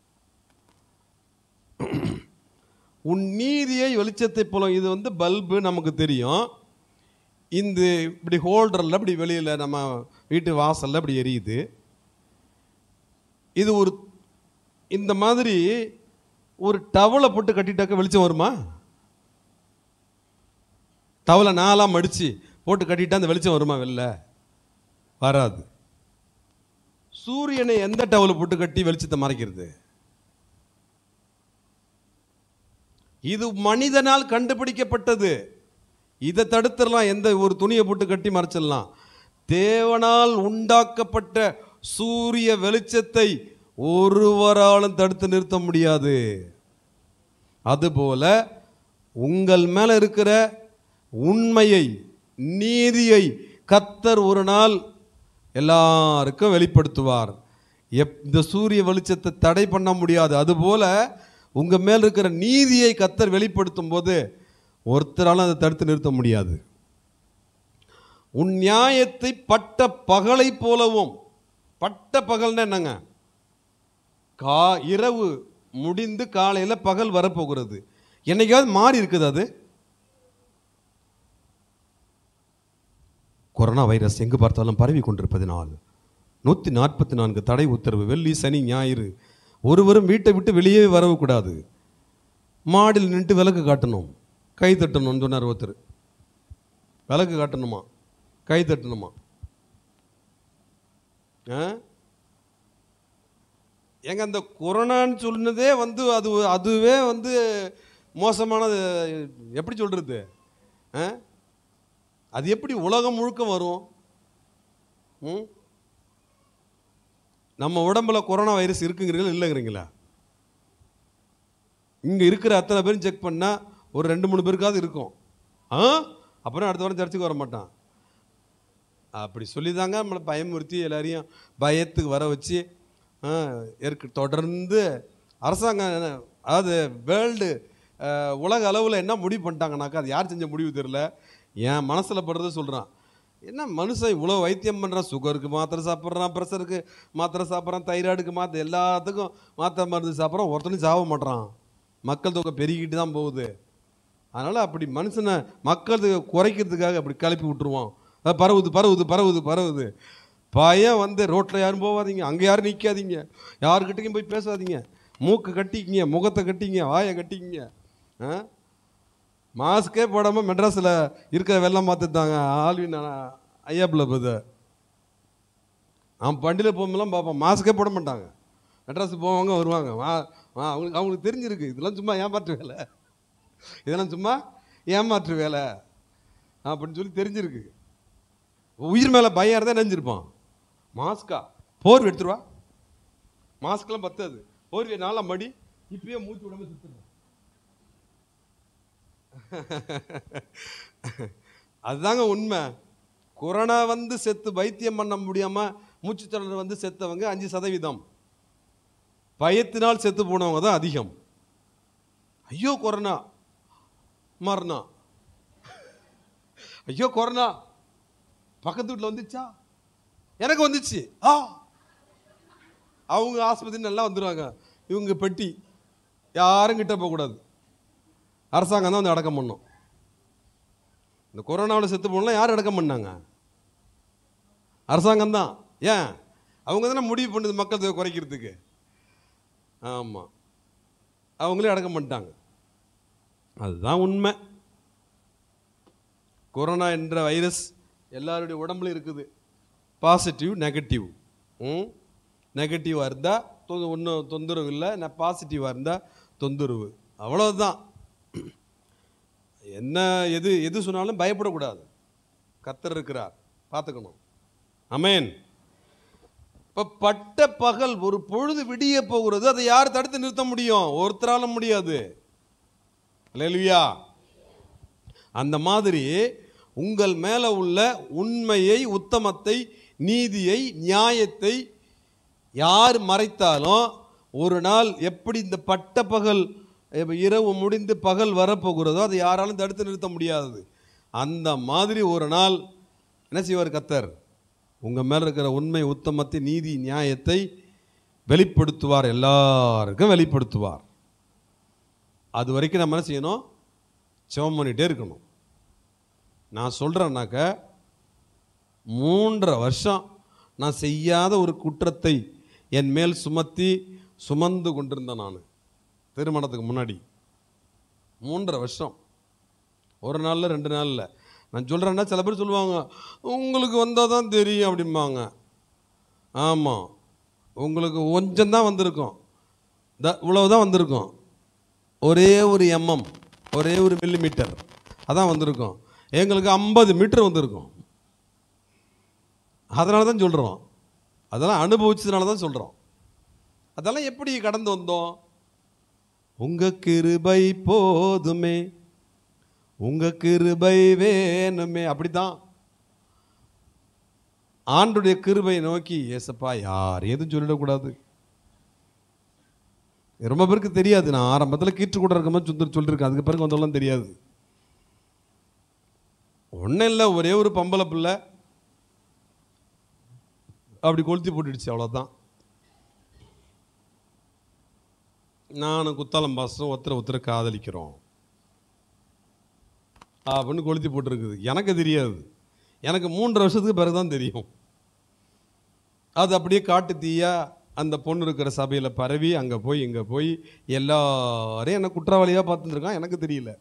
உன் நீதியை வெளிச்சத்தை போல இது வந்து பல்பு நமக்கு தெரியும் இந்த இப்படி ஹோல்டரில் இப்படி வெளியில் நம்ம வீட்டு வாசலில் இப்படி எரியுது இது ஒரு இந்த மாதிரி ஒரு டவலை போட்டு கட்டிட்டாக்க வெளிச்சம் வருமா டவலை நாலாம் மடித்து போட்டு கட்டிட்டா அந்த வெளிச்சம் வருமா வெளில வராது சூரியனை எந்த டவலை போட்டு கட்டி வெளிச்சத்தை மறைக்கிறது இது மனிதனால் கண்டுபிடிக்கப்பட்டது இதை தடுத்துடலாம் எந்த ஒரு துணியை போட்டு கட்டி மறைச்சிடலாம் தேவனால் உண்டாக்கப்பட்ட சூரிய வெளிச்சத்தை ஒருவராலும் தடுத்து நிறுத்த முடியாது அதுபோல உங்கள் மேல இருக்கிற உண்மையை நீதியை கத்தர் ஒரு நாள் எல்லாருக்கும் வெளிப்படுத்துவார் எப் இந்த சூரிய வெளிச்சத்தை தடை பண்ண முடியாது அதுபோல உங்க மேல் இருக்கிற நீதியை கத்தர் வெளிப்படுத்தும் போது ஒருத்தராலும் அதை தடுத்து நிறுத்த முடியாது உன் நியாயத்தை பட்ட பகலை போலவும் பட்ட பகல்னா என்னங்க கா இரவு முடிந்து காலையில் பகல் வரப்போகிறது என்னைக்காவது மாறி இருக்குது அது கொரோனா வைரஸ் எங்கு பார்த்தாலும் பரவி கொண்டிருப்பதினால் நூற்றி நாற்பத்தி நான்கு தடை உத்தரவு வெள்ளி சனி ஞாயிறு ஒருவரும் வீட்டை விட்டு வெளியே வரக்கூடாது மாடியில் நின்று விளக்கு காட்டணும் கை தட்டணும்னு சொன்னார் ஒருத்தர் விளக்கு காட்டணுமா கை தட்டணுமா ஆ எங்க அந்த கொரோனான்னு சொன்னதே வந்து அது அதுவே வந்து மோசமானது எப்படி சொல்றது ஆ? அது எப்படி உலகம் முழுக்க வரும் ம்? நம்ம உடம்புல கொரோனா வைரஸ் இருக்குங்கிறீங்களா இல்லைங்கிறீங்களா இங்கே இருக்கிற அத்தனை பேரும் செக் பண்ணால் ஒரு ரெண்டு மூணு பேருக்காவது இருக்கும் ஆ அப்புறம் அடுத்த வாரம் சர்ச்சுக்கு வர மாட்டான் அப்படி சொல்லி தாங்க நம்மளை பயமுறுத்தி எல்லாரையும் பயத்துக்கு வர வச்சு ஆ, இருக்கு தொடர்ந்து அரசாங்கம் என்ன- அதாவது வேர்ல்டு உலக அளவில் என்ன முடிவு பண்ணிட்டாங்கனாக்கா அது யார் செஞ்ச முடிவு தெரியல என் மனசில் படுறத சொல்கிறான் என்ன மனுஷன் இவ்வளோ வைத்தியம் பண்ணுறான் சுகருக்கு மாத்திரை சாப்பிட்றான் ப்ரெஷருக்கு மாத்திரை சாப்பிட்றான் தைராய்டுக்கு மாத்திரை எல்லாத்துக்கும் மாத்திரை மருந்து சாப்பிட்றான் ஒருத்தனையும் சாக மாட்றான் மக்கள் தொகை பெருகிட்டு தான் போகுது அதனால் அப்படி மனுஷனை மக்கள் தொகை குறைக்கிறதுக்காக அப்படி கிளப்பி விட்டுருவோம் அஹ் பரவுது பரவுது பரவுது பரவுது பயம் வந்து ரோட்டில் யாரும் போகாதீங்க அங்கே யாரும் நிற்காதீங்க யாருக்கிட்டையும் போய் பேசாதீங்க மூக்கு கட்டிக்கிங்க முகத்தை கட்டிங்க வாயை கட்டிக்கிங்க ஆ மாஸ்கே போடாமல் மெட்ராஸில் இருக்கிற வெள்ளம் பார்த்துட்டாங்க ஆல்வின் ஐயாப்பில் போது அவன் வண்டியில் போகும்போதெல்லாம் பார்ப்பான் மாஸ்கே போட மாட்டாங்க மெட்ராஸ் போவாங்க வருவாங்க வா வா அவங்களுக்கு அவங்களுக்கு தெரிஞ்சிருக்கு இதெல்லாம் சும்மா ஏமாற்று வேலை இதெல்லாம் சும்மா ஏமாற்று வேலை அப்படின்னு சொல்லி தெரிஞ்சிருக்கு உயிர் மேலே பயம் இருந்தால் நினைஞ்சிருப்பான் மாஸ்கா போர்வை எடுத்துருவா மாஸ்க்லாம் பத்தாது போர்வை நாலாம் மடி இப்பயே மூச்சு விடாம சுத்துறேன் அதுதாங்க உண்மை கொரோனா வந்து செத்து வைத்தியம் பண்ண முடியாம மூச்சுத்திணறல் வந்து செத்தவங்க அஞ்சு சதவீதம் பயத்தினால் செத்து போனவங்க தான் அதிகம் ஐயோ கொரோனா மரணம் ஐயோ கொரோனா பக்கத்து வீட்டில் வந்துச்சா எனக்கு வந்துச்சு ஆ அவங்க ஆஸ்பத்திரி நல்லா வந்துடுவாங்க இவங்க பெட்டி யாரும் கிட்ட போகக்கூடாது அரசாங்கம் தான் வந்து அடக்கம் பண்ணும் இந்த கொரோனாவில் செத்து போனலாம் யார் அடக்கம் பண்ணாங்க அரசாங்கம் தான் ஏன் அவங்க தானே முடிவு பண்ணுது மக்கள் தொகை குறைக்கிறதுக்கு ஆமாம் அவங்களே அடக்கம் பண்ணிட்டாங்க அதுதான் உண்மை கொரோனா என்ற வைரஸ் எல்லாருடைய உடம்புல இருக்குது பாசிட்டிவ் நெகட்டிவ் ம் நெகட்டிவாக இருந்தால் ஒன்றும் தொந்தரவு இல்லை நான் பாசிட்டிவாக இருந்தால் தொந்தரவு அவ்வளவுதான் என்ன எது எது சொன்னாலும் பயப்படக்கூடாது கத்தர் இருக்கிறார் பார்த்துக்கணும் அமேன் இப்போ பட்ட பகல் ஒரு பொழுது விடிய போகிறது அதை யார் தடுத்து நிறுத்த முடியும் ஒருத்தரால முடியாது அல்லேலூயா அந்த மாதிரி உங்கள் மேலே உள்ள உண்மையை உத்தமத்தை நீதியை நியாயத்தை யார் மறைத்தாலும் ஒரு நாள் எப்படி இந்த பட்ட பகல் இப்ப இரவு முடிந்து பகல் வரப்போகிறதோ அதை யாராலும் தடுத்து நிறுத்த முடியாது அந்த மாதிரி ஒரு நாள் என்ன செய்வார் கத்தர் உங்கள் மேலே இருக்கிற உண்மை உத்தமத்தை நீதி நியாயத்தை வெளிப்படுத்துவார் எல்லாருக்கும் வெளிப்படுத்துவார் அது வரைக்கும் நம்ம என்ன செய்யணும் செவம் பண்ணிகிட்டே இருக்கணும் நான் சொல்கிறேன்னாக்க மூன்றரை வருஷம் நான் செய்யாத ஒரு குற்றத்தை என் மேல் சுமத்தி சுமந்து கொண்டிருந்தேன் நான் திருமணத்துக்கு முன்னாடி மூன்றரை வருஷம் ஒரு நாளில் ரெண்டு நாளில் நான் சொல்கிறேன்னா சில பேர் சொல்லுவாங்க உங்களுக்கு வந்தால் தான் தெரியும் அப்படிம்பாங்க ஆமாம் உங்களுக்கு கொஞ்சம் தான் வந்திருக்கும் த இவ்வளவு தான் வந்திருக்கும் ஒரே ஒரு எம்எம் ஒரே ஒரு மில்லி மீட்டர் அதான் வந்திருக்கும் எங்களுக்கு ஐம்பது மீட்டர் வந்திருக்கும் அதனால தான் சொல்கிறோம் அதெல்லாம் அனுபவிச்சதுனால தான் சொல்கிறோம் அதெல்லாம் எப்படி கடந்து வந்தோம் உங்க கிருபை போதுமே உங்க கிருபை வேணுமே அப்படித்தான் ஆண்டுடைய கிருபையை நோக்கி ஏசப்பா யார் எதுவும் சொல்லிடக்கூடாது ரொம்ப பேருக்கு தெரியாது நான் ஆரம்பத்தில் கீற்று கூட இருக்கும்போது சுந்தர் சொல்லியிருக்கேன் அதுக்கு பிறகு வந்தவங்களாம் தெரியாது ஒன்றும் இல்லை ஒரே ஒரு பம்பளை பிள்ளை அப்படி கொளுத்தி போட்டுடுச்சு அவ்வளோதான் நானும் குத்தாலம் பாசம் ஒருத்தரை ஒருத்தரை காதலிக்கிறோம் அப்படின்னு கொளுத்தி போட்டிருக்குது எனக்கு தெரியாது எனக்கு மூன்று வருஷத்துக்கு பிறகு தான் தெரியும் அது அப்படியே காட்டு தீயா அந்த பொண்ணு இருக்கிற சபையில் பரவி அங்கே போய் இங்கே போய் எல்லாரையும் என்ன குற்றவாளியாக பார்த்துருக்கான் எனக்கு தெரியல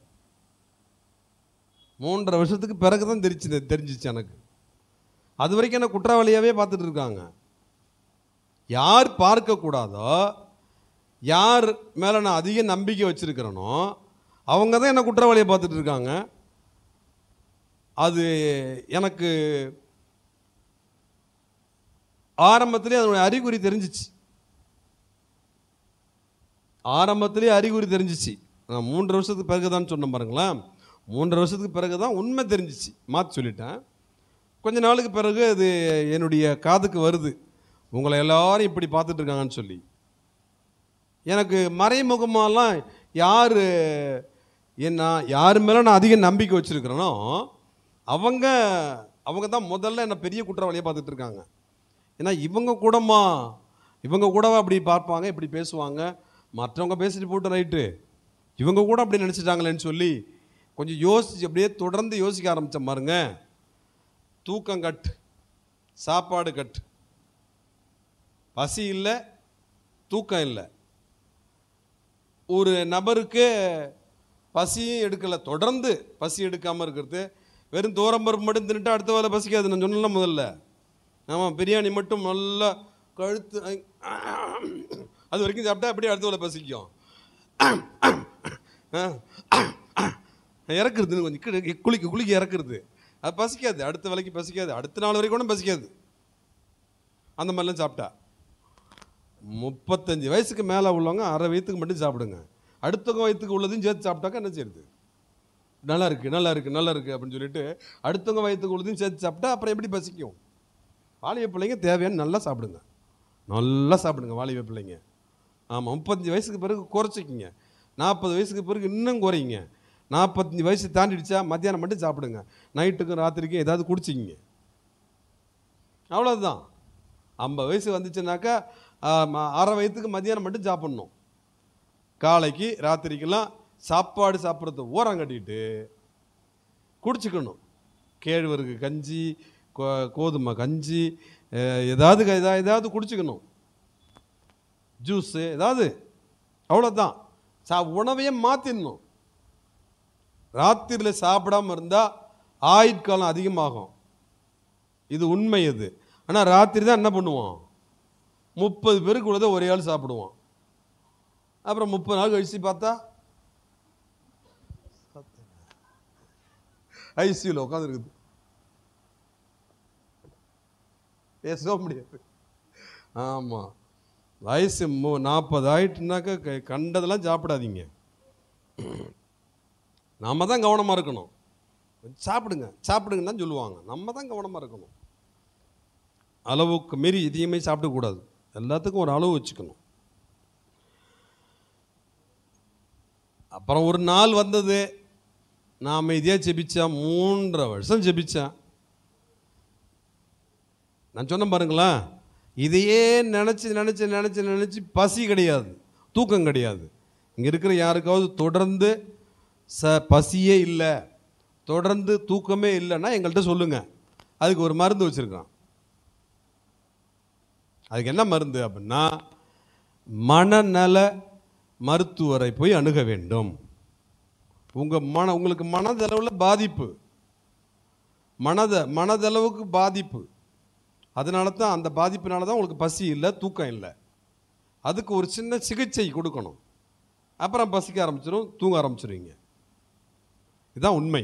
மூன்றரை வருஷத்துக்கு பிறகு தான் தெரிச்சு தெரிஞ்சிச்சு எனக்கு அது வரைக்கும் என்ன குற்றவாளியாகவே பார்த்துட்டு இருக்காங்க யார் பார்க்கக்கூடாதோ யார் மேலே நான் அதிக நம்பிக்கை வச்சுருக்கிறேனோ அவங்க தான் என்ன குற்றவாளியை பார்த்துட்டு இருக்காங்க அது எனக்கு ஆரம்பத்திலே அதனுடைய அறிகுறி தெரிஞ்சிச்சு ஆரம்பத்திலே அறிகுறி தெரிஞ்சிச்சு நான் மூன்று வருஷத்துக்கு பிறகு தான் சொன்னேன் பாருங்களேன் மூன்று வருஷத்துக்கு பிறகு தான் உண்மை தெரிஞ்சிச்சு மாற்றி சொல்லிட்டேன் கொஞ்ச நாளுக்கு பிறகு அது என்னுடைய காதுக்கு வருது உங்களை எல்லாரும் இப்படி பார்த்துட்டு இருக்காங்கன்னு சொல்லி எனக்கு மறைமுகமாலாம் யார் என்ன யார் மேலே நான் அதிக நம்பிக்கை வச்சுருக்கிறேனோ அவங்க அவங்க தான் முதல்ல என்ன பெரிய குற்றவாளியாக பார்த்துட்டு இருக்காங்க ஏன்னா இவங்க கூடமா இவங்க கூடவா அப்படி பார்ப்பாங்க இப்படி பேசுவாங்க மற்றவங்க பேசிட்டு போட்டு ரைட்டு இவங்க கூட அப்படி நினச்சிட்டாங்களேன்னு சொல்லி கொஞ்சம் யோசிச்சு அப்படியே தொடர்ந்து யோசிக்க ஆரம்பித்த பாருங்க தூக்கம் கட் சாப்பாடு கட் பசி இல்லை தூக்கம் இல்லை ஒரு நபருக்கு பசியும் எடுக்கலை தொடர்ந்து பசி எடுக்காமல் இருக்கிறது வெறும் தோரம்பருப்பு மட்டும் தின்னுட்டு அடுத்த வேலை பசிக்காது நான் சொன்னல முதல்ல ஆமாம் பிரியாணி மட்டும் நல்லா கழுத்து அது வரைக்கும் சாப்பிட்டா அப்படியே அடுத்த வேலை பசிக்கும் இறக்குறதுன்னு கொஞ்சம் கீழே குளிக்க குளிக்க இறக்குறது அது பசிக்காது அடுத்த வேலைக்கு பசிக்காது அடுத்த நாள் வரைக்கும் கூட பசிக்காது அந்த மாதிரிலாம் சாப்பிட்டா முப்பத்தஞ்சு வயசுக்கு மேலே உள்ளவங்க அரை வயிற்றுக்கு மட்டும் சாப்பிடுங்க அடுத்தவங்க வயிற்றுக்கு உள்ளதையும் சேர்த்து சாப்பிட்டாக்கா என்ன செய்யுது நல்லா இருக்கு நல்லா இருக்கு நல்லா இருக்கு அப்படின்னு சொல்லிட்டு அடுத்தவங்க வயிற்றுக்கு உள்ளதையும் சேர்த்து சாப்பிட்டா அப்புறம் எப்படி பசிக்கும் வாலிப பிள்ளைங்க தேவையான நல்லா சாப்பிடுங்க நல்லா சாப்பிடுங்க வாலிப பிள்ளைங்க ஆமாம் முப்பத்தஞ்சு வயசுக்கு பிறகு குறைச்சிக்கிங்க நாற்பது வயசுக்கு பிறகு இன்னும் குறையுங்க நாற்பத்தஞ்சு வயசு தாண்டிடுச்சா மத்தியானம் மட்டும் சாப்பிடுங்க நைட்டுக்கும் ராத்திரிக்கும் ஏதாவது குடிச்சிக்கிங்க அவ்வளோதான் ஐம்பது வயசு வந்துச்சுனாக்கா ஆமா, அரை வயதுக்கு மத்தியானம் மட்டும் சாப்பிட்ணும் காலைக்கு ராத்திரிக்கெல்லாம் சாப்பாடு சாப்பிட்றது ஓரம் கட்டிட்டு குடிச்சுக்கணும் கேழ்வரகு கஞ்சி கோ- கோதுமை கஞ்சி அஹ், ஏதாவது க- ஏதா- ஏதாவது குடிச்சுக்கணும் ஜூஸு ஏதாவது அவ்வளோதான் சா உணவையே மாற்றிடணும் ராத்திரியில் சாப்பிடாம இருந்தால் ஆயுட்காலம் அதிகமாகும் இது உண்மை இது ஆனால் ராத்திரி தான் என்ன பண்ணுவோம் முப்பது பேருக்கு உள்ளதை ஒரே ஆள் சாப்பிடுவோம் அப்புறம் முப்பது நாள் கழிச்சு பார்த்தா ஐசியூவில் உட்காந்துருக்குது பேசவே முடியாது ஆமாம் வயசு மு நாற்பது ஆயிட்டுனாக்கா க- கண்டதெல்லாம் சாப்பிடாதீங்க நம்ம தான் கவனமாக இருக்கணும் சாப்பிடுங்க சாப்பிடுங்கன்னு தான் சொல்லுவாங்க நம்ம தான் கவனமாக இருக்கணும் அளவுக்கு மீறி எதையுமே சாப்பிடக்கூடாது எல்லாத்துக்கும் ஒரு அளவு வச்சுக்கணும் அப்புறம் ஒரு நாள் வந்தது நான் அமைதியாக ஜெபிச்சேன் மூன்றரை வருஷம் ஜெபிச்சேன் நான் சொன்னேன் பாருங்களேன் இதையே நினச்சி நினச்சி நினச்சி நினச்சி பசி கிடையாது தூக்கம் கிடையாது இங்கே இருக்கிற யாருக்காவது தொடர்ந்து ச பசியே இல்லை தொடர்ந்து தூக்கமே இல்லைன்னா எங்கள்கிட்ட சொல்லுங்கள் அதுக்கு ஒரு மருந்து வச்சுருக்கான் அதுக்கு என்ன மருந்து அப்படின்னா மனநல மருத்துவரை போய் அணுக வேண்டும் உங்கள் மன உங்களுக்கு மனதளவில் பாதிப்பு மனத மனதளவுக்கு பாதிப்பு அதனால தான் அந்த பாதிப்பினால தான் உங்களுக்கு பசி இல்லை தூக்கம் இல்லை அதுக்கு ஒரு சின்ன சிகிச்சை கொடுக்கணும் அப்புறம் பசிக்க ஆரம்பிச்சிடும் தூங்க ஆரம்பிச்சிருவீங்க இதுதான் உண்மை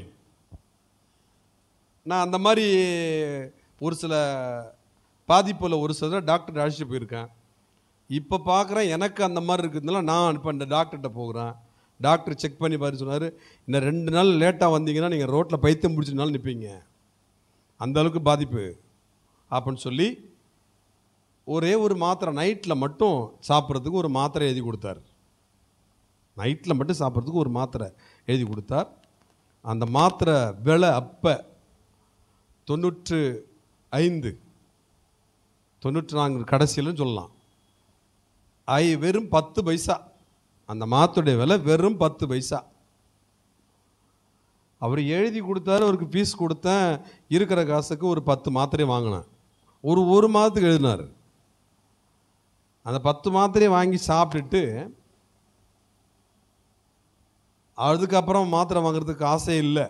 நான் அந்த மாதிரி ஒரு சில பாதிப்பில் ஒரு சில டாக்டர் அழைச்சிட்டு போயிருக்கேன் இப்போ பார்க்குறேன் எனக்கு அந்த மாதிரி இருக்கிறதுனால நான் இப்போ இந்த டாக்டர்கிட்ட போகிறேன் டாக்டர் செக் பண்ணி பாரு சொன்னார் இன்னும் ரெண்டு நாள் லேட்டாக வந்தீங்கன்னா நீங்கள் ரோட்டில் பைத்தியம் பிடிச்சனாலும் நிற்பீங்க அந்த அளவுக்கு பாதிப்பு அப்படின்னு சொல்லி ஒரே ஒரு மாத்திரை நைட்டில் மட்டும் சாப்பிட்றதுக்கு ஒரு மாத்திரை எழுதி கொடுத்தார் நைட்டில் மட்டும் சாப்பிட்றதுக்கு ஒரு மாத்திரை எழுதி கொடுத்தார் அந்த மாத்திரை விலை அப்போ தொண்ணூற்று ஐந்து தொண்ணூற்றி நான்கு கடைசியிலும் சொல்லலாம் ஐ வெறும் பத்து பைசா அந்த மாத்துடைய விலை வெறும் பத்து பைசா அவர் எழுதி கொடுத்தாரு அவருக்கு ஃபீஸ் கொடுத்தேன் இருக்கிற காசுக்கு ஒரு பத்து மாத்திரையை வாங்கினேன் ஒரு ஒரு மாதத்துக்கு எழுதினார் அந்த பத்து மாத்திரையை வாங்கி சாப்பிட்டுட்டு அதுக்கப்புறம் மாத்திரை வாங்குறதுக்கு ஆசை இல்லை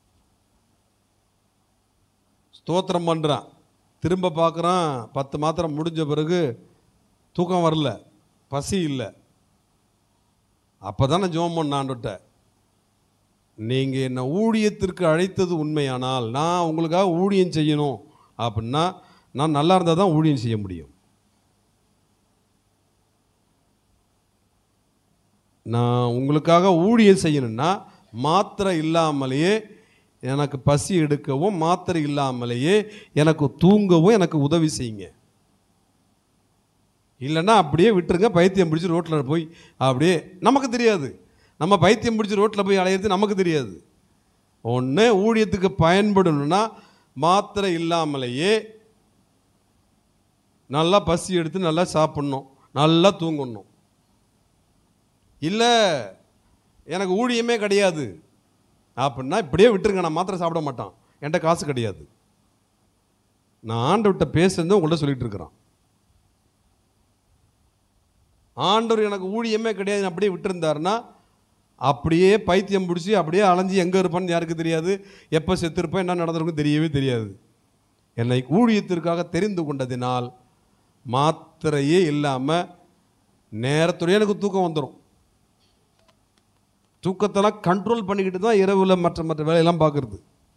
ஸ்தோத்திரம் பண்ணுறான் திரும்ப பார்க்குறான் பத்து மாத்திரை முடிஞ்ச பிறகு தூக்கம் வரல பசி இல்லை அப்போ தான் நான் ஜோம் பண்ணான்ட்ட நீங்கள் என்னை ஊழியத்திற்கு அழைத்தது உண்மையானால் நான் உங்களுக்காக ஊழியம் செய்யணும் அப்படின்னா நான் நல்லா இருந்தால் தான் ஊழியம் செய்ய முடியும் நான் உங்களுக்காக ஊழியம் செய்யணும்னா மாத்திரை இல்லாமலேயே எனக்கு பசி எடுக்கவும் மாத்திரை இல்லாமலேயே எனக்கு தூங்கவும் எனக்கு உதவி செய்யுங்க இல்லைன்னா அப்படியே விட்டுருங்க பைத்தியம் பிடிச்சி ரோட்டில் போய் அப்படியே நமக்கு தெரியாது நம்ம பைத்தியம் பிடிச்சி ரோட்டில் போய் அலையிறது நமக்கு தெரியாது ஒன்று ஊழியத்துக்கு பயன்படணும்னா மாத்திரை இல்லாமலேயே நல்லா பசி எடுத்து நல்லா சாப்பிட்ணும் நல்லா தூங்கணும் இல்லை எனக்கு ஊழியமே கிடையாது அப்படின்னா இப்படியே விட்டுருங்க நான் மாத்திரை சாப்பிட மாட்டான் என்கிட்ட காசு கிடையாது நான் ஆண்டவர்கிட்ட பேசுறது உங்கள்கிட்ட சொல்லிட்டு இருக்கிறான் ஆண்டவர் எனக்கு ஊழியமே கிடையாது அப்படியே விட்டுருந்தாருன்னா அப்படியே பைத்தியம் பிடிச்சி அப்படியே அலைஞ்சி எங்கே இருப்பான்னு யாருக்கு தெரியாது எப்போ செத்துருப்பேன் என்ன நடந்திருக்கும் தெரியவே தெரியாது என்னை ஊழியத்திற்காக தெரிந்து கொண்டதினால் மாத்திரையே இல்லாமல் நேரத்துடைய எனக்கு தூக்கம் வந்துடும் தூக்கத்தெல்லாம் கண்ட்ரோல் பண்ணிக்கிட்டு தான் இரவில் மற்ற மற்ற வேலையெல்லாம் பார்க்குறது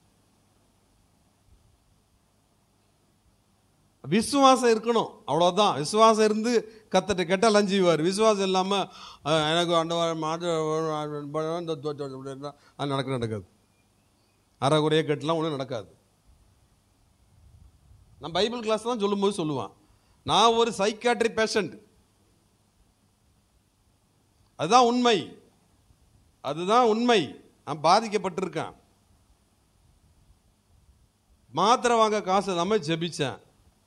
விசுவாசம் இருக்கணும் அவ்வளோதான் விசுவாசம் இருந்து கத்தட்ட கேட்டால் லஞ்சுவார் விசுவாசம் இல்லாமல் எனக்கு அந்த மாட்டு அது நடக்க நடக்காது அறகுறையே கட்டலாம் ஒன்றும் நடக்காது நான் பைபிள் கிளாஸ் தான் சொல்லும்போது சொல்லுவான் நான் ஒரு சைக்காட்ரி பேஷண்ட் அதுதான் உண்மை அதுதான் உண்மை நான் பாதிக்கப்பட்டிருக்கேன் மாத்திரை வாங்க காசு இல்லாமல் ஜெபிச்சேன்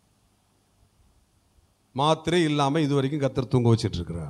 மாத்திரை இல்லாமல் இது வரைக்கும் கத்தர் தூங்க வச்சிட்டு இருக்கிறார்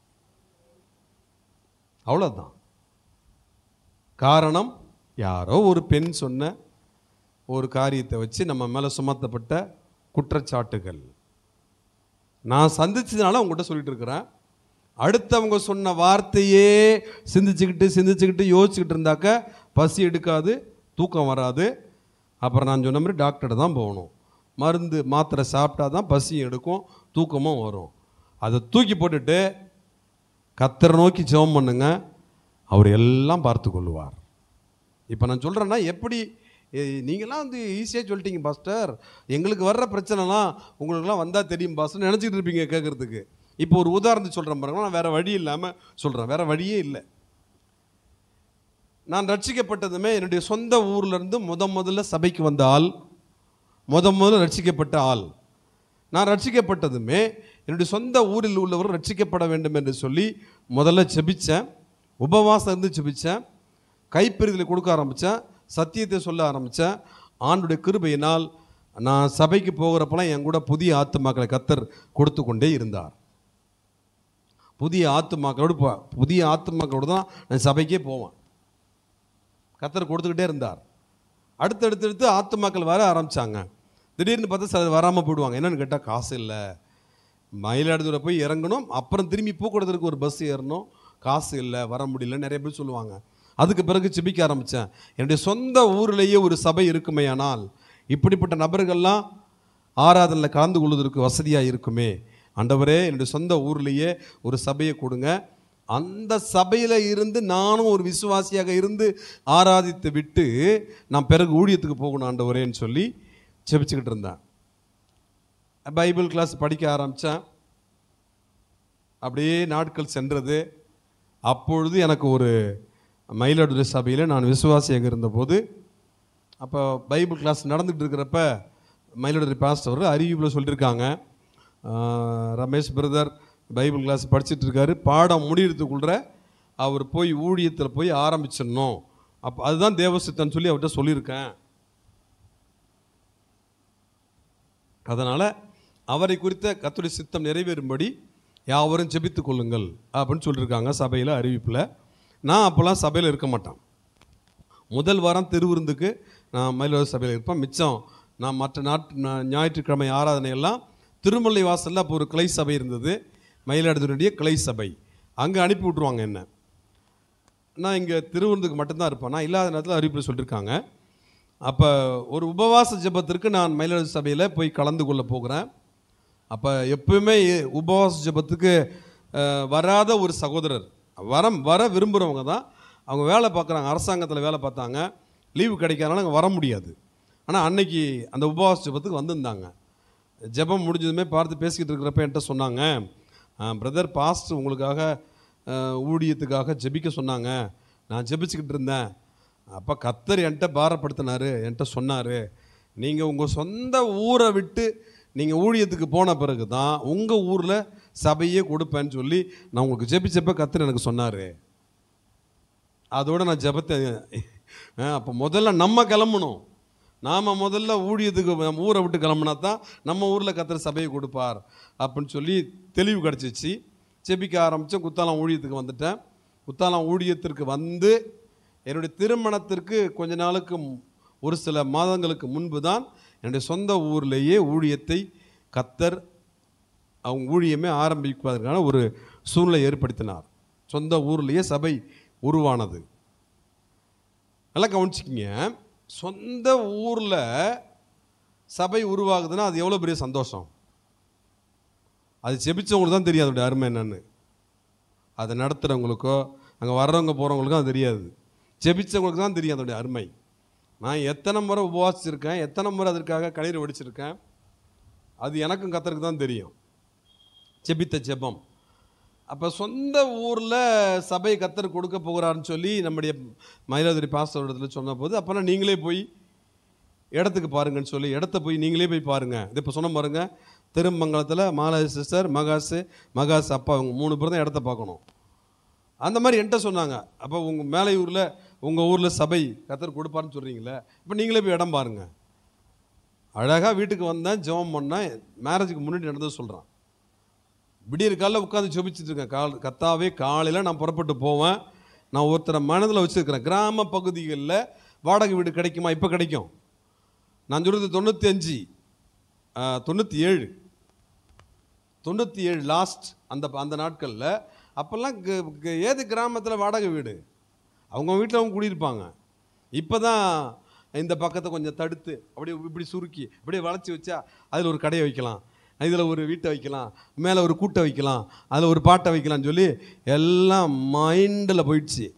அவ்வளோதான் காரணம் யாரோ ஒரு பெண் சொன்ன ஒரு காரியத்தை வச்சு நம்ம மேலே சுமத்தப்பட்ட குற்றச்சாட்டுகள் நான் சந்திச்சதுனால உங்கள்கிட்ட சொல்லிட்டு இருக்கிறேன் அடுத்தவங்க சொன்ன வார்த்தையே சிந்திச்சுக்கிட்டு சிந்திச்சுக்கிட்டு யோசிச்சுக்கிட்டு இருந்தாக்க பசி எடுக்காது தூக்கம் வராது அப்புறம் நான் சொன்ன மாதிரி டாக்டர்கிட்ட தான் போகணும் மருந்து மாத்திரை சாப்பிட்டா தான் பசியும் எடுக்கும் தூக்கமும் வரும் அதை தூக்கி போட்டுட்டு கத்தரை நோக்கி ஜெபம் பண்ணுங்க அவர் எல்லாம் பார்த்து கொள்ளுவார் இப்போ நான் சொல்கிறேன்னா எப்படி எ- நீங்களாம் வந்து ஈஸியாக சொல்லிட்டீங்க பாஸ்டர் எங்களுக்கு வர்ற பிரச்சனைலாம் உங்களுக்குலாம் வந்தால் தெரியும் பாஸ்டர் நினச்சிட்டு இருப்பீங்க கேட்குறதுக்கு இப்போ ஒரு உதாரணத்துக்கு சொல்கிறேன் பாருங்க நான் வேறு வழி இல்லாமல் சொல்கிறேன் வேறு வழியே இல்லை நான் ரட்சிக்கப்பட்டதுமே என்னுடைய சொந்த ஊர்ல இருந்து முத முதல்ல சபைக்கு வந்த ஆள் முத முதல்ல ரட்சிக்கப்பட்ட ஆள் நான் ரட்சிக்கப்பட்டதுமே என்னுடைய சொந்த ஊரில் உள்ளவர் ரட்சிக்கப்பட வேண்டும் என்று சொல்லி முதல்ல ஜெபிச்சேன் உபவாசம் இருந்து ஜெபிச்சேன் கைப்பெறுதலை கொடுக்க ஆரம்பித்தேன் சத்தியத்தை சொல்ல ஆரம்பித்தேன் ஆண்டுடைய கிருபையினால் நான் சபைக்கு போகிறப்பெல்லாம் என் கூட புதிய ஆத்துமாக்களை கத்தர் கொடுத்து கொண்டே இருந்தார் புதிய ஆத்துமாக்களோடு போ புதிய ஆத்துமாக்களோடு தான் நான் சபைக்கே போவேன் கத்தர் கொடுத்துக்கிட்டே இருந்தார் அடுத்தடுத்தடுத்து ஆத்துமாக்கள் வர ஆரம்பிச்சாங்க திடீர்னு பார்த்தா சிலர் வராமல் போயிடுவாங்க என்னன்னு கேட்டால் காசு இல்லை மயிலாடுதுறை போய் இறங்கணும் அப்புறம் திரும்பி போக்குவரத்துக்கு ஒரு பஸ் ஏறணும் காசு இல்லை வர முடியல நிறைய பேர் சொல்லுவாங்க அதுக்கு பிறகு செபிக்க ஆரம்பித்தேன் என்னுடைய சொந்த ஊரிலேயே ஒரு சபை இருக்குமேயானால் இப்படிப்பட்ட நபர்கள்லாம் ஆராதனையில் கலந்து கொள்வதற்கு வசதியாக இருக்குமே ஆண்டவரே என்னுடைய சொந்த ஊர்லேயே ஒரு சபையை கொடுங்க அந்த சபையில் இருந்து நானும் ஒரு விசுவாசியாக இருந்து ஆராதித்து விட்டு நான் பிறகு ஊழியத்துக்கு போகணும் ஆண்டவரேன்னு சொல்லி செபிச்சுக்கிட்டு இருந்தேன் பைபிள் கிளாஸ் படிக்க ஆரம்பித்தேன் அப்படியே நாட்கள் சென்றது அப்பொழுது எனக்கு ஒரு மயிலாடுதுறை சபையில் நான் விசுவாசியாக இருந்தபோது அப்போ பைபிள் கிளாஸ் நடந்துகிட்டு இருக்கிறப்ப மயிலாடுதுறை பாஸ்டர் அறிவிப்பில் சொல்லியிருக்காங்க ஆஹ், ரமேஷ் பிரதர் பைபிள் கிளாஸ் படிச்சிட்டு இருக்காரு பாடம் முடியறதுக்குள்ள அவர் போய் ஊழியத்தில் போய் ஆரம்பிச்சிடணும் அப்போ அதுதான் தேவசித்தன் சொல்லி அவர்கிட்ட சொல்லியிருக்கேன் அதனால் அவரை குறித்த கத்துடைய சித்தம் நிறைவேறும்படி யாவரும் ஜெபித்துக் கொள்ளுங்கள் அப்படின்னு சொல்லியிருக்காங்க சபையில் அறிவிப்பில் நான் அப்போல்லாம் சபையில் இருக்க மாட்டேன் முதல் வாரம் திருவிருந்துக்கு நான் மயிலாடுதுறை சபையில் இருப்பேன் மிச்சம் நான் மற்ற நாட்டு நா- ஞாயிற்றுக்கிழமை ஆராதனை எல்லாம் திருமலை வாசலில் அப்போ ஒரு கிளை சபை இருந்தது மயிலாடுதுறையுடைய கிளை சபை அங்கே அனுப்பி விட்ருவாங்க என்ன நான் இங்கே திருவிருந்துக்கு மட்டும்தான் இருப்பேன் நான் இல்லாத நேரத்தில் அறிவிப்பில் சொல்லியிருக்காங்க அப்போ ஒரு உபவாச ஜெபத்திற்கு நான் மயிலாடுதுறை சபையில் போய் கலந்து கொள்ள போகிறேன் அப்போ எப்பவுமே உபவாச ஜெபத்துக்கு அஹ், வராத ஒரு சகோதரர் வர வர விரும்புகிறவங்க தான் அவங்க வேலை பார்க்குறாங்க அரசாங்கத்தில் வேலை பார்த்தாங்க லீவு கிடைக்காதனால அங்கே வர முடியாது ஆனால் அன்னைக்கு அந்த உபவாச ஜெபத்துக்கு வந்திருந்தாங்க ஜெபம் முடிஞ்சதுமே பார்த்து பேசிக்கிட்டு இருக்கிறப்ப என்கிட்ட சொன்னாங்க பிரதர் பாஸ்ட் உங்களுக்காக அஹ், ஊழியத்துக்காக ஜெபிக்க சொன்னாங்க நான் ஜெபிச்சுக்கிட்டு இருந்தேன் அப்போ கத்தர் என்கிட்ட பாரப்படுத்தினாரு என்கிட்ட சொன்னார் நீங்கள் உங்கள் சொந்த ஊரை விட்டு நீங்கள் ஊழியத்துக்கு போன பிறகு தான் உங்கள் ஊரில் சபையே கொடுப்பேன்னு சொல்லி நான் உங்களுக்கு ஜெபிச்சப்ப கத்தர் எனக்கு சொன்னார் அதோட நான் ஜெபத்தை அப்போ முதல்ல நம்ம கிளம்பணும் நாம் முதல்ல ஊழியத்துக்கு நம்ம ஊரை விட்டு கிளம்புனா தான் நம்ம ஊரில் கத்திர சபையை கொடுப்பார் அப்படின்னு சொல்லி தெளிவு கிடச்சிச்சு ஜெபிக்க ஆரம்பித்தேன் குத்தாலம் ஊழியத்துக்கு வந்துட்டேன் குத்தாலம் ஊழியத்திற்கு வந்து என்னுடைய திருமணத்திற்கு கொஞ்ச நாளுக்கு மு- ஒரு சில மாதங்களுக்கு முன்பு தான் என்னுடைய சொந்த ஊர்லேயே ஊழியத்தை கத்தர் அவங்க ஊழியமே ஆரம்பிப்பதற்கான ஒரு சூழ்நிலை ஏற்படுத்தினார் சொந்த ஊர்லேயே சபை உருவானது நல்லா கவனிச்சிக்கிங்க சொந்த ஊரில் சபை உருவாகுதுன்னா அது எவ்வளோ பெரிய சந்தோஷம் அது செபிச்சவங்களுக்கு தான் தெரியும் அதோடைய அருமை என்னன்னு அதை நடத்துகிறவங்களுக்கோ அங்கே வர்றவங்க போகிறவங்களுக்கும் அது தெரியாது ஜெபிச்சவங்களுக்கு தான் தெரியும் அதோடைய அருமை நான் எத்தனை முறை உபவாசிச்சிருக்கேன் எத்தனை முறை அதற்காக கண்ணீர் வடிச்சிருக்கேன் அது எனக்கும் கத்தருக்கு தான் தெரியும் ஜெபித்த ஜெபம் அப்போ சொந்த ஊரில் சபை கத்தர் கொடுக்க போகிறாருன்னு சொல்லி நம்முடைய மயிலாதுரை பாஸ்டர் இடத்துல சொன்னபோது அப்போனா நீங்களே போய் இடத்துக்கு பாருங்கன்னு சொல்லி இடத்த போய் நீங்களே போய் பாருங்கள் இது இப்போ சொன்ன பாருங்க திருமங்கலத்தில் மாலா சிஸ்டர் மகாசு மகாசு அப்பா அவங்க மூணு பேர் தான் இடத்த பார்க்கணும் அந்த மாதிரி என்கிட்ட சொன்னாங்க அப்போ உங்கள் மேலையூரில் உங்கள் ஊரில் சபை கத்தர் கொடுப்பாருன்னு சொல்கிறீங்களே இப்போ நீங்களே போய் இடம் பாருங்கள் அழகாக வீட்டுக்கு வந்தேன் ஜெபம் பண்ணேன் மேரேஜுக்கு முன்னாடி நடந்தது சொல்கிறான் விடியற் காலைல உட்காந்து ஜெபிச்சுட்டு இருக்கேன் கால் கத்தாவே காலையில் நான் புறப்பட்டு போவேன் நான் ஒருத்தரை மனதில் வச்சுருக்கிறேன் கிராம பகுதிகளில் வாடகை வீடு கிடைக்குமா இப்போ கிடைக்கும் நான் சொல்கிறது தொண்ணூற்றி அஞ்சு தொண்ணூற்றி ஏழு தொண்ணூற்றி ஏழு லாஸ்ட் அந்த அந்த நாட்களில் அப்போல்லாம் க- க- ஏது கிராமத்தில் வாடகை வீடு அவங்க வீட்டில் அவங்க குடியிருப்பாங்க இப்போ தான் இந்த பக்கத்தை கொஞ்சம் தடுத்து அப்படியே இப்படி சுருக்கி அப்படியே வளைச்சி வச்சா அதில் ஒரு கடையை வைக்கலாம் இதில் ஒரு வீட்டை வைக்கலாம் மேலே ஒரு கூட்டை வைக்கலாம் அதில் ஒரு பாட்டை வைக்கலாம்னு சொல்லி எல்லாம் மைண்டில் போயிடுச்சு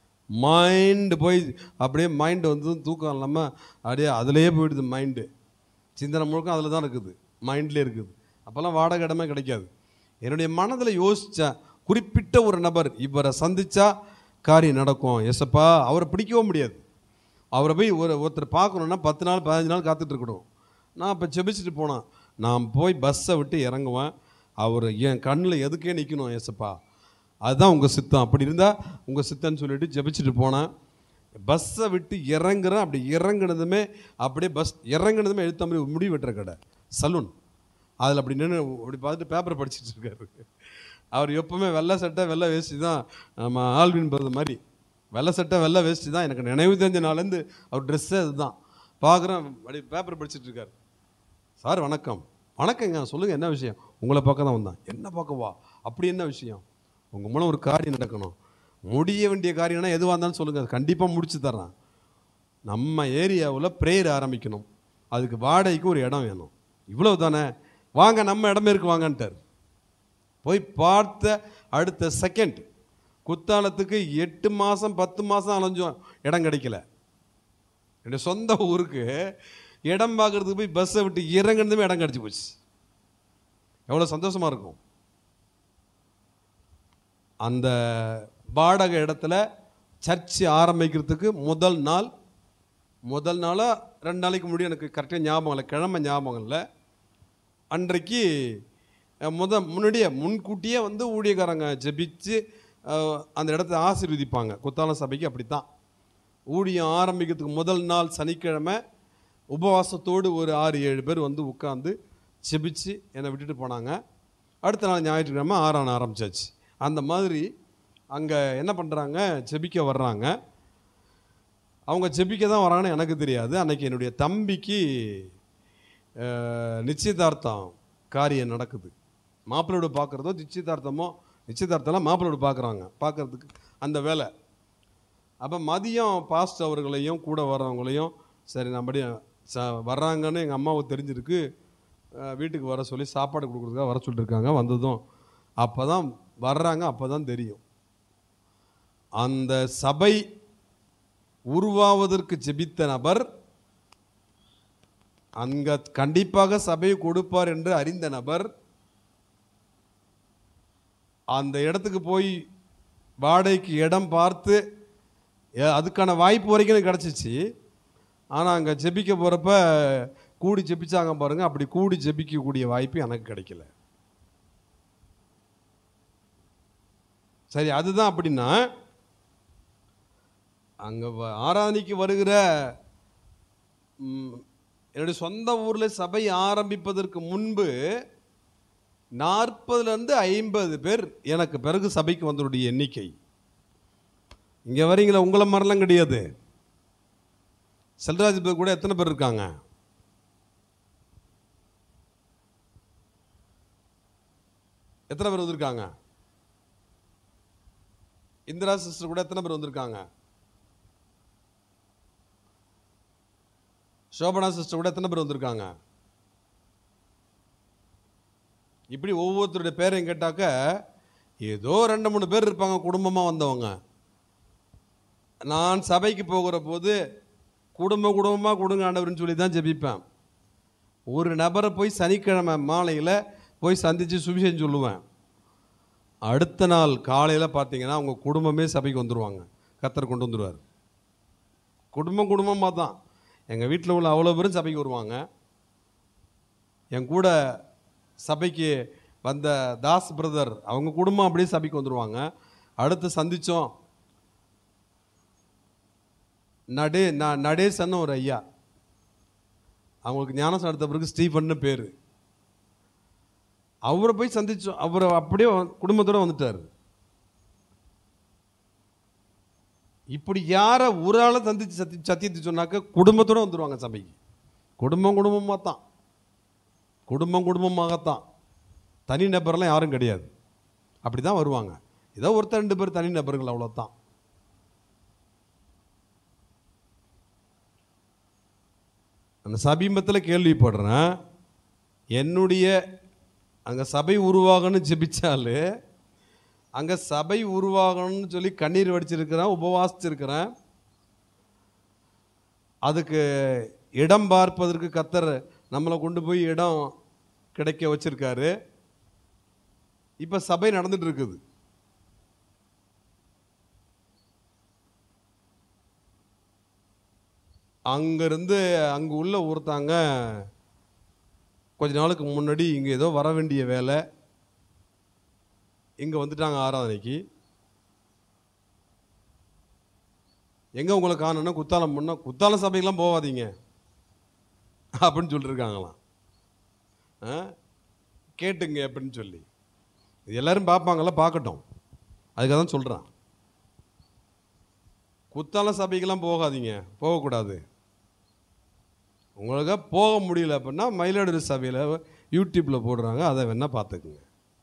மைண்டு போய் அப்படியே மைண்டு வந்து தூக்கம் இல்லாமல் அப்படியே அதிலேயே போயிடுது மைண்டு சிந்தனை முழுக்க அதில் தான் இருக்குது மைண்ட்லேயே இருக்குது அப்போல்லாம் வாடகை இடமே கிடைக்காது என்னுடைய மனதில் யோசித்தேன் குறிப்பிட்ட ஒரு நபர் இவரை சந்திச்சா காரியம் நடக்கும் எசப்பா அவரை பிடிக்கவும் முடியாது அவரை போய் ஒரு ஒருத்தர் பார்க்கணுன்னா பத்து நாள் பதினஞ்சு நாள் காத்துட்டு இருக்கணும் நான் இப்போ செபிச்சுட்டு போனேன் நான் போய் பஸ்ஸை விட்டு இறங்குவேன் அவர் என் கண்ணில் எதுக்கே நிற்கணும் ஏசப்பா அதுதான் உங்கள் சித்தம் அப்படி இருந்தால் உங்கள் சித்தம்னு சொல்லிட்டு ஜெபிச்சுட்டு போனேன் பஸ்ஸை விட்டு இறங்குறேன் அப்படி இறங்குனதுமே அப்படியே பஸ் இறங்குனதுமே எழுத்த மாதிரி முடி வெட்டுற கடை சலூன் அதில் அப்படி நின்று அப்படி பார்த்துட்டு பேப்பர் படிச்சுட்டு இருக்காரு அவர் எப்பவுமே வெள்ளை சட்டை வெள்ளை வேஷ்டி தான் நம்ம ஆல்வின் பிரதர் மாதிரி வெள்ளை சட்டை வெள்ளை வேஷ்டி தான் எனக்கு நினைவு தெரிஞ்ச நாள்லேருந்து அவர் ட்ரெஸ்ஸே அதுதான் பார்க்குறேன் அப்படி பேப்பர் படிச்சுட்டு இருக்காரு சார் வணக்கம் வணக்கங்க சொல்லுங்கள் என்ன விஷயம் உங்களை பார்க்க தான் வந்தேன் என்ன பார்க்கவா அப்படி என்ன விஷயம் உங்கள் மூலம் ஒரு காரியம் நடக்கணும் முடிய வேண்டிய காரியம்னா எதுவாக இருந்தாலும் சொல்லுங்கள் கண்டிப்பாக முடிச்சு தர்றேன் நம்ம ஏரியாவில் ப்ரேயர் ஆரம்பிக்கணும் அதுக்கு வாடகைக்கு ஒரு இடம் வேணும் இவ்வளவு தானே வாங்க நம்ம இடமே இருக்கு வாங்கன்ட்டார் போய் பார்த்த அடுத்த செகண்ட் குத்தாலத்துக்கு எட்டு மாதம் பத்து மாதம் அலைஞ்சோம் இடம் கிடைக்கல என்னுடைய சொந்த ஊருக்கு இடம் பார்க்கறதுக்கு போய் பஸ்ஸை விட்டு இறங்குனதுமே இடம் கிடச்சி போச்சு எவ்வளோ சந்தோஷமாக இருக்கும் அந்த வாடகை இடத்துல சர்ச்சு ஆரம்பிக்கிறதுக்கு முதல் நாள் முதல் நாளாக ரெண்டு நாளைக்கு முன்னாடி எனக்கு கரெக்டாக ஞாபகம் இல்லை கிழமை ஞாபகம் இல்லை அன்றைக்கு அஹ், முத முன்னாடியே முன்கூட்டியே வந்து ஊழியக்காரங்க ஜெபிச்சு அஹ், அந்த இடத்த ஆசீர்வதிப்பாங்க குத்தாலம் சபைக்கு அப்படித்தான் ஊழியம் ஆரம்பிக்கிறதுக்கு முதல் நாள் சனிக்கிழமை உபவாசத்தோடு ஒரு ஆறு ஏழு பேர் வந்து உட்காந்து ஜெபிச்சு என்னை விட்டுட்டு போனாங்க அடுத்த நாள் ஞாயிற்றுக்கிழமை ஆறான ஆரம்பிச்சாச்சு அந்த மாதிரி அங்கே என்ன பண்ணுறாங்க ஜெபிக்க வர்றாங்க அவங்க ஜெபிக்க தான் வராங்கன்னு எனக்கு தெரியாது அன்னைக்கு என்னுடைய தம்பிக்கு அஹ், நிச்சயதார்த்தம் காரியம் நடக்குது மாப்பிள்ளோட பார்க்குறதோ நிச்சயதார்த்தமோ நிச்சயதார்த்தம்லாம் மாப்பிள்ளோட பார்க்குறாங்க பார்க்குறதுக்கு அந்த வேலை அப்போ மதியம் பாஸ்ட் அவர்களையும் கூட வர்றவங்களையும் சரி நம்மடி ச வர்றாங்கன்னு எங்கள் அம்மாவுக்கு தெரிஞ்சிருக்கு அஹ், வீட்டுக்கு வர சொல்லி சாப்பாடு கொடுக்குறதுக்காக வர சொல்லியிருக்காங்க வந்ததும் அப்போ தான் வர்றாங்க அப்போ தான் தெரியும் அந்த சபை உருவாவதற்கு ஜெபித்த நபர் அங்க கண்டிப்பாக சபையை கொடுப்பார் என்று அறிந்த நபர் அந்த இடத்துக்கு போய் வாடகைக்கு இடம் பார்த்து ஏ- அதுக்கான வாய்ப்பு வரைக்கும் எனக்கு கிடச்சிச்சு ஆனால் அங்கே ஜெபிக்க போகிறப்ப கூடி ஜெபிச்சாங்க பாருங்க அப்படி கூடி ஜெபிக்கக்கூடிய வாய்ப்பு எனக்கு கிடைக்கல சரி அதுதான் அப்படின்னா அங்கே ஆராதனைக்கு வருகிற ம், என்னுடைய சொந்த ஊரில் சபை ஆரம்பிப்பதற்கு முன்பு நாற்பதுலேருந்து ஐம்பது பேர் எனக்கு பிறகு சபைக்கு வந்தவருடைய எண்ணிக்கை இங்கே வரீங்களா உங்களை மாதிரிலாம் கிடையாது செல்ராஜ் பேர் கூட எத்தனை பேர் இருக்காங்க எத்தனை பேர் வந்திருக்காங்க இந்திரா சிஸ்டர் கூட எத்தனை பேர் வந்திருக்காங்க சோபனா சிஸ்டர் கூட எத்தனை பேர் வந்திருக்காங்க இப்படி ஒவ்வொருத்தருடைய பேரையும் கேட்டாக்க ஏதோ ரெண்டு மூணு பேர் இருப்பாங்க குடும்பமாக வந்தவங்க நான் சபைக்கு போகிற போது குடும்ப குடும்பமாக கொடுங்க ஆண்டவர்னு சொல்லி தான் ஜெபிப்பேன் ஒரு நபரை போய் சனிக்கிழமை மாலையில் போய் சந்தித்து சுவிசேஷம் சொல்லுவேன் அடுத்த நாள் காலையில் பார்த்தீங்கன்னா அவங்க குடும்பமே சபைக்கு வந்துடுவாங்க கத்தர் கொண்டு வந்துடுவார் குடும்பம் குடும்பமாக தான் எங்கள் வீட்டில் உள்ள அவ்வளோ பேரும் சபைக்கு வருவாங்க என் கூட சபைக்கு வந்த தாஸ் பிரதர் அவங்க குடும்பம் அப்படியே சபைக்கு வந்துடுவாங்க அடுத்து சந்தித்தோம் நடே நான் நடேசன்னு ஒரு ஐயா அவங்களுக்கு ஞானசம் எடுத்த பிறகு ஸ்டீஃபன்னு பேர் அவரை போய் சந்திச்சோம் அவர் அப்படியே குடும்பத்தோட வந்துட்டார் இப்படி யாரை ஒரு ஆளை சந்திச்சு சத்தி சத்தியத்தை சொன்னாக்க குடும்பத்தோட வந்துடுவாங்க சபைக்கு குடும்பம் குடும்பமாக தான் குடும்பம் குடும்பமாகத்தான் தனி நபர்லாம் யாரும் கிடையாது அப்படி தான் வருவாங்க ஏதோ ஒருத்தர் ரெண்டு பேர் தனி நபர்கள் அவ்வளோதான் அந்த சமீபத்தில் கேள்விப்படுறேன் என்னுடைய அங்கே சபை உருவாகணும்னு ஜெபிச்சாலு அங்கே சபை உருவாகணும்னு சொல்லி கண்ணீர் வடிச்சிருக்கிறேன் உபவாசிச்சிருக்கிறேன் அதுக்கு இடம் பார்ப்பதற்கு கத்தர் நம்மளை கொண்டு போய் இடம் கிடைக்க வச்சிருக்காரு இப்போ சபை நடந்துட்டு இருக்குது அங்கேருந்து அங்கே உள்ள ஒருத்தாங்க கொஞ்ச நாளுக்கு முன்னாடி இங்கே ஏதோ வர வேண்டிய வேலை இங்கே வந்துட்டாங்க ஆராதனைக்கு எங்கே உங்களை காணணும்னா குத்தாலம் பண்ணா குத்தாலம் சபைக்கெல்லாம் போகாதீங்க அப்படின்னு சொல்லியிருக்காங்களாம் ஆ? கேட்டுங்க அப்படின்னு சொல்லி இது எல்லாரும் பார்ப்பாங்கல்ல பார்க்கட்டும் அதுக்காக தான் சொல்கிறேன் குத்தால சபைக்கெல்லாம் போகாதீங்க போகக்கூடாது உங்களுக்கு போக முடியல அப்படின்னா மயிலாடுதுறை சபையில் யூடியூப்பில் போடுறாங்க அதை வேணால் பார்த்துக்குங்க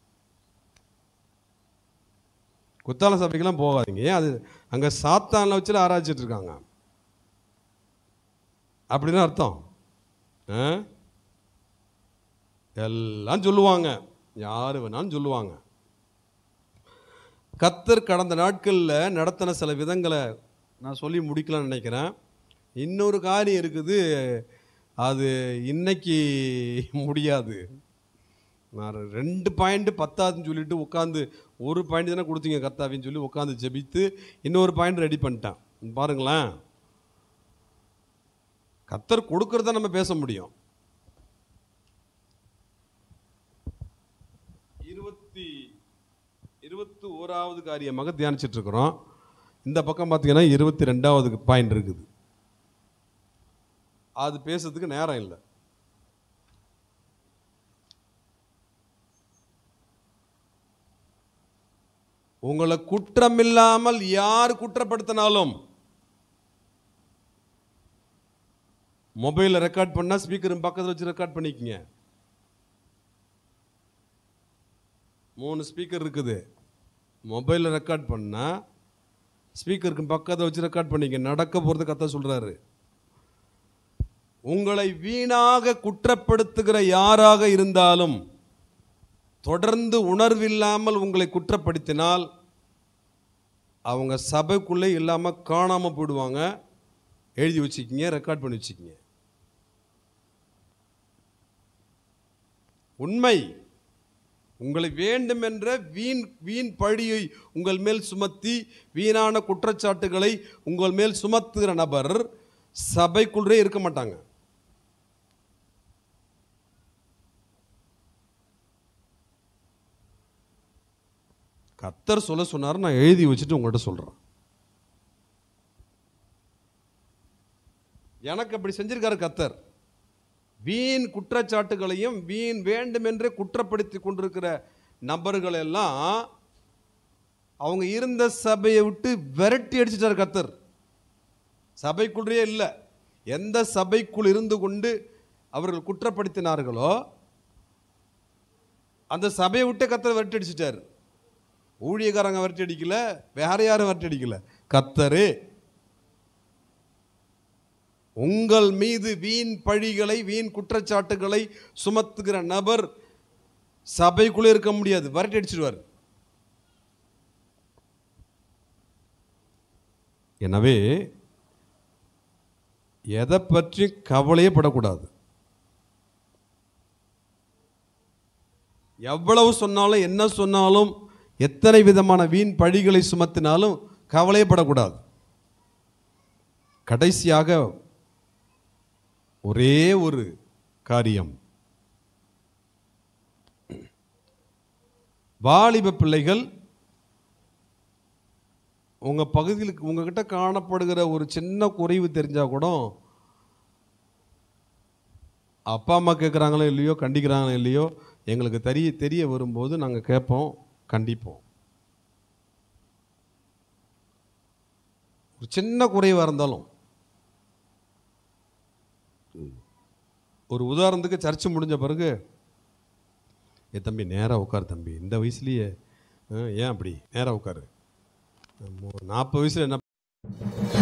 குத்தால சபைக்கெல்லாம் போகாதீங்க ஏன் அது அங்கே சாத்தானில் வச்சு ஆராய்ச்சிட்டு இருக்காங்க அப்படின்னு அர்த்தம் ஆ? எல்லாம் சொல்லுவாங்க யார் வேணாலும் சொல்லுவாங்க கத்தர் கடந்த நாட்களில் நடத்தின சில விதங்களை நான் சொல்லி முடிக்கலாம்னு நினைக்கிறேன் இன்னொரு காரியம் இருக்குது அது இன்னைக்கு முடியாது நான் ரெண்டு பாயிண்ட் பத்தாதுன்னு சொல்லிட்டு உட்காந்து ஒரு பாயிண்ட் தானே கொடுத்தீங்க கர்த்தாவின்னு சொல்லி உட்காந்து ஜெபித்து இன்னொரு பாயிண்ட் ரெடி பண்ணிட்டேன் பாருங்களேன் கத்தர் கொடுக்கறத நம்ம பேச முடியும் இருபத்தி இருபத்தி ஓராவது காரியமாக தியானிச்சிட்டு இருக்கிறோம் இந்த பக்கம் பார்த்தீங்கன்னா இருபத்தி ரெண்டாவது பாயிண்ட் இருக்குது அது பேசுறதுக்கு நேரம் இல்லை உங்களை குற்றமில்லாமல் யார் குற்றப்படுத்தினாலும் மொபைலில் ரெக்கார்ட் பண்ணால் ஸ்பீக்கர் பக்கத்தில் வச்சு ரெக்கார்ட் பண்ணிக்கங்க மூணு ஸ்பீக்கர் இருக்குது மொபைலில் ரெக்கார்ட் பண்ணால் ஸ்பீக்கருக்கு பக்கத்தை வச்சு ரெக்கார்ட் பண்ணிக்க நடக்க போகிறது கத்த சொல்கிறாரு உங்களை வீணாக குற்றப்படுத்துகிற யாராக இருந்தாலும் தொடர்ந்து உணர்வில்லாமல் உங்களை குற்றப்படுத்தினால் அவங்க சபைக்குள்ளே இல்லாமல் காணாமல் போயிடுவாங்க எழுதி வச்சுக்கிங்க ரெக்கார்ட் பண்ணி வச்சுக்கிங்க உண்மை உங்களை வேண்டுமென்ற வீண் வீண் பழியை உங்கள் மேல் சுமத்தி வீணான குற்றச்சாட்டுகளை உங்கள் மேல் சுமத்துகிற நபர் சபைக்குள்ளே இருக்க மாட்டாங்க கத்தர் சொல்ல சொன்னார் நான் எழுதி வச்சுட்டு உங்கள்கிட்ட சொல்கிறேன் எனக்கு அப்படி செஞ்சிருக்காரு கத்தர் வீண் குற்றச்சாட்டுகளையும் வீண் வேண்டுமென்றே குற்றப்படுத்தி கொண்டிருக்கிற நபர்கள் எல்லாம் அவங்க இருந்த சபையை விட்டு விரட்டி அடிச்சிட்டார் கத்தர் சபைக்குள்ளே இல்லை எந்த சபைக்குள் இருந்து கொண்டு அவர்கள் குற்றப்படுத்தினார்களோ அந்த சபையை விட்டு கத்தர் விரட்டி அடிச்சிட்டார் ஊழியக்காரங்க விரட்டி அடிக்கல வேற யாரும் விரட்டி அடிக்கல கத்தரே உங்கள் மீது வீண் பழிகளை வீண் குற்றச்சாட்டுகளை சுமத்துகிற நபர் சபைக்குள்ளே இருக்க முடியாது விரட்டி அடிச்சிடுவார் எனவே எதை பற்றி கவலையே படக்கூடாது எவ்வளவு சொன்னாலும் என்ன சொன்னாலும் எத்தனை விதமான வீண் பழிகளை சுமத்தினாலும் கவலையப்படக்கூடாது கடைசியாக ஒரே ஒரு காரியம் வாலிப பிள்ளைகள் உங்க பகுதியில் உங்ககிட்ட காணப்படுகிற ஒரு சின்ன குறைவு தெரிஞ்சா கூட அப்பா அம்மா கேட்குறாங்களோ இல்லையோ கண்டிக்கிறாங்களோ இல்லையோ எங்களுக்கு தெரிய தெரிய வரும்போது நாங்கள் கேட்போம் கண்டிப்போம் ஒரு சின்ன குறைவாக இருந்தாலும் ஒரு உதாரணத்துக்கு சர்ச்சு முடிஞ்ச பிறகு ஏ தம்பி நேராக உட்காரு தம்பி இந்த வயசுலயே ஆ, ஏன் அப்படி நேராக உட்காரு நாற்பது வயசுல என்ன